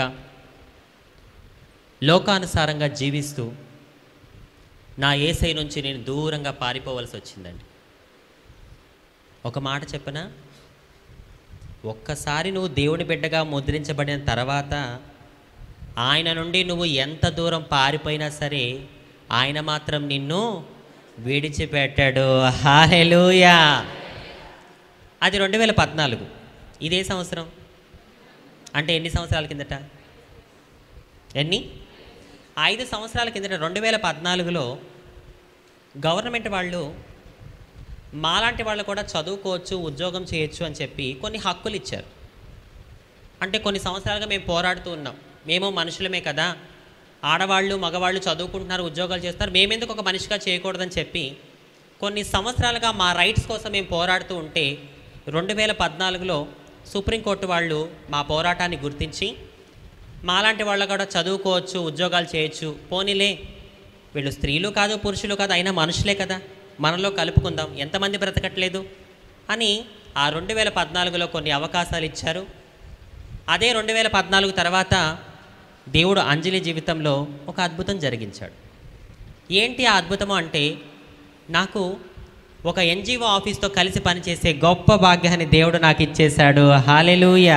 S1: లోకానుసారంగా జీవిస్తూ నా ఏసై నుంచి నేను దూరంగా పారిపోవలసి వచ్చిందండి ఒక మాట చెప్పనా ఒక్కసారి నువ్వు దేవుని బిడ్డగా ముద్రించబడిన తర్వాత ఆయన నుండి నువ్వు ఎంత దూరం పారిపోయినా సరే ఆయన మాత్రం నిన్ను విడిచిపెట్టాడు హాలెలూయా అది రెండు వేల పద్నాలుగు ఇదే సంవత్సరం అంటే ఎన్ని సంవత్సరాల కిందట ఎన్ని ఐదు సంవత్సరాల కిందట రెండు వేల పద్నాలుగులో గవర్నమెంట్ వాళ్ళు మాలాంటి వాళ్ళు కూడా చదువుకోవచ్చు ఉద్యోగం చేయొచ్చు అని చెప్పి కొన్ని హక్కులు ఇచ్చారు అంటే కొన్ని సంవత్సరాలుగా మేము పోరాడుతూ ఉన్నాం మేము మనుషులమే కదా ఆడవాళ్ళు మగవాళ్ళు చదువుకుంటున్నారు ఉద్యోగాలు చేస్తున్నారు మేమెందుకు ఒక మనిషిగా చేయకూడదని చెప్పి కొన్ని సంవత్సరాలుగా మా రైట్స్ కోసం మేము పోరాడుతూ ఉంటే రెండు వేల పద్నాలుగులో సుప్రీంకోర్టు వాళ్ళు మా పోరాటాన్ని గుర్తించి మాలాంటి వాళ్ళు కూడా చదువుకోవచ్చు ఉద్యోగాలు చేయొచ్చు పోనీలే వీళ్ళు స్త్రీలు కాదు పురుషులు కాదు అయినా మనుషులే కదా మనలో కలుపుకుందాం ఎంతమంది బ్రతకట్లేదు అని ఆ రెండు వేల పద్నాలుగులో కొన్ని అవకాశాలు ఇచ్చారు అదే రెండు వేల పద్నాలుగు తర్వాత దేవుడు అంజలి జీవితంలో ఒక అద్భుతం జరిగించాడు ఏంటి ఆ అద్భుతము అంటే నాకు ఒక ఎన్జిఓ ఆఫీస్తో కలిసి పనిచేసే గొప్ప భాగ్యాన్ని దేవుడు నాకు ఇచ్చేశాడు హాలెలూయా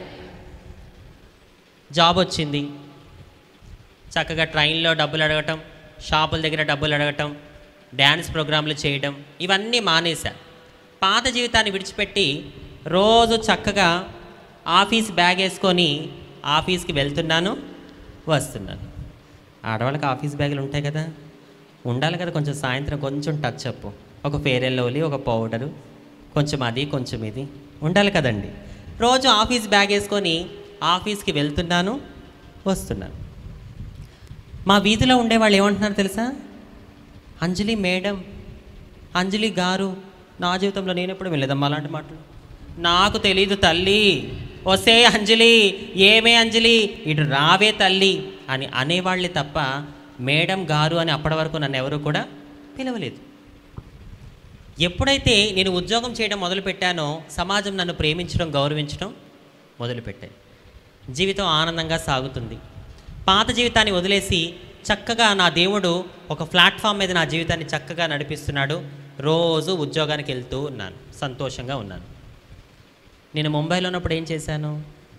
S1: జాబ్ వచ్చింది చక్కగా ట్రైన్లో డబ్బులు అడగటం షాపుల దగ్గర డబ్బులు అడగటం డ్యాన్స్ ప్రోగ్రాంలు చేయడం ఇవన్నీ మానేశా పాత జీవితాన్ని విడిచిపెట్టి రోజు చక్కగా ఆఫీస్ బ్యాగ్ వేసుకొని ఆఫీస్కి వెళ్తున్నాను వస్తున్నాను ఆడవాళ్ళకి ఆఫీస్ బ్యాగులు ఉంటాయి కదా ఉండాలి కదా కొంచెం సాయంత్రం కొంచెం టచ్ అప్ ఒక ఫేర్ అండ్ లవ్లీ ఒక పౌడరు కొంచెం అది కొంచెం ఇది ఉండాలి కదండి రోజు ఆఫీస్ బ్యాగ్ వేసుకొని ఆఫీస్కి వెళ్తున్నాను వస్తున్నాను మా వీధిలో ఉండేవాళ్ళు ఏమంటున్నారు తెలుసా అంజలి మేడం అంజలి గారు నా జీవితంలో నేను ఎప్పుడు వెళ్ళేదమ్మా అలాంటి మాటలు నాకు తెలీదు తల్లి వసే అంజలి ఏమే అంజలి ఇటు రావే తల్లి అని అనేవాళ్ళే తప్ప మేడం గారు అని అప్పటి వరకు నన్ను ఎవరు కూడా పిలవలేదు ఎప్పుడైతే నేను ఉద్యోగం చేయడం మొదలుపెట్టానో సమాజం నన్ను ప్రేమించడం గౌరవించడం మొదలుపెట్టాయి జీవితం ఆనందంగా సాగుతుంది పాత జీవితాన్ని వదిలేసి చక్కగా నా దేవుడు ఒక ప్లాట్ఫామ్ మీద నా జీవితాన్ని చక్కగా నడిపిస్తున్నాడు రోజు ఉద్యోగానికి వెళ్తూ ఉన్నాను సంతోషంగా ఉన్నాను నేను ముంబైలో ఉన్నప్పుడు ఏం చేశాను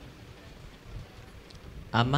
S1: అమ్మ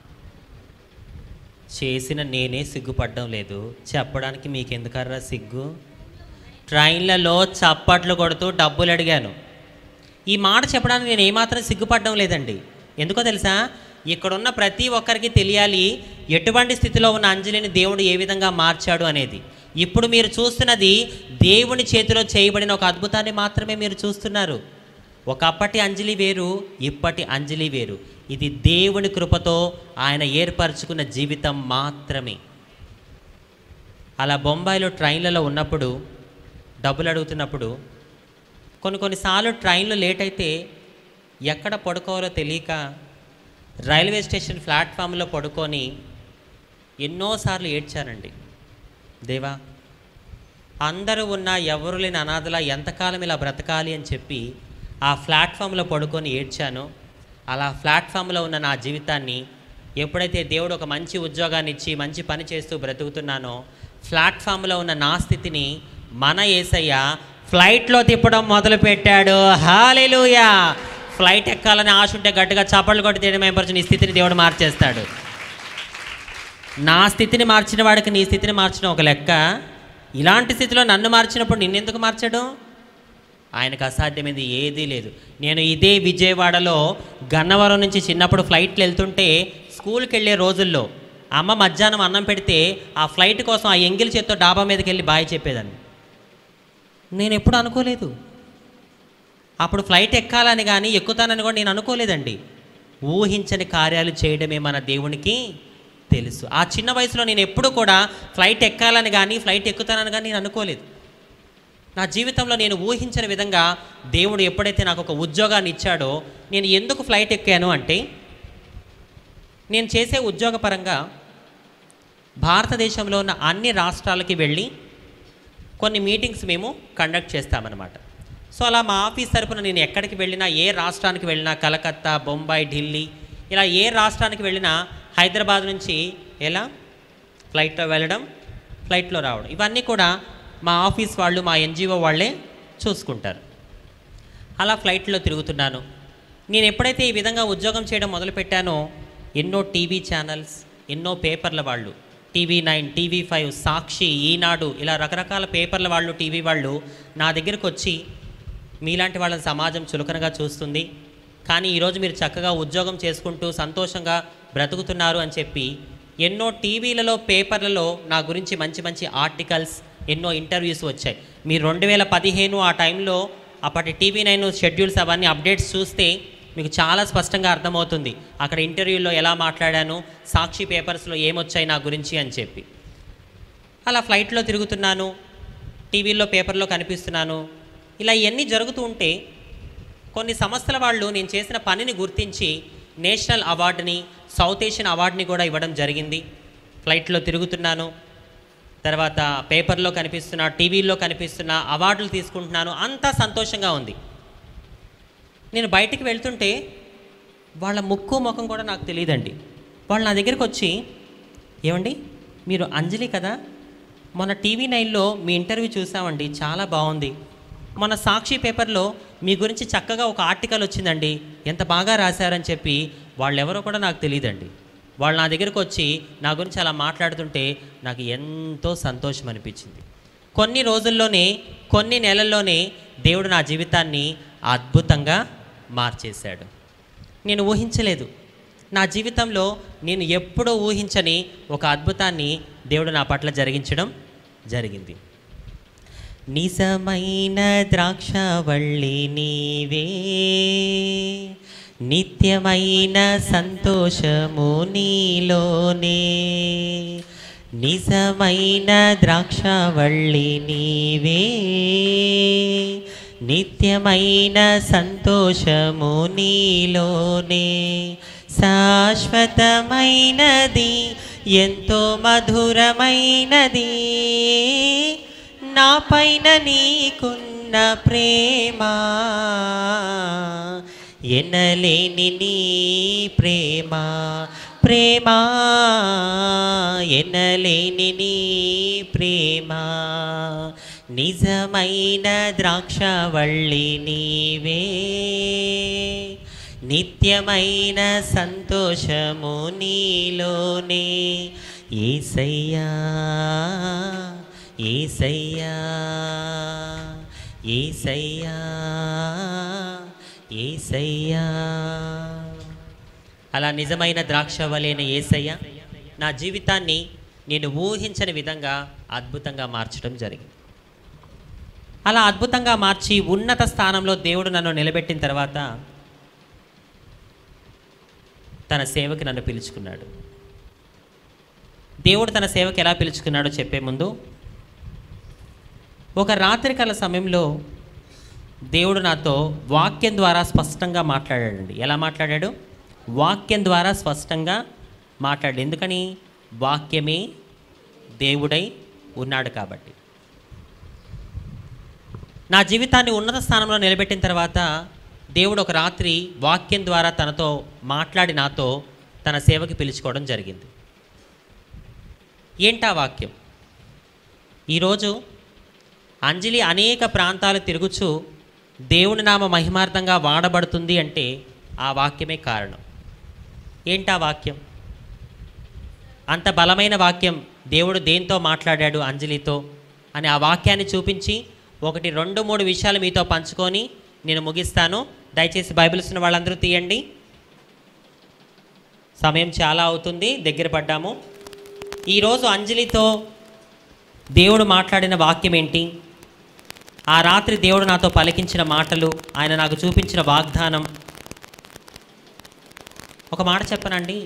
S1: చేసిన నేనే సిగ్గుపడడం లేదు చెప్పడానికి మీకెందుకర్రా సిగ్గు ట్రైన్లలో చప్పట్లు కొడుతూ డబ్బులు అడిగాను ఈ మాట చెప్పడానికి నేను ఏమాత్రం సిగ్గుపడడం లేదండి ఎందుకో తెలుసా ఇక్కడున్న ప్రతి ఒక్కరికి తెలియాలి ఎటువంటి స్థితిలో ఉన్న అంజలిని దేవుడు ఏ విధంగా మార్చాడు అనేది ఇప్పుడు మీరు చూస్తున్నది దేవుని చేతిలో చేయబడిన ఒక అద్భుతాన్ని మాత్రమే మీరు చూస్తున్నారు ఒకప్పటి అంజలి వేరు ఇప్పటి అంజలి వేరు ఇది దేవుని కృపతో ఆయన ఏర్పరచుకున్న జీవితం మాత్రమే అలా బొంబాయిలో ట్రైన్లలో ఉన్నప్పుడు డబ్బులు అడుగుతున్నప్పుడు కొన్ని కొన్నిసార్లు ట్రైన్లు లేట్ అయితే ఎక్కడ పడుకోవాలో తెలియక రైల్వే స్టేషన్ ప్లాట్ఫామ్లో పడుకొని ఎన్నోసార్లు ఏడ్చానండి దేవా అందరూ ఉన్న ఎవరు లేని అనాథలా ఎంతకాలం ఇలా బ్రతకాలి అని చెప్పి ఆ ప్లాట్ఫామ్లో పడుకొని ఏడ్చాను అలా ప్లాట్ఫామ్లో ఉన్న నా జీవితాన్ని ఎప్పుడైతే దేవుడు ఒక మంచి ఉద్యోగాన్ని ఇచ్చి మంచి పని చేస్తూ బ్రతుకుతున్నానో ప్లాట్ఫామ్లో ఉన్న నా స్థితిని మన ఏసయ్య ఫ్లైట్లో తిప్పడం మొదలుపెట్టాడు హాలెలూయా ఫ్లైట్ ఎక్కాలని ఆశ ఉంటే గట్టిగా చప్పట్లు కొట్టి తీయడం ఏర్పరచు నీ స్థితిని దేవుడు మార్చేస్తాడు నా స్థితిని మార్చిన వాడికి నీ స్థితిని మార్చడం ఒక లెక్క ఇలాంటి స్థితిలో నన్ను మార్చినప్పుడు నిన్నెందుకు మార్చడం ఆయనకు అసాధ్యమైంది ఏదీ లేదు నేను ఇదే విజయవాడలో గన్నవరం నుంచి చిన్నప్పుడు ఫ్లైట్లు వెళ్తుంటే స్కూల్కి వెళ్ళే రోజుల్లో అమ్మ మధ్యాహ్నం అన్నం పెడితే ఆ ఫ్లైట్ కోసం ఆ ఎంగిల్ చేత్తో డాబా మీదకి వెళ్ళి బాయ్ చెప్పేదాన్ని నేను ఎప్పుడు అనుకోలేదు అప్పుడు ఫ్లైట్ ఎక్కాలని కానీ ఎక్కుతానని కూడా నేను అనుకోలేదండి ఊహించని కార్యాలు చేయడమే మన దేవునికి తెలుసు ఆ చిన్న వయసులో నేను ఎప్పుడు కూడా ఫ్లైట్ ఎక్కాలని కానీ ఫ్లైట్ ఎక్కుతానని కానీ నేను అనుకోలేదు నా జీవితంలో నేను ఊహించని విధంగా దేవుడు ఎప్పుడైతే నాకు ఒక ఉద్యోగాన్ని ఇచ్చాడో నేను ఎందుకు ఫ్లైట్ ఎక్కాను అంటే నేను చేసే ఉద్యోగపరంగా భారతదేశంలో ఉన్న అన్ని రాష్ట్రాలకి వెళ్ళి కొన్ని మీటింగ్స్ మేము కండక్ట్ చేస్తామన్నమాట సో అలా మా ఆఫీస్ తరపున నేను ఎక్కడికి వెళ్ళినా ఏ రాష్ట్రానికి వెళ్ళినా కలకత్తా బొంబాయి ఢిల్లీ ఇలా ఏ రాష్ట్రానికి వెళ్ళినా హైదరాబాద్ నుంచి ఎలా ఫ్లైట్లో వెళ్ళడం ఫ్లైట్లో రావడం ఇవన్నీ కూడా మా ఆఫీస్ వాళ్ళు మా ఎన్జిఓ వాళ్ళే చూసుకుంటారు అలా ఫ్లైట్లో తిరుగుతున్నాను నేను ఎప్పుడైతే ఈ విధంగా ఉద్యోగం చేయడం మొదలుపెట్టానో ఎన్నో టీవీ ఛానల్స్ ఎన్నో పేపర్ల వాళ్ళు TV nine TV five Sakshi Eenadu ఇలా రకరకాల పేపర్ల వాళ్ళు టీవీ వాళ్ళు నా దగ్గరకు వచ్చి మీలాంటి వాళ్ళని సమాజం చులకనగా చూస్తుంది కానీ ఈరోజు మీరు చక్కగా ఉద్యోగం చేసుకుంటూ సంతోషంగా బ్రతుకుతున్నారు అని చెప్పి ఎన్నో టీవీలలో పేపర్లలో నా గురించి మంచి మంచి ఆర్టికల్స్ ఎన్నో ఇంటర్వ్యూస్ వచ్చాయి మీరు రెండు వేల పదిహేను ఆ టైంలో అప్పటి టీవీ నైన్ షెడ్యూల్స్ అవన్నీ అప్డేట్స్ చూస్తే మీకు చాలా స్పష్టంగా అర్థమవుతుంది అక్కడ ఇంటర్వ్యూలో ఎలా మాట్లాడాను సాక్షి పేపర్స్లో ఏమొచ్చాయి నా గురించి అని చెప్పి అలా ఫ్లైట్లో తిరుగుతున్నాను టీవీల్లో పేపర్లో కనిపిస్తున్నాను ఇలా ఇవన్నీ జరుగుతూ ఉంటే కొన్ని సంస్థల వాళ్ళు నేను చేసిన పనిని గుర్తించి నేషనల్ అవార్డుని సౌత్ ఏషియన్ అవార్డుని కూడా ఇవ్వడం జరిగింది ఫ్లైట్లో తిరుగుతున్నాను తర్వాత పేపర్లో కనిపిస్తున్న టీవీల్లో కనిపిస్తున్న అవార్డులు తీసుకుంటున్నాను అంతా సంతోషంగా ఉంది నేను బయటికి వెళ్తుంటే వాళ్ళ ముక్కు ముఖం కూడా నాకు తెలియదండి వాళ్ళు నా దగ్గరికి వచ్చి ఏమండి మీరు అంజలి కదా మొన్న టీవీ నైన్లో మీ ఇంటర్వ్యూ చూసామండి చాలా బాగుంది మన సాక్షి పేపర్లో మీ గురించి చక్కగా ఒక ఆర్టికల్ వచ్చిందండి ఎంత బాగా రాశారని చెప్పి వాళ్ళెవరో కూడా నాకు తెలియదండి వాళ్ళు నా దగ్గరకు వచ్చి నా గురించి అలా మాట్లాడుతుంటే నాకు ఎంతో సంతోషం అనిపించింది కొన్ని రోజుల్లోనే కొన్ని నెలల్లోనే దేవుడు నా జీవితాన్ని అద్భుతంగా మార్చేశాడు నేను ఊహించలేదు నా జీవితంలో నేను ఎప్పుడూ ఊహించని ఒక అద్భుతాన్ని దేవుడు నా పట్ల జరిగించడం జరిగింది నిజమైన ద్రాక్షవల్లి నీవే నిత్యమైన సంతోషము నీలోనే నిజమైన ద్రాక్షవల్లి నీవే నిత్యమైన సంతోషము నీలోనే శాశ్వతమైనది ఎంతో మధురమైనది నా పైన నీకున్న ప్రేమ ఎనలేని నీ ప్రేమ ప్రేమ ఎనలేని నీ ప్రేమ నిజమైన ద్రాక్షవల్లి నీవే నిత్యమైన సంతోషము నీలోనే ఏసయ్యా ఏసయ్యా ఏసయ్యా ఏసయ్యా అలా నిజమైన ద్రాక్ష వలైన ఏసయ్య నా జీవితాన్ని నేను ఊహించని విధంగా అద్భుతంగా మార్చడం జరిగింది అలా అద్భుతంగా మార్చి ఉన్నత స్థానంలో దేవుడు నన్ను నిలబెట్టిన తర్వాత తన సేవకి నన్ను పిలుచుకున్నాడు దేవుడు తన సేవకి ఎలా పిలుచుకున్నాడో చెప్పే ముందు ఒక రాత్రికాల సమయంలో దేవుడు నాతో వాక్యం ద్వారా స్పష్టంగా మాట్లాడాడండి ఎలా మాట్లాడాడు వాక్యం ద్వారా స్పష్టంగా మాట్లాడాడు ఎందుకని వాక్యమే దేవుడై ఉన్నాడు కాబట్టి నా జీవితాన్ని ఉన్నత స్థానంలో నిలబెట్టిన తర్వాత దేవుడు ఒక రాత్రి వాక్యం ద్వారా తనతో మాట్లాడి నాతో తన సేవకి పిలుచుకోవడం జరిగింది ఏంటా వాక్యం ఈరోజు అంజలి అనేక ప్రాంతాలు తిరుగుచు దేవుని నామ మహిమార్థంగా వాడబడుతుంది అంటే ఆ వాక్యమే కారణం ఏంటా వాక్యం అంత బలమైన వాక్యం దేవుడు దేంతో మాట్లాడాడు అంజలితో అని ఆ వాక్యాన్ని చూపించి ఒకటి రెండు మూడు విషయాలు మీతో పంచుకొని నేను ముగిస్తాను దయచేసి బైబిల్స్ ఉన్న వాళ్ళందరూ తీయండి సమయం చాలా అవుతుంది దగ్గర పడ్డాము ఈరోజు అంజలితో దేవుడు మాట్లాడిన వాక్యం ఏంటి ఆ రాత్రి దేవుడు నాతో పలికించిన మాటలు ఆయన నాకు చూపించిన వాగ్దానం ఒక మాట చెప్పనండి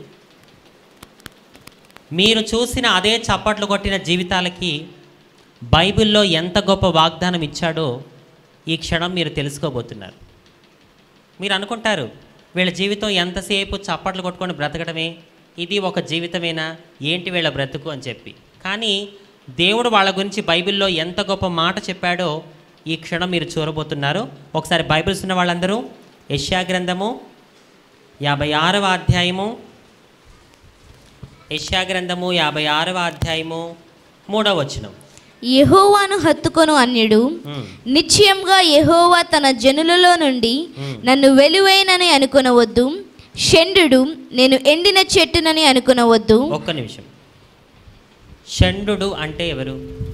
S1: మీరు చూసిన అదే చప్పట్లు కొట్టిన జీవితాలకి బైబిల్లో ఎంత గొప్ప వాగ్దానం ఇచ్చాడో ఈ క్షణం మీరు తెలుసుకోబోతున్నారు మీరు అనుకుంటారు వీళ్ళ జీవితం ఎంతసేపు చప్పట్లు కొట్టుకొని బ్రతకడమే ఇది ఒక జీవితమేనా ఏంటి వీళ్ళ బ్రతుకు అని చెప్పి కానీ దేవుడు వాళ్ళ గురించి బైబిల్లో ఎంత గొప్ప మాట చెప్పాడో ఈ క్షణం మీరు చూడబోతున్నారు ఒకసారి బైబిల్స్ ఉన్న వాళ్ళందరూ యష్యా గ్రంథము యాభై ఆరవ అధ్యాయము యష్యా గ్రంథము యాభై ఆరవ అధ్యాయము మూడవ వచనం
S2: యెహోవాను హత్తుకొను అన్యుడు
S1: ఉమ్,
S2: నిశ్చయంగా యెహోవా తన జనులలో నుండి నన్ను వెలువైనని అనుకొనవద్దు షండు నేను ఎండిన చెట్టునని అనుకొనవద్దు
S1: ఒక్క నిమిషం షండు అంటే ఎవరు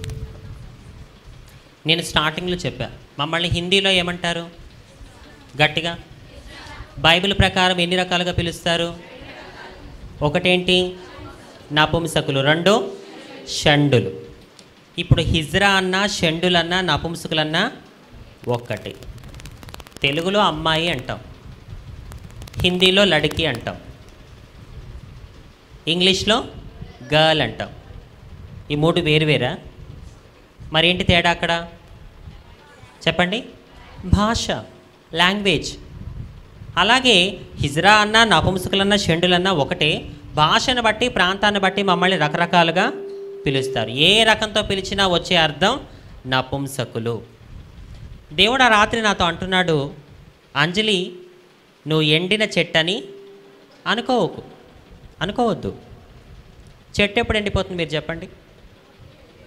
S1: నేను స్టార్టింగ్లో చెప్పా మమ్మల్ని హిందీలో ఏమంటారు గట్టిగా బైబిల్ ప్రకారం ఎన్ని రకాలుగా పిలుస్తారు ఒకటేంటి నపుంసకులు రెండు షండులు ఇప్పుడు హిజ్రా అన్నా షండులన్నా నపుంసకులన్నా ఒక్కటి తెలుగులో అమ్మాయి అంటాం హిందీలో లడికి అంటాం ఇంగ్లీష్లో గర్ల్ అంటాం ఈ మూడు వేరు వేరా మరేంటి తేడా అక్కడ చెప్పండి భాష లాంగ్వేజ్ అలాగే హిజ్రా అన్న నపుంసకులన్న షండులన్న ఒకటే భాషను బట్టి ప్రాంతాన్ని బట్టి మమ్మల్ని రకరకాలుగా పిలుస్తారు ఏ రకంతో పిలిచినా వచ్చే అర్థం నపుంసకులు దేవుడు ఆ రాత్రి నాతో అంటున్నాడు అంజలి నువ్వు ఎండిన చెట్టని అనుకోవకు అనుకోవద్దు చెట్టు ఎప్పుడు ఎండిపోతుంది మీరు చెప్పండి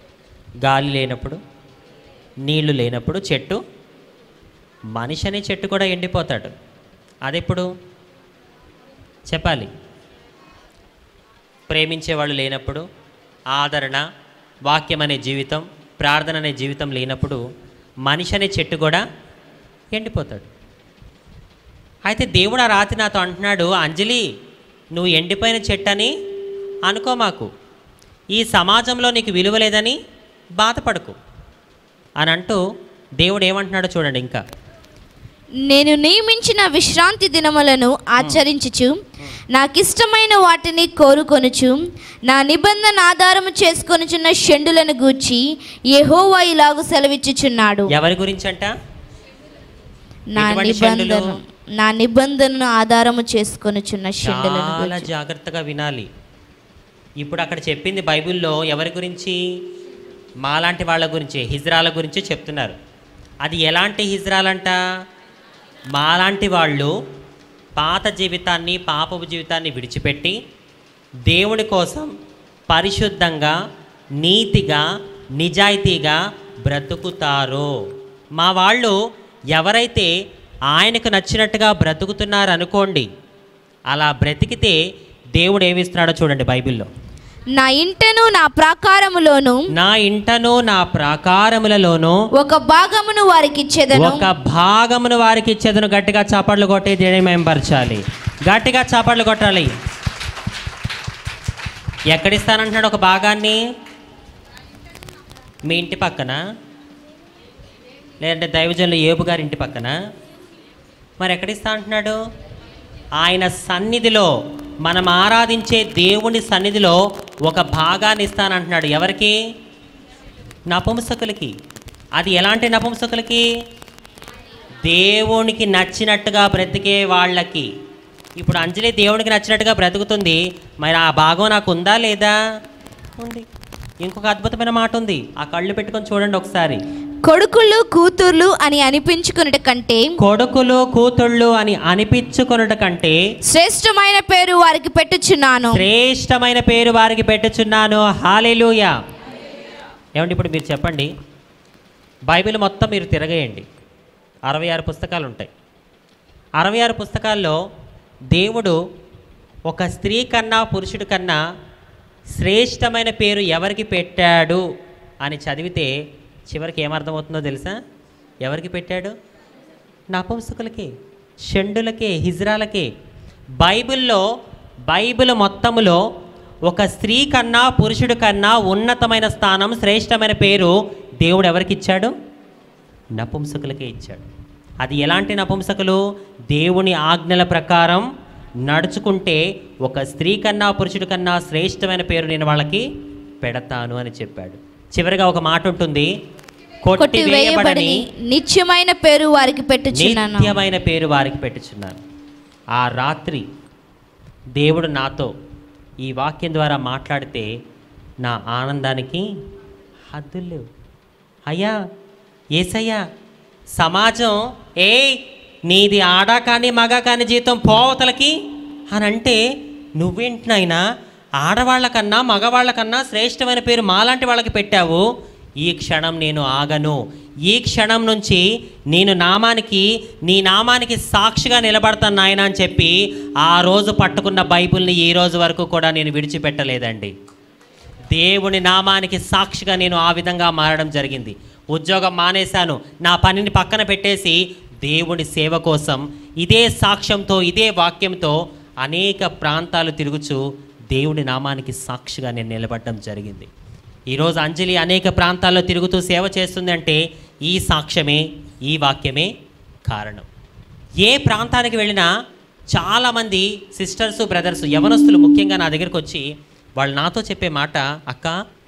S1: గాలి లేనప్పుడు నీళ్లు లేనప్పుడు చెట్టు మనిషి అనే చెట్టు కూడా ఎండిపోతాడు అదెప్పుడు చెప్పాలి ప్రేమించేవాళ్ళు లేనప్పుడు ఆదరణ వాక్యం అనే జీవితం ప్రార్థన అనే జీవితం లేనప్పుడు మనిషి అనే చెట్టు కూడా ఎండిపోతాడు అయితే దేవుడు ఆ రాత్రి నాతో అంటున్నాడు అంజలి నువ్వు ఎండిపోయిన చెట్టు అని అనుకో మాకు ఈ సమాజంలో నీకు విలువ లేదని బాధపడకు అని అంటూ దేవుడు ఏమంటున్నాడో చూడండి ఇంకా
S2: నేను నియమించిన విశ్రాంతి దినములను ఆచరించుచు నాకిష్టమైన వాటిని కోరుకొనుచు నా నిబంధన ఆధారము చేసుకొనుచున్న షండులను గూర్చి యెహోవా ఇలాగు సెలవిచ్చుచున్నాడు
S1: ఎవరి గురించి అంట
S2: నా
S1: ఎటువంటి
S2: నిబంధన
S1: షండులు?
S2: నా నిబంధనను ఆధారము చేసుకొనుచున్న షండులను
S1: చాలా
S2: గూర్చి
S1: జాగ్రత్తగా వినాలి ఇప్పుడు అక్కడ చెప్పింది బైబిల్లో ఎవరి గురించి మాలాంటి వాళ్ళ గురించి హిజ్రాల గురించి చెప్తున్నారు అది ఎలాంటి హిజ్రాలంట మాలాంటి వాళ్ళు పాత జీవితాన్ని పాపపు జీవితాన్ని విడిచిపెట్టి దేవుని కోసం పరిశుద్ధంగా నీతిగా నిజాయితీగా బ్రతుకుతారో మా వాళ్ళు ఎవరైతే ఆయనకు నచ్చినట్టుగా బ్రతుకుతున్నారు అనుకోండి అలా బ్రతికితే దేవుడు ఏమిస్తున్నాడో చూడండి బైబిల్లో
S2: నా ఇంటను నా ప్రాకారములోను
S1: నా ఇంటను నా ప్రాకారములలోనూ
S2: ఒక భాగమును వారికి ఇచ్చేదను
S1: ఒక భాగమును వారికి ఇచ్చేదను గట్టిగా చప్పట్లు కొట్టి దేని మేంపరచాలి గట్టిగా చప్పట్లు కొట్టాలి ఎక్కడిస్తానంటున్నాడు ఒక భాగాన్ని మీ ఇంటి పక్కన లేదంటే దైవజనులు ఏబు గారి ఇంటి పక్కన మరి ఎక్కడిస్తా అంటున్నాడు ఆయన సన్నిధిలో మనం ఆరాధించే దేవుని సన్నిధిలో ఒక భాగాన్ని ఇస్తానంటున్నాడు ఎవరికి నపుంసకులకి అది ఎలాంటి నపుంసకులకి దేవునికి నచ్చినట్టుగా బ్రతికే వాళ్ళకి ఇప్పుడు అంజలి దేవునికి నచ్చినట్టుగా బ్రతుకుతుంది మరి ఆ భాగం నాకు ఉందా లేదా ఉంది ఇంకొక అద్భుతమైన మాట ఉంది ఆ కళ్ళు పెట్టుకొని చూడండి ఒకసారి
S2: కొడుకులు కూతుర్లు అని అనిపించుకున్నట కంటే
S1: కొడుకులు కూతుళ్ళు అని అనిపించుకొనుట కంటే
S2: శ్రేష్టమైన పేరు వారికి పెట్టుచున్నాను
S1: శ్రేష్టమైన పేరు వారికి పెట్టుచున్నాను హాలేలుయ ఏమండి ఇప్పుడు మీరు చెప్పండి బైబిల్ మొత్తం మీరు తిరగేయండి అరవై ఆరు పుస్తకాలు ఉంటాయి అరవై ఆరు పుస్తకాల్లో దేవుడు ఒక స్త్రీ కన్నా పురుషుడి కన్నా శ్రేష్టమైన పేరు ఎవరికి పెట్టాడు అని చదివితే చివరికి ఏమర్థమవుతుందో తెలుసా ఎవరికి పెట్టాడు నపుంసకులకి షండులకే హిజ్రాలకే బైబిల్లో బైబిల్ మొత్తములో ఒక స్త్రీ కన్నా పురుషుడి కన్నా ఉన్నతమైన స్థానం శ్రేష్టమైన పేరు దేవుడు ఎవరికి ఇచ్చాడు నపుంసకులకే ఇచ్చాడు అది ఎలాంటి నపుంసకులు దేవుని ఆజ్ఞల ప్రకారం నడుచుకుంటే ఒక స్త్రీ కన్నా పురుషుడి కన్నా శ్రేష్టమైన పేరు నేను వాళ్ళకి పెడతాను అని చెప్పాడు చివరిగా ఒక మాట ఉంటుంది
S2: కొట్టి వేయబడని
S1: కొట్టివేయబడని
S2: నిత్యమైన పేరు వారికి పెట్టుచున్నాను
S1: నిత్యమైన పేరు వారికి పెట్టుచున్నాను ఆ రాత్రి దేవుడు నాతో ఈ వాక్యం ద్వారా మాట్లాడితే నా ఆనందానికి హద్దులు లేవు అయ్యా ఏసయ్యా సమాజం ఏ నీది ఆడా కానీ మగ కానీ జీతం పోవతలకి అని అంటే నువ్వేంటినైనా ఆడవాళ్ళకన్నా మగవాళ్ళకన్నా శ్రేష్టమైన పేరు మాలాంటి వాళ్ళకి పెట్టావు ఈ క్షణం నేను ఆగను ఈ క్షణం నుంచి నేను నామానికి నీ నామానికి సాక్షిగా నిలబడతాను నాయన అని చెప్పి ఆ రోజు పట్టుకున్న బైబిల్ని ఈ రోజు వరకు కూడా నేను విడిచిపెట్టలేదండి దేవుని నామానికి సాక్షిగా నేను ఆ విధంగా మారడం జరిగింది ఉద్యోగం మానేశాను నా పనిని పక్కన పెట్టేసి దేవుని సేవ కోసం ఇదే సాక్ష్యంతో ఇదే వాక్యంతో అనేక ప్రాంతాలు తిరుగుచు దేవుని నామానికి సాక్షిగా నేను నిలబడడం జరిగింది ఈరోజు అంజలి అనేక ప్రాంతాల్లో తిరుగుతూ సేవ చేస్తుంది అంటే ఈ సాక్ష్యమే ఈ వాక్యమే కారణం ఏ ప్రాంతానికి వెళ్ళినా చాలామంది సిస్టర్స్ బ్రదర్స్ యవనస్తులు ముఖ్యంగా నా దగ్గరికి వచ్చి వాళ్ళు నాతో చెప్పే మాట అక్క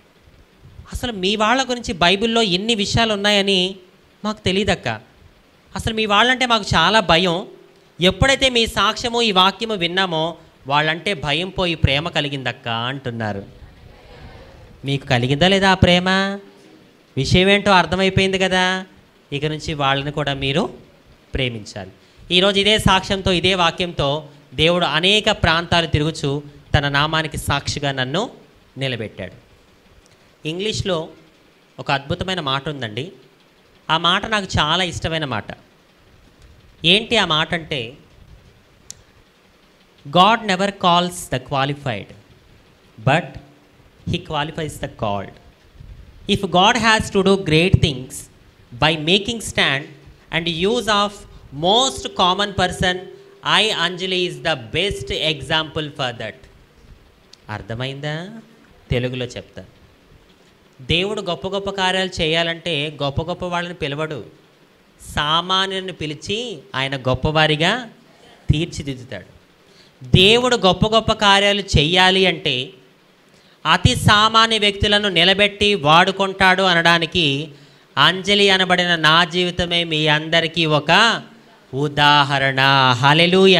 S1: అసలు మీ వాళ్ళ గురించి బైబిల్లో ఎన్ని విషయాలు ఉన్నాయని మాకు తెలియదక్క అసలు మీ వాళ్ళంటే మాకు చాలా భయం ఎప్పుడైతే మీ సాక్ష్యము ఈ వాక్యము విన్నామో వాళ్ళంటే భయం పోయి ప్రేమ కలిగిందక్క అంటున్నారు మీకు కలిగిందా లేదా ఆ ప్రేమ విషయం ఏంటో అర్థమైపోయింది కదా ఇక నుంచి వాళ్ళని కూడా మీరు ప్రేమించాలి ఈరోజు ఇదే సాక్ష్యంతో ఇదే వాక్యంతో దేవుడు అనేక ప్రాంతాలు తిరుగుచు తన నామానికి సాక్షిగా నన్ను నిలబెట్టాడు ఇంగ్లీష్లో ఒక అద్భుతమైన మాట ఉందండి ఆ మాట నాకు చాలా ఇష్టమైన మాట ఏంటి ఆ మాట అంటే God never calls the qualified but he qualifies the called if God has to do great things by making stand and use of most common person I Anjali is the best example for that అర్థమైందా తెలుగులో చెప్తా దేవుడు గొప్ప గొప్ప కార్యాలు చేయాలంటే గొప్ప గొప్ప వాళ్ళని పిలవడు సామాన్యుని పిలిచి ఆయన గొప్పవారిగా తీర్చిదిద్దుతాడు దేవుడు గొప్ప గొప్ప కార్యాలు చెయ్యాలి అంటే అతి సామాన్య వ్యక్తులను నిలబెట్టి వాడుకుంటాడు అనడానికి అంజలి అనబడిన నా జీవితమే మీ అందరికీ ఒక ఉదాహరణ హలెలూయ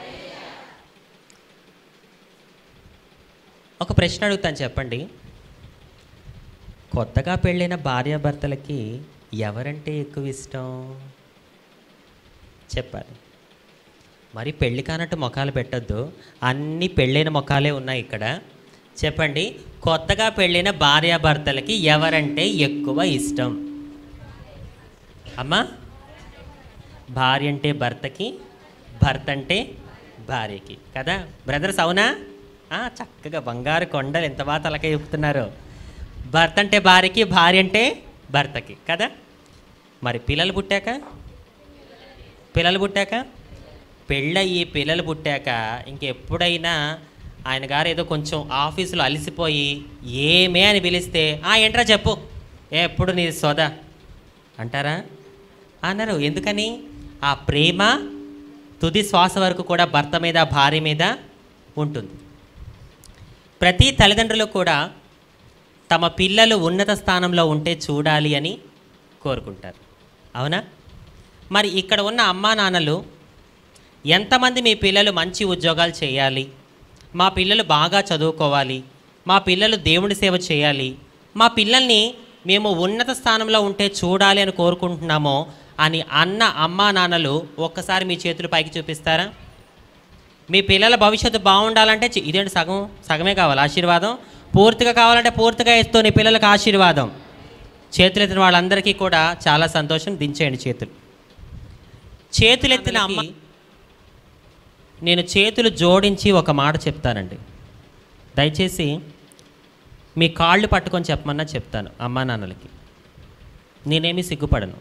S1: ఒక ప్రశ్న అడుగుతాను చెప్పండి కొత్తగా పెళ్ళైన భార్యాభర్తలకి ఎవరంటే ఎక్కువ ఇష్టం చెప్పాలి మరి పెళ్ళి కానట్టు ముఖాలు పెట్టొద్దు అన్ని పెళ్ళైన ముఖాలే ఉన్నాయి ఇక్కడ చెప్పండి కొత్తగా పెళ్ళైన భార్యాభర్తలకి ఎవరంటే ఎక్కువ ఇష్టం అమ్మా భార్య అంటే భర్తకి భర్త అంటే భార్యకి కదా బ్రదర్స్ అవునా ఆ, చక్కగా బంగారు కొండలు ఎంత బాగా తలకాయ చెప్తున్నారు భర్త అంటే భార్యకి భార్య అంటే భర్తకి కదా మరి పిల్లలు పుట్టాక పిల్లలు పుట్టాక పెళ్ళయి పిల్లలు పుట్టాక ఇంకెప్పుడైనా ఆయన గారు ఏదో కొంచెం ఆఫీసులో అలసిపోయి ఏమే అని పిలిస్తే ఆ ఏంట్రా చెప్పు ఏ ఎప్పుడు నీ సోదా అంటారా అన్నారు ఎందుకని ఆ ప్రేమ తుది శ్వాస వరకు కూడా భర్త మీద భార్య మీద ఉంటుంది ప్రతి తల్లిదండ్రులు కూడా తమ పిల్లలు ఉన్నత స్థానంలో ఉంటే చూడాలి అని కోరుకుంటారు అవునా మరి ఇక్కడ ఉన్న అమ్మా నాన్నలు ఎంతమంది మీ పిల్లలు మంచి ఉద్యోగాలు చేయాలి మా పిల్లలు బాగా చదువుకోవాలి మా పిల్లలు దేవుని సేవ చేయాలి మా పిల్లల్ని మేము ఉన్నత స్థానంలో ఉంటే చూడాలి అని కోరుకుంటున్నామో అని అన్న అమ్మా నాన్నలు ఒక్కసారి మీ చేతులు పైకి చూపిస్తారా మీ పిల్లల భవిష్యత్తు బాగుండాలంటే చి- ఇదేంటి సగం సగమే కావాలి ఆశీర్వాదం పూర్తిగా కావాలంటే పూర్తిగా ఇస్తూ నీ పిల్లలకు ఆశీర్వాదం చేతులెత్తిన వాళ్ళందరికీ కూడా చాలా సంతోషం దించేయండి చేతులు చేతులెత్తిన అమ్మ నేను చేతులు జోడించి ఒక మాట చెప్తానండి దయచేసి మీ కాళ్ళు పట్టుకొని చెప్పమన్నా చెప్తాను అమ్మా నాన్నలకి నేనేమి సిగ్గుపడను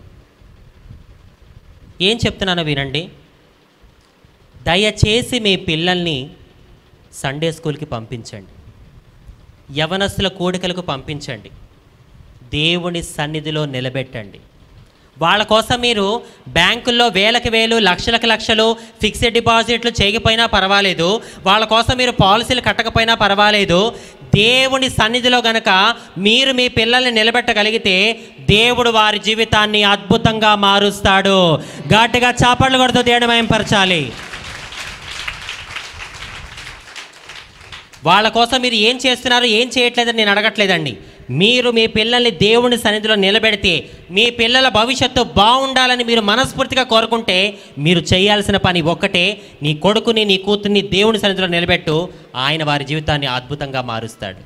S1: ఏం చెప్తున్నానో వినండి దయచేసి మీ పిల్లల్ని సండే స్కూల్కి పంపించండి యవనస్తుల కూడికలకు పంపించండి దేవుని సన్నిధిలో నిలబెట్టండి వాళ్ళ కోసం మీరు బ్యాంకుల్లో వేలకు వేలు లక్షలకు లక్షలు ఫిక్స్డ్ డిపాజిట్లు చేయకపోయినా పర్వాలేదు వాళ్ళ కోసం మీరు పాలసీలు కట్టకపోయినా పర్వాలేదు దేవుని సన్నిధిలో గనక మీరు మీ పిల్లల్ని నిలబెట్టగలిగితే దేవుడు వారి జీవితాన్ని అద్భుతంగా మారుస్తాడు గట్టిగా చాపట్లు కొడుతూ దేవుని మయంపరచాలి వాళ్ళ కోసం మీరు ఏం చేస్తున్నారు ఏం చేయట్లేదని నేను అడగట్లేదండి మీరు మీ పిల్లల్ని దేవుని సన్నిధిలో నిలబెడితే మీ పిల్లల భవిష్యత్తు బాగుండాలని మీరు మనస్ఫూర్తిగా కోరుకుంటే మీరు చేయాల్సిన పని ఒక్కటే నీ కొడుకుని నీ కూతుర్ని దేవుని సన్నిధిలో నిలబెట్టు ఆయన వారి జీవితాన్ని అద్భుతంగా మారుస్తాడు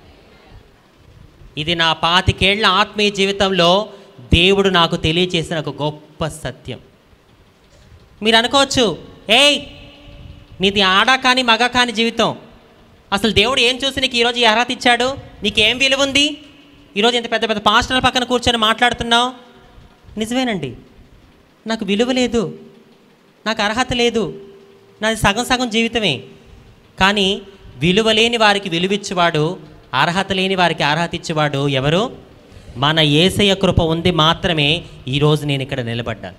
S1: ఇది నా పాతికేళ్ల ఆత్మీయ జీవితంలో దేవుడు నాకు తెలియచేసిన ఒక గొప్ప సత్యం మీరు అనుకోవచ్చు ఏయ్ నీది ఆడ కానీ మగ కాని జీవితం అసలు దేవుడు ఏం చూసి నీకు ఈరోజు ఈ అర్హత ఇచ్చాడు నీకేం విలువ ఉంది ఈరోజు ఇంత పెద్ద పెద్ద పాస్టర్ల పక్కన కూర్చొని మాట్లాడుతున్నావు నిజమేనండి నాకు విలువ లేదు నాకు అర్హత లేదు నాది సగం సగం జీవితమే కానీ విలువ లేని వారికి విలువిచ్చేవాడు అర్హత లేని వారికి అర్హత ఇచ్చేవాడు ఎవరు మన ఏసయ్య కృప ఉంది మాత్రమే ఈరోజు నేను ఇక్కడ నిలబడ్డాను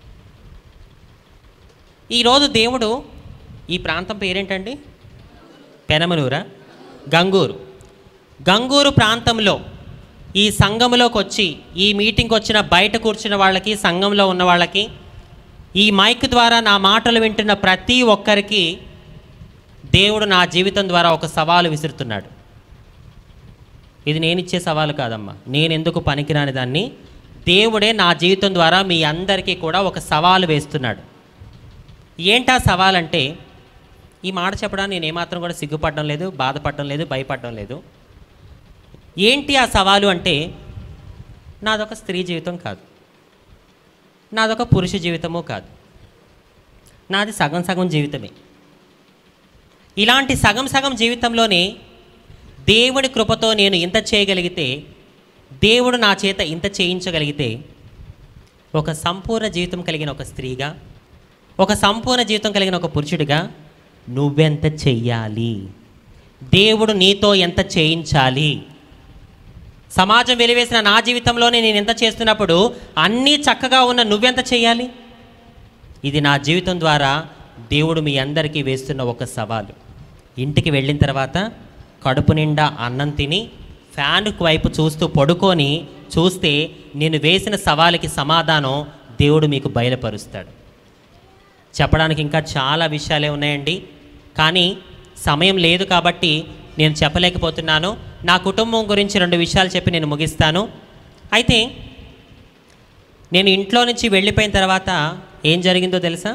S1: ఈరోజు దేవుడు ఈ ప్రాంతం పేరేంటండి పెనమలూరా గంగూరు గంగూరు ప్రాంతంలో ఈ సంఘంలోకి వచ్చి ఈ మీటింగ్కి వచ్చిన బయట కూర్చున్న వాళ్ళకి సంఘంలో ఉన్న వాళ్ళకి ఈ మైక్ ద్వారా నా మాటలు వింటున్న ప్రతి ఒక్కరికి దేవుడు నా జీవితం ద్వారా ఒక సవాలు విసురుతున్నాడు ఇది నేను ఇచ్చే సవాలు కాదమ్మా నేను ఎందుకు పనికిరాని దాన్ని దేవుడే నా జీవితం ద్వారా మీ అందరికీ కూడా ఒక సవాలు వేస్తున్నాడు ఏంటా సవాల్ అంటే ఈ మాట చెప్పడానికి నేను ఏమాత్రం కూడా సిగ్గుపడడం లేదు బాధపడడం లేదు భయపడడం లేదు ఏంటి ఆ సవాలు అంటే నాదొక స్త్రీ జీవితం కాదు నాదొక పురుష జీవితము కాదు నాది సగం సగం జీవితమే ఇలాంటి సగం సగం జీవితంలోనే దేవుడి కృపతో నేను ఇంత చేయగలిగితే దేవుడు నా చేత ఇంత చేయించగలిగితే ఒక సంపూర్ణ జీవితం కలిగిన ఒక స్త్రీగా ఒక సంపూర్ణ జీవితం కలిగిన ఒక పురుషుడిగా నువ్వెంత చెయ్యాలి దేవుడు నీతో ఎంత చేయించాలి సమాజం వెలివేసిన నా జీవితంలోనే నేను ఎంత చేస్తున్నప్పుడు అన్నీ చక్కగా ఉన్న నువ్వెంత చేయాలి ఇది నా జీవితం ద్వారా దేవుడు మీ అందరికీ వేస్తున్న ఒక సవాలు ఇంటికి వెళ్ళిన తర్వాత కడుపు నిండా అన్నం తిని ఫ్యాన్ వైపు చూస్తూ పడుకొని చూస్తే నేను వేసిన సవాలుకి సమాధానం దేవుడు మీకు బయలుపరుస్తాడు చెప్పడానికి ఇంకా చాలా విషయాలే ఉన్నాయండి కానీ సమయం లేదు కాబట్టి నేను చెప్పలేకపోతున్నాను నా కుటుంబం గురించి రెండు విషయాలు చెప్పి నేను ముగిస్తాను అయితే నేను ఇంట్లో నుంచి వెళ్ళిపోయిన తర్వాత ఏం జరిగిందో తెలుసా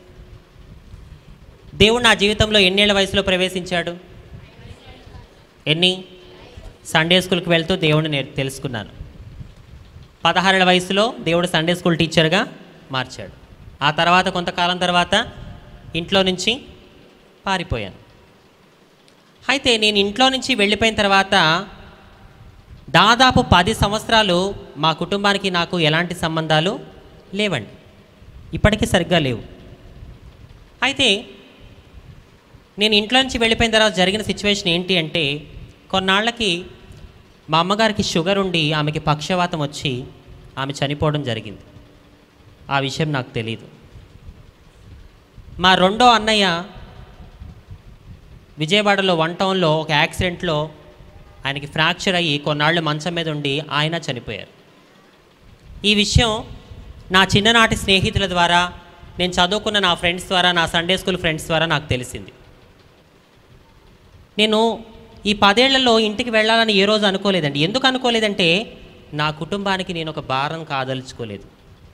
S1: దేవుడు నా జీవితంలో ఎన్నేళ్ల వయసులో ప్రవేశించాడు ఎన్ని సండే స్కూల్కి వెళ్తూ దేవుడిని నేను తెలుసుకున్నాను పదహారేళ్ల వయసులో దేవుడు సండే స్కూల్ టీచర్గా మార్చాడు ఆ తర్వాత కొంతకాలం తర్వాత ఇంట్లో నుంచి పారిపోయాను అయితే నేను ఇంట్లో నుంచి వెళ్ళిపోయిన తర్వాత దాదాపు పది సంవత్సరాలు మా కుటుంబానికి నాకు ఎలాంటి సంబంధాలు లేవండి ఇప్పటికీ సరిగ్గా లేవు అయితే నేను ఇంట్లో నుంచి వెళ్ళిపోయిన తర్వాత జరిగిన సిచ్యువేషన్ ఏంటి అంటే కొన్నాళ్ళకి మా అమ్మగారికి షుగర్ ఉండి ఆమెకి పక్షవాతం వచ్చి ఆమె చనిపోవడం జరిగింది ఆ విషయం నాకు తెలియదు మా రెండో అన్నయ్య విజయవాడలో వన్ టౌన్లో ఒక యాక్సిడెంట్లో ఆయనకి ఫ్రాక్చర్ అయ్యి కొన్నాళ్ళు మంచం మీద ఉండి ఆయన చనిపోయారు ఈ విషయం నా చిన్ననాటి స్నేహితుల ద్వారా నేను చదువుకున్న నా ఫ్రెండ్స్ ద్వారా నా సండే స్కూల్ ఫ్రెండ్స్ ద్వారా నాకు తెలిసింది నేను ఈ పదేళ్లలో ఇంటికి వెళ్ళాలని ఏ రోజు అనుకోలేదండి ఎందుకు అనుకోలేదంటే నా కుటుంబానికి నేను ఒక భారం కాదలుచుకోలేదు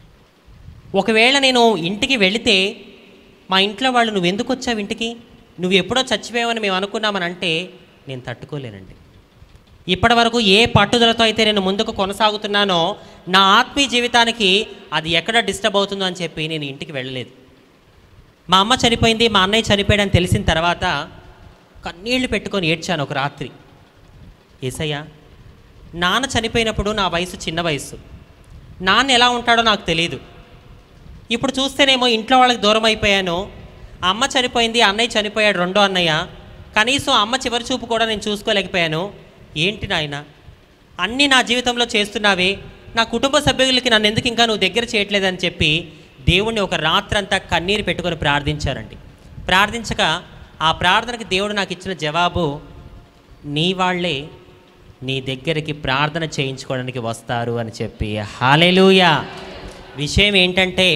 S1: ఒకవేళ నేను ఇంటికి వెళితే మా ఇంట్లో వాళ్ళు నువ్వు ఎందుకు వచ్చావు ఇంటికి నువ్వు ఎప్పుడో చచ్చిపోయావని మేము అనుకున్నామని అంటే నేను తట్టుకోలేనండి ఇప్పటి వరకు ఏ పట్టుదలతో అయితే నేను ముందుకు కొనసాగుతున్నానో నా ఆత్మీయ జీవితానికి అది ఎక్కడ డిస్టర్బ్ అవుతుందో అని చెప్పి నేను ఇంటికి వెళ్ళలేదు మా అమ్మ చనిపోయింది మా అన్నయ్య చనిపోయాడని తెలిసిన తర్వాత కన్నీళ్లు పెట్టుకొని ఏడ్చాను ఒక రాత్రి ఏసయ్య నాన్న చనిపోయినప్పుడు నా వయసు చిన్న వయసు నాన్న ఎలా ఉంటాడో నాకు తెలియదు ఇప్పుడు చూస్తేనేమో ఇంట్లో వాళ్ళకి దూరం అయిపోయాను అమ్మ చనిపోయింది అన్నయ్య చనిపోయాడు రెండో అన్నయ్య కనీసం అమ్మ చివరి చూపు కూడా నేను చూసుకోలేకపోయాను ఏంటి నాయన అన్నీ నా జీవితంలో చేస్తున్నావే నా కుటుంబ సభ్యులకి నన్ను ఎందుకు ఇంకా నువ్వు దగ్గర చేయట్లేదని చెప్పి దేవుణ్ణి ఒక రాత్రంతా కన్నీరు పెట్టుకొని ప్రార్థించారండి ప్రార్థించక ఆ ప్రార్థనకి దేవుడు నాకు ఇచ్చిన జవాబు నీ వాళ్ళే నీ దగ్గరికి ప్రార్థన చేయించుకోవడానికి వస్తారు అని చెప్పి హాలెలూయా విషయం ఏంటంటే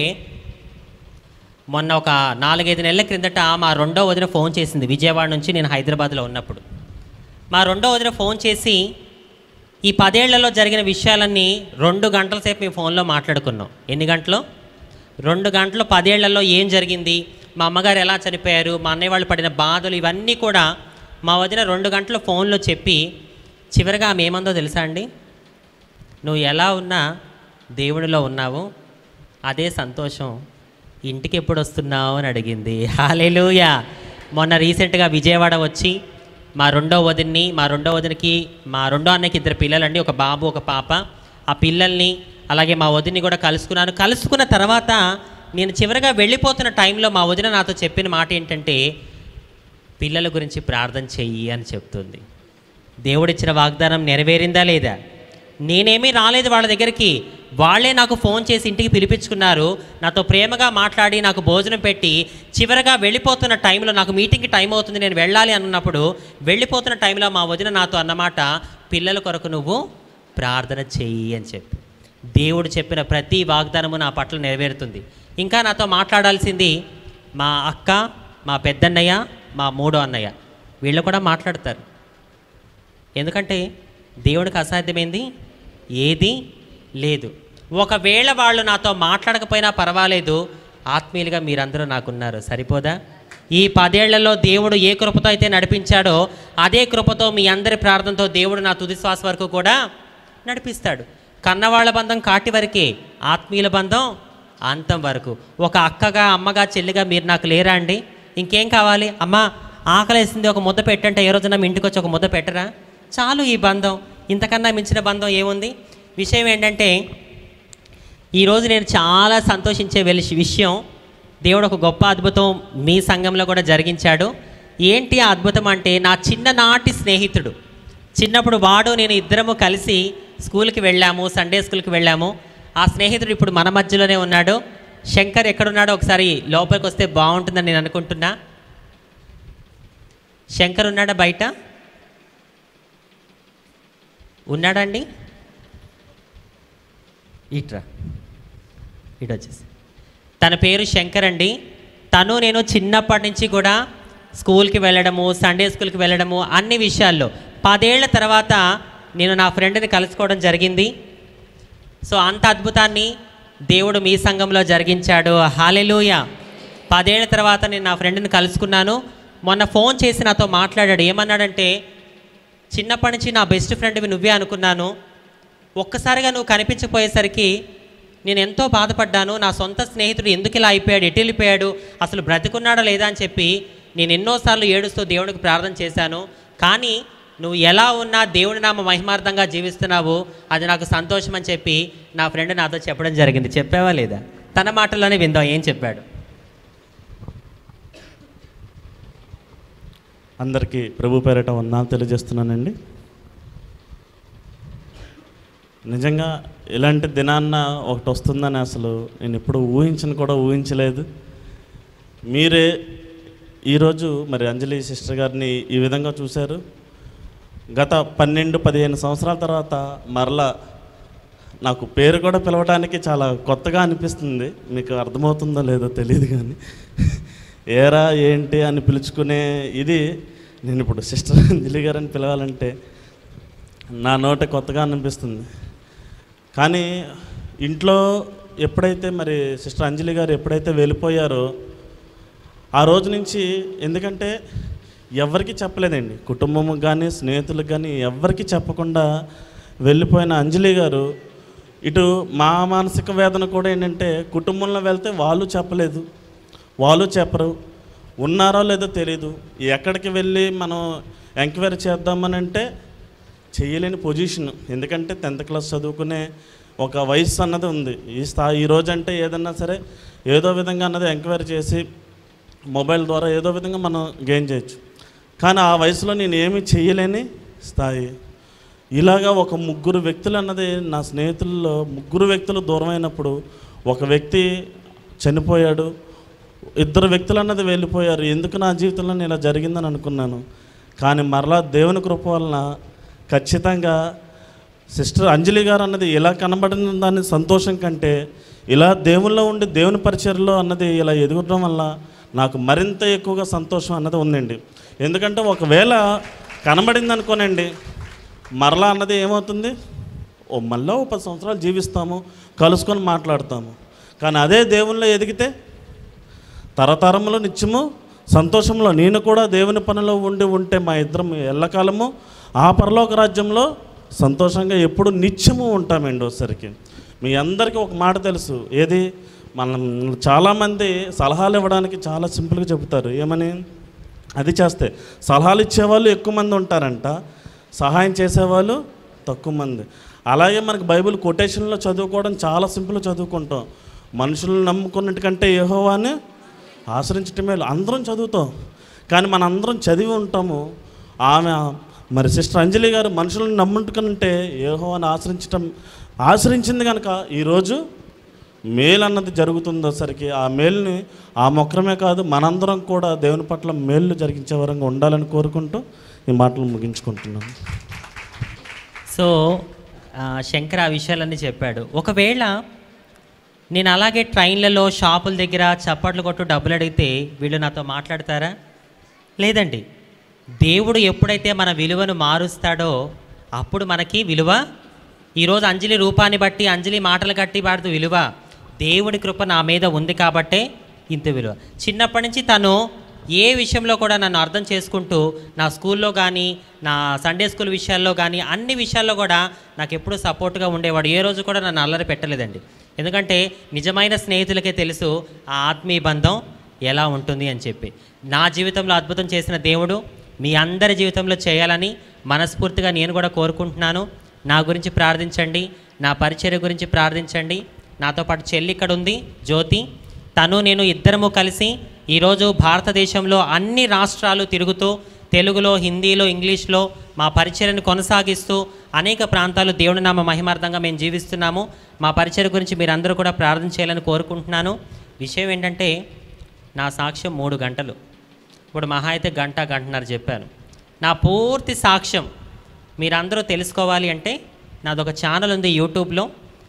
S1: మొన్న ఒక నాలుగైదు నెలల క్రిందట మా రెండో వదిన ఫోన్ చేసింది విజయవాడ నుంచి నేను హైదరాబాద్లో ఉన్నప్పుడు మా రెండో వదిన ఫోన్ చేసి ఈ పదేళ్లలో జరిగిన విషయాలన్నీ రెండు గంటల సేపు మేము ఫోన్లో మాట్లాడుకున్నాం ఎన్ని గంటలు రెండు గంటలు పదేళ్లలో ఏం జరిగింది మా అమ్మగారు ఎలా చనిపోయారు మా అన్నయ్య వాళ్ళు పడిన బాధలు ఇవన్నీ కూడా మా వదిన రెండు గంటలు ఫోన్లో చెప్పి చివరిగా ఆమె ఏమందో తెలుసా అండి నువ్వు ఎలా ఉన్నా దేవుడిలో ఉన్నావు అదే సంతోషం ఇంటికి ఎప్పుడు వస్తున్నావు అని అడిగింది హాలేలుయా మొన్న రీసెంట్గా విజయవాడ వచ్చి మా రెండో వదిన్ని మా రెండో వదినికి మా రెండో అన్నకి ఇద్దరు పిల్లలండి ఒక బాబు ఒక పాప ఆ పిల్లల్ని అలాగే మా వదిన్ని కూడా కలుసుకున్నాను కలుసుకున్న తర్వాత నేను చివరిగా వెళ్ళిపోతున్న టైంలో మా వదిన నాతో చెప్పిన మాట ఏంటంటే పిల్లల గురించి ప్రార్థన చెయ్యి అని చెప్తుంది దేవుడిచ్చిన వాగ్దానం నెరవేరిందా లేదా నేనేమీ రాలేదు వాళ్ళ దగ్గరికి వాళ్ళే నాకు ఫోన్ చేసి ఇంటికి పిలిపించుకున్నారు నాతో ప్రేమగా మాట్లాడి నాకు భోజనం పెట్టి చివరగా వెళ్ళిపోతున్న టైంలో నాకు మీటింగ్కి టైం అవుతుంది నేను వెళ్ళాలి అన్నప్పుడు వెళ్ళిపోతున్న టైంలో మా వదిన నాతో అన్నమాట పిల్లల కొరకు నువ్వు ప్రార్థన చెయ్యి అని చెప్పి దేవుడు చెప్పిన ప్రతి వాగ్దానము నా పట్ల నెరవేరుతుంది ఇంకా నాతో మాట్లాడాల్సింది మా అక్క మా పెద్దన్నయ్య మా మూడో అన్నయ్య వీళ్ళు కూడా మాట్లాడతారు ఎందుకంటే దేవుడికి అసాధ్యమైంది ఏది లేదు ఒకవేళ వాళ్ళు నాతో మాట్లాడకపోయినా పర్వాలేదు ఆత్మీయులుగా మీరందరూ నాకున్నారు సరిపోదా ఈ పదేళ్లలో దేవుడు ఏ కృపతో అయితే నడిపించాడో అదే కృపతో మీ అందరి ప్రార్థనతో దేవుడు నా తుది శ్వాస వరకు కూడా నడిపిస్తాడు కన్నవాళ్ళ బంధం కాటి వరకే ఆత్మీయుల బంధం అంతం వరకు ఒక అక్కగా అమ్మగా చెల్లిగా మీరు నాకు లేరా అండి ఇంకేం కావాలి అమ్మ ఆకలేసింది ఒక ముద్ద పెట్టంటే ఏ రోజున మీ ఇంటికి వచ్చి ఒక ముద్ద పెట్టరా చాలు ఈ బంధం ఇంతకన్నా మించిన బంధం ఏముంది విషయం ఏంటంటే ఈరోజు నేను చాలా సంతోషించే వెలి విషయం దేవుడు ఒక గొప్ప అద్భుతం మీ సంఘంలో కూడా జరిగించాడు ఏంటి ఆ అద్భుతం అంటే నా చిన్ననాటి స్నేహితుడు చిన్నప్పుడు వాడు నేను ఇద్దరము కలిసి స్కూల్కి వెళ్ళాము సండే స్కూల్కి వెళ్ళాము ఆ స్నేహితుడు ఇప్పుడు మన మధ్యలోనే ఉన్నాడు శంకర్ ఎక్కడున్నాడో ఒకసారి లోపలికి వస్తే బాగుంటుందని నేను అనుకుంటున్నా శంకర్ ఉన్నాడా బయట ఉన్నాడండి ఇట్రా ఇటు వచ్చేసి తన పేరు శంకర్ అండి తను నేను చిన్నప్పటి నుంచి కూడా స్కూల్కి వెళ్ళడము సండే స్కూల్కి వెళ్ళడము అన్ని విషయాల్లో పదేళ్ల తర్వాత నేను నా ఫ్రెండ్ని కలుసుకోవడం జరిగింది సో అంత అద్భుతాన్ని దేవుడు మీ సంఘంలో జరిగించాడు హాలెలూయ పదేళ్ల తర్వాత నేను నా ఫ్రెండ్ని కలుసుకున్నాను మొన్న ఫోన్ చేసి నాతో మాట్లాడాడు ఏమన్నాడంటే చిన్నప్పటి నుంచి నా బెస్ట్ ఫ్రెండ్వి నువ్వే అనుకున్నాను ఒక్కసారిగా నువ్వు కనిపించకపోయేసరికి నేను ఎంతో బాధపడ్డాను నా సొంత స్నేహితుడు ఎందుకు ఇలా అయిపోయాడు ఎటు వెళ్ళిపోయాడు అసలు బ్రతికున్నాడా లేదా అని చెప్పి నేను ఎన్నోసార్లు ఏడుస్తూ దేవుడికి ప్రార్థన చేశాను కానీ నువ్వు ఎలా ఉన్నా దేవుడి నామ మహిమార్థంగా జీవిస్తున్నావు అది నాకు సంతోషం అని చెప్పి నా ఫ్రెండ్ నాతో చెప్పడం జరిగింది చెప్పావా లేదా తన మాటల్లోనే విందాం ఏం చెప్పాడు
S3: అందరికీ ప్రభు పేరట వందనాలు తెలియజేస్తున్నానండి నిజంగా ఇలాంటి దినాన్న ఒకటి వస్తుందని అసలు నేను ఎప్పుడు ఊహించను కూడా ఊహించలేదు మీరే ఈరోజు మరి అంజలి సిస్టర్ గారిని ఈ విధంగా చూశారు గత పన్నెండు పదిహేను సంవత్సరాల తర్వాత మరలా నాకు పేరు కూడా పిలవడానికి చాలా కొత్తగా అనిపిస్తుంది మీకు అర్థమవుతుందో లేదో తెలియదు కానీ ఏరా ఏంటి అని పిలుచుకునే ఇది నేను ఇప్పుడు సిస్టర్ అంజలి గారని పిలవాలంటే నా నోట కొత్తగా అనిపిస్తుంది కానీ ఇంట్లో ఎప్పుడైతే మరి సిస్టర్ అంజలి గారు ఎప్పుడైతే వెళ్ళిపోయారో ఆ రోజు నుంచి ఎందుకంటే ఎవరికి చెప్పలేదండి కుటుంబం కానీ స్నేహితులకు కానీ ఎవరికి చెప్పకుండా వెళ్ళిపోయిన అంజలి గారు ఇటు మా మానసిక వేదన కూడా ఏంటంటే కుటుంబంలో వెళ్తే వాళ్ళు చెప్పలేదు వాళ్ళు చెప్పరు ఉన్నారో లేదో తెలియదు ఎక్కడికి వెళ్ళి మనం ఎంక్వైరీ చేద్దామని అంటే చేయలేని పొజిషన్ ఎందుకంటే టెన్త్ క్లాస్ చదువుకునే ఒక వయసు అన్నది ఉంది ఈ స్థాయి ఈ రోజు అంటే ఏదన్నా సరే ఏదో విధంగా అన్నది ఎంక్వైరీ చేసి మొబైల్ ద్వారా ఏదో విధంగా మనం గెయిన్ చేయొచ్చు కానీ ఆ వయసులో నేను ఏమీ చేయలేని స్థాయి ఇలాగా ఒక ముగ్గురు వ్యక్తులు అన్నది నా స్నేహితుల్లో ముగ్గురు వ్యక్తులు దూరమైనప్పుడు ఒక వ్యక్తి చనిపోయాడు ఇద్దరు వ్యక్తులు అన్నది వెళ్ళిపోయారు ఎందుకు నా జీవితంలో నేను ఇలా జరిగిందని అనుకున్నాను కానీ మరలా దేవుని కృప వలన ఖచ్చితంగా సిస్టర్ అంజలి గారు అన్నది ఇలా కనబడిన దాని సంతోషం కంటే ఇలా దేవుల్లో ఉండి దేవుని పరిచయలో అన్నది ఇలా ఎదుగడం వల్ల నాకు మరింత ఎక్కువగా సంతోషం అన్నది ఉందండి ఎందుకంటే ఒకవేళ కనబడింది అనుకోనండి మరలా అన్నది ఏమవుతుంది ఓ మళ్ళీ ఓ పది సంవత్సరాలు జీవిస్తాము కలుసుకొని మాట్లాడతాము కానీ అదే దేవుల్లో ఎదిగితే తరతరములు నిత్యము సంతోషంలో నేను కూడా దేవుని పనిలో ఉండి ఉంటే మా ఇద్దరం ఎల్లకాలము ఆ పరలోక రాజ్యంలో సంతోషంగా ఎప్పుడు నిత్యము ఉంటామండి ఒకసారికి మీ అందరికీ ఒక మాట తెలుసు ఏది మనం చాలామంది సలహాలు ఇవ్వడానికి చాలా సింపుల్గా చెబుతారు ఏమని అది చేస్తే సలహాలు ఇచ్చేవాళ్ళు ఎక్కువ మంది ఉంటారంట సహాయం చేసేవాళ్ళు తక్కువ మంది అలాగే మనకి బైబిల్ కొటేషన్లో చదువుకోవడం చాలా సింపుల్ చదువుకుంటాం మనుషులను నమ్ముకున్నట్టుకంటే యెహోవాని ఆశ్రయించటమే అందరం చదువుతాం కానీ మన అందరం చదివి ఉంటాము ఆమె మరి సిస్టర్ అంజలి గారు మనుషులను నమ్ముకుంటే యెహోవాని ఆశ్రయించటం ఆశ్రయించింది కనుక ఈరోజు మేలు అన్నది జరుగుతుందోసరికి ఆ మేలుని ఆ మొక్కరమే కాదు మనందరం కూడా దేవుని పట్ల మేలు జరిగించే వరంగా ఉండాలని కోరుకుంటూ ఈ మాటలు ముగించుకుంటున్నాను
S1: సో ఆ, శంకర్ ఆ విషయాలన్నీ చెప్పాడు ఒకవేళ నేను అలాగే ట్రైన్లలో షాపుల దగ్గర చప్పట్లు కొట్టు డబ్బులు అడిగితే వీళ్ళు నాతో మాట్లాడతారా లేదండి దేవుడు ఎప్పుడైతే మన విలువను మారుస్తాడో అప్పుడు మనకి విలువ ఈరోజు అంజలి రూపాన్ని బట్టి అంజలి మాటలు కట్టి వాడుతూ విలువ దేవుడి కృప నా మీద ఉంది కాబట్టే ఇంత విలువ చిన్నప్పటి నుంచి తను ఏ విషయంలో కూడా నన్ను అర్థం చేసుకుంటూ నా స్కూల్లో కానీ నా సండే స్కూల్ విషయాల్లో కానీ అన్ని విషయాల్లో కూడా నాకు ఎప్పుడూ సపోర్ట్గా ఉండేవాడు ఏ రోజు కూడా నన్ను అల్లరి పెట్టలేదండి ఎందుకంటే నిజమైన స్నేహితులకే తెలుసు ఆ ఆత్మీయ బంధం ఎలా ఉంటుంది అని చెప్పి నా జీవితంలో అద్భుతం చేసిన దేవుడు మీ అందరి జీవితంలో చేయాలని మనస్ఫూర్తిగా నేను కూడా కోరుకుంటున్నాను నా గురించి ప్రార్థించండి నా పరిచర్య గురించి ప్రార్థించండి నాతో పాటు చెల్లి ఇక్కడ ఉంది జ్యోతి తను నేను ఇద్దరము కలిసి ఈరోజు భారతదేశంలో అన్ని రాష్ట్రాలు తిరుగుతూ తెలుగులో హిందీలో ఇంగ్లీష్లో మా పరిచర్యను కొనసాగిస్తూ అనేక ప్రాంతాలు దేవుని నామ మహిమార్థంగా మేము జీవిస్తున్నాము మా పరిచయ గురించి మీరందరూ కూడా ప్రార్థన చేయాలని కోరుకుంటున్నాను విషయం ఏంటంటే నా సాక్ష్యం మూడు గంటలు ఇప్పుడు మహా అయితే గంట గంటన్నర చెప్పాను నా పూర్తి సాక్ష్యం మీరందరూ తెలుసుకోవాలి అంటే నాదొక ఛానల్ ఉంది యూట్యూబ్లో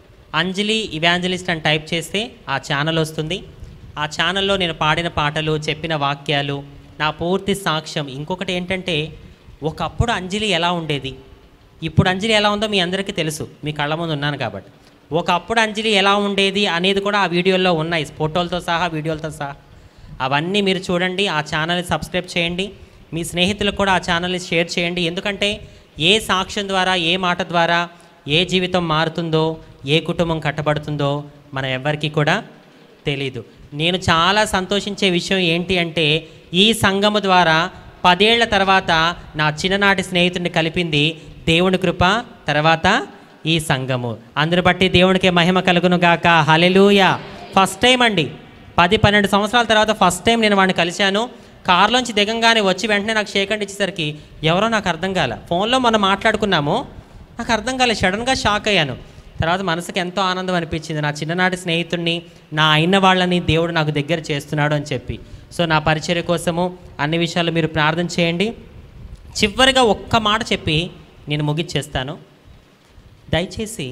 S1: అంజలి ఇవాంజలిస్ట్ అని టైప్ చేస్తే ఆ ఛానల్ వస్తుంది ఆ ఛానల్లో నేను పాడిన పాటలు చెప్పిన వాక్యాలు నా పూర్తి సాక్ష్యం ఇంకొకటి ఏంటంటే ఒకప్పుడు అంజలి ఎలా ఉండేది ఇప్పుడు అంజలి ఎలా ఉందో మీ అందరికీ తెలుసు మీ కళ్ళ ముందు ఉన్నాను కాబట్టి ఒకప్పుడు అంజలి ఎలా ఉండేది అనేది కూడా ఆ వీడియోలో ఉన్నాయి ఫోటోలతో సహా వీడియోలతో సహా అవన్నీ మీరు చూడండి ఆ ఛానల్ని సబ్స్క్రైబ్ చేయండి మీ స్నేహితులకు కూడా ఆ ఛానల్ని షేర్ చేయండి ఎందుకంటే ఏ సాక్ష్యం ద్వారా ఏ మాట ద్వారా ఏ జీవితం మారుతుందో ఏ కుటుంబం కట్టబడుతుందో మన ఎవ్వరికీ కూడా తెలీదు నేను చాలా సంతోషించే విషయం ఏంటి అంటే ఈ సంఘము ద్వారా పదేళ్ల తర్వాత నా చిన్ననాటి స్నేహితుడిని కలిపింది దేవుని కృప తర్వాత ఈ సంఘము అందుని బట్టి దేవునికి మహిమ కలుగును గాక హలెలూయ ఫస్ట్ టైం అండి పది పన్నెండు సంవత్సరాల తర్వాత ఫస్ట్ టైం నేను వాడిని కలిశాను కారులోంచి దిగంగానే వచ్చి వెంటనే నాకు షేక్ హ్యాండ్ ఇచ్చేసరికి ఎవరో నాకు అర్థం కాల ఫోన్లో మనం మాట్లాడుకున్నాము నాకు అర్థం కాలేదు సడన్గా షాక్ అయ్యాను తర్వాత మనసుకి ఎంతో ఆనందం అనిపించింది నా చిన్ననాటి స్నేహితుడిని నా అయిన వాళ్ళని దేవుడు నాకు దగ్గర చేస్తున్నాడు అని చెప్పి సో నా పరిచర్య కోసము అన్ని విషయాలు మీరు ప్రార్థన చేయండి చివరిగా ఒక్క మాట చెప్పి నేను ముగిచ్చేస్తాను దయచేసి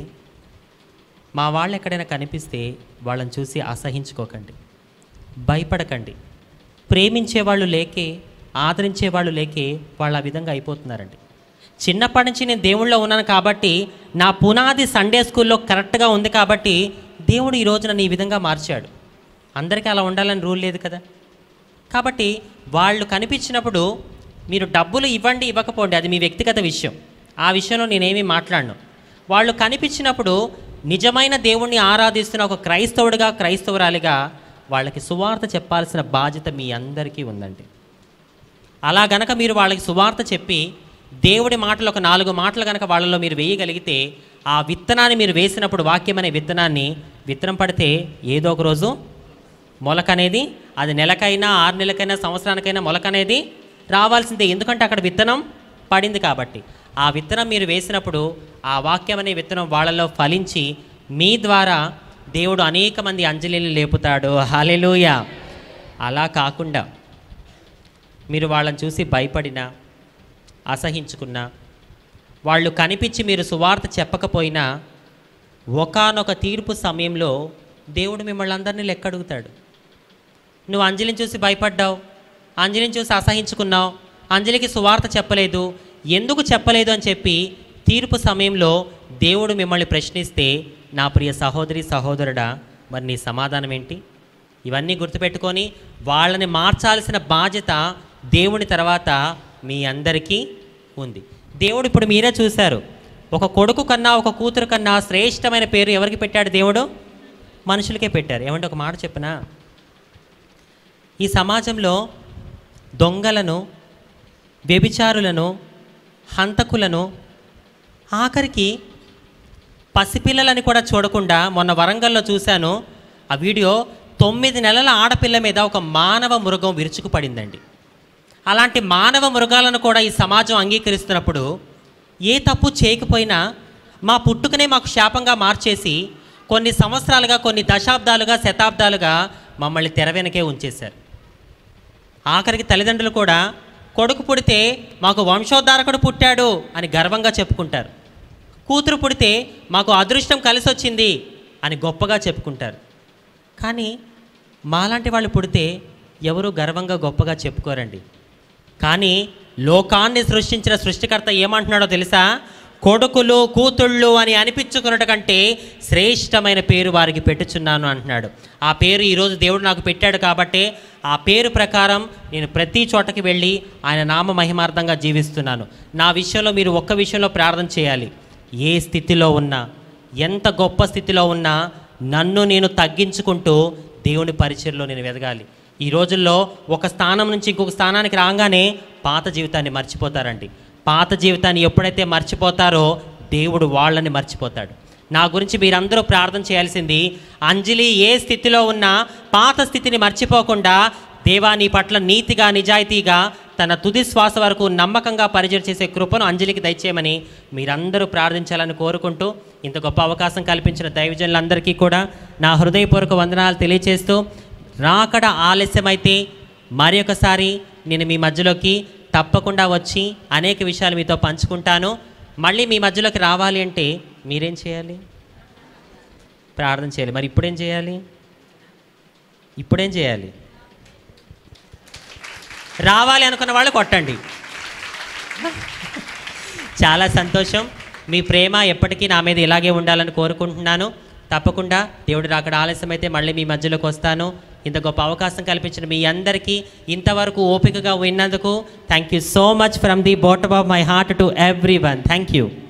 S1: మా వాళ్ళు ఎక్కడైనా కనిపిస్తే వాళ్ళని చూసి అసహించుకోకండి భయపడకండి ప్రేమించే వాళ్ళు లేకే ఆదరించే వాళ్ళు లేకే వాళ్ళు ఆ విధంగా అయిపోతున్నారండి చిన్నప్పటి నుంచి నేను దేవుళ్ళో ఉన్నాను కాబట్టి నా పునాది సండే స్కూల్లో కరెక్ట్గా ఉంది కాబట్టి దేవుడు ఈ రోజు నన్ను ఈ విధంగా మార్చాడు అందరికీ అలా ఉండాలని రూల్ లేదు కదా కాబట్టి వాళ్ళు కనిపించినప్పుడు మీరు డబ్బులు ఇవ్వండి ఇవ్వకపోండి అది మీ వ్యక్తిగత విషయం ఆ విషయంలో నేనేమీ మాట్లాడను వాళ్ళు కనిపించినప్పుడు నిజమైన దేవుణ్ణి ఆరాధిస్తున్న ఒక క్రైస్తవుడిగా క్రైస్తవురాలిగా వాళ్ళకి సువార్త చెప్పాల్సిన బాధ్యత మీ అందరికీ ఉందండి అలా గనక మీరు వాళ్ళకి సువార్త చెప్పి దేవుడి మాటలు ఒక నాలుగు మాటలు గనక వాళ్ళలో మీరు వేయగలిగితే ఆ విత్తనాన్ని మీరు వేసినప్పుడు వాక్యం అనే విత్తనాన్ని విత్తనం పడితే ఏదో ఒక రోజు మొలక అనేది అది నెలకైనా ఆరు నెలలకైనా సంవత్సరానికైనా మొలక అనేది రావాల్సిందే ఎందుకంటే అక్కడ విత్తనం పడింది కాబట్టి ఆ విత్తనం మీరు వేసినప్పుడు ఆ వాక్యం అనే విత్తనం వాళ్ళలో ఫలించి మీ ద్వారా దేవుడు అనేక మంది అంజలిని లేపుతాడు హాలెలూయ అలా కాకుండా మీరు వాళ్ళని చూసి భయపడినా అసహించుకున్నా వాళ్ళు కనిపించి మీరు సువార్త చెప్పకపోయినా ఒకానొక తీర్పు సమయంలో దేవుడు మిమ్మల్ని అందరినీ లెక్కడుగుతాడు నువ్వు అంజలిని చూసి భయపడ్డావు అంజలిని చూసి అసహించుకున్నావు అంజలికి సువార్త చెప్పలేదు ఎందుకు చెప్పలేదు అని చెప్పి తీర్పు సమయంలో దేవుడు మిమ్మల్ని ప్రశ్నిస్తే నా ప్రియ సహోదరి సహోదరుడా మరి నీ సమాధానం ఏంటి ఇవన్నీ గుర్తుపెట్టుకొని వాళ్ళని మార్చాల్సిన బాధ్యత దేవుని తర్వాత మీ అందరికీ ఉంది దేవుడు ఇప్పుడు మీరే చూశారు ఒక కొడుకు కన్నా ఒక కూతురు కన్నా శ్రేష్టమైన పేరు ఎవరికి పెట్టాడు దేవుడు మనుషులకే పెట్టారు ఏమంటే ఒక మాట చెప్పనా ఈ సమాజంలో దొంగలను వ్యభిచారులను హంతకులను ఆఖరికి పసిపిల్లలని కూడా చూడకుండా మొన్న వరంగల్లో చూశాను ఆ వీడియో తొమ్మిది నెలల ఆడపిల్ల మీద ఒక మానవ మృగం విరుచుకుపడిందండి అలాంటి మానవ మృగాలను కూడా ఈ సమాజం అంగీకరిస్తున్నప్పుడు ఏ తప్పు చేయకపోయినా మా పుట్టుకనే మాకు శాపంగా మార్చేసి కొన్ని సంవత్సరాలుగా కొన్ని దశాబ్దాలుగా శతాబ్దాలుగా మమ్మల్ని తెర వెనకే ఉంచేశారు ఆఖరికి తల్లిదండ్రులు కూడా కొడుకు పుడితే మాకు వంశోద్ధారకుడు పుట్టాడు అని గర్వంగా చెప్పుకుంటారు కూతురు పుడితే మాకు అదృష్టం కలిసి వచ్చింది అని గొప్పగా చెప్పుకుంటారు కానీ మాలాంటి వాళ్ళు పుడితే ఎవరు గర్వంగా గొప్పగా చెప్పుకోరండి కానీ లోకాన్ని సృష్టించిన సృష్టికర్త ఏమంటున్నాడో తెలుసా కొడుకులు కూతుళ్ళు అని అనిపించుకున్నట కంటే శ్రేష్టమైన పేరు వారికి పెట్టుచున్నాను అంటున్నాడు ఆ పేరు ఈరోజు దేవుడు నాకు పెట్టాడు కాబట్టి ఆ పేరు ప్రకారం నేను ప్రతి చోటకి వెళ్ళి ఆయన నామ మహిమార్థంగా జీవిస్తున్నాను నా విషయంలో మీరు ఒక్క విషయంలో ప్రార్థన చేయాలి ఏ స్థితిలో ఉన్నా ఎంత గొప్ప స్థితిలో ఉన్నా నన్ను నేను తగ్గించుకుంటూ దేవుని పరిచయంలో నేను ఎదగాలి ఈ రోజుల్లో ఒక స్థానం నుంచి ఇంకొక స్థానానికి రాగానే పాత జీవితాన్ని మర్చిపోతారండి పాత జీవితాన్ని ఎప్పుడైతే మర్చిపోతారో దేవుడు వాళ్ళని మర్చిపోతాడు నా గురించి మీరందరూ ప్రార్థన చేయాల్సింది అంజలి ఏ స్థితిలో ఉన్నా పాత స్థితిని మర్చిపోకుండా దేవా నీ పట్ల నీతిగా నిజాయితీగా తన తుది శ్వాస వరకు నమ్మకంగా పరిచయం చేసే కృపను అంజలికి దయచేయమని మీరందరూ ప్రార్థించాలని కోరుకుంటూ ఇంత గొప్ప అవకాశం కల్పించిన దైవజనులందరికీ కూడా నా హృదయపూర్వక వందనాలు తెలియచేస్తూ రాకడ ఆలస్యమైతే మరి ఒకసారి నేను మీ మధ్యలోకి తప్పకుండా వచ్చి అనేక విషయాలు మీతో పంచుకుంటాను మళ్ళీ మీ మధ్యలోకి రావాలి అంటే మీరేం చేయాలి ప్రార్థన చేయాలి మరి ఇప్పుడేం చేయాలి ఇప్పుడేం చేయాలి రావాలి అనుకున్న వాళ్ళు కొట్టండి చాలా సంతోషం మీ ప్రేమ ఎప్పటికీ నా మీద ఇలాగే ఉండాలని కోరుకుంటున్నాను తప్పకుండా దేవుడు రాకడ ఆలస్యం అయితే మళ్ళీ మీ మధ్యలోకి వస్తాను ఇంత గొప్ప అవకాశం కల్పించిన మీ అందరికీ ఇంతవరకు ఓపికగా విన్నందుకు thank you so much from the bottom of my heart to everyone thank you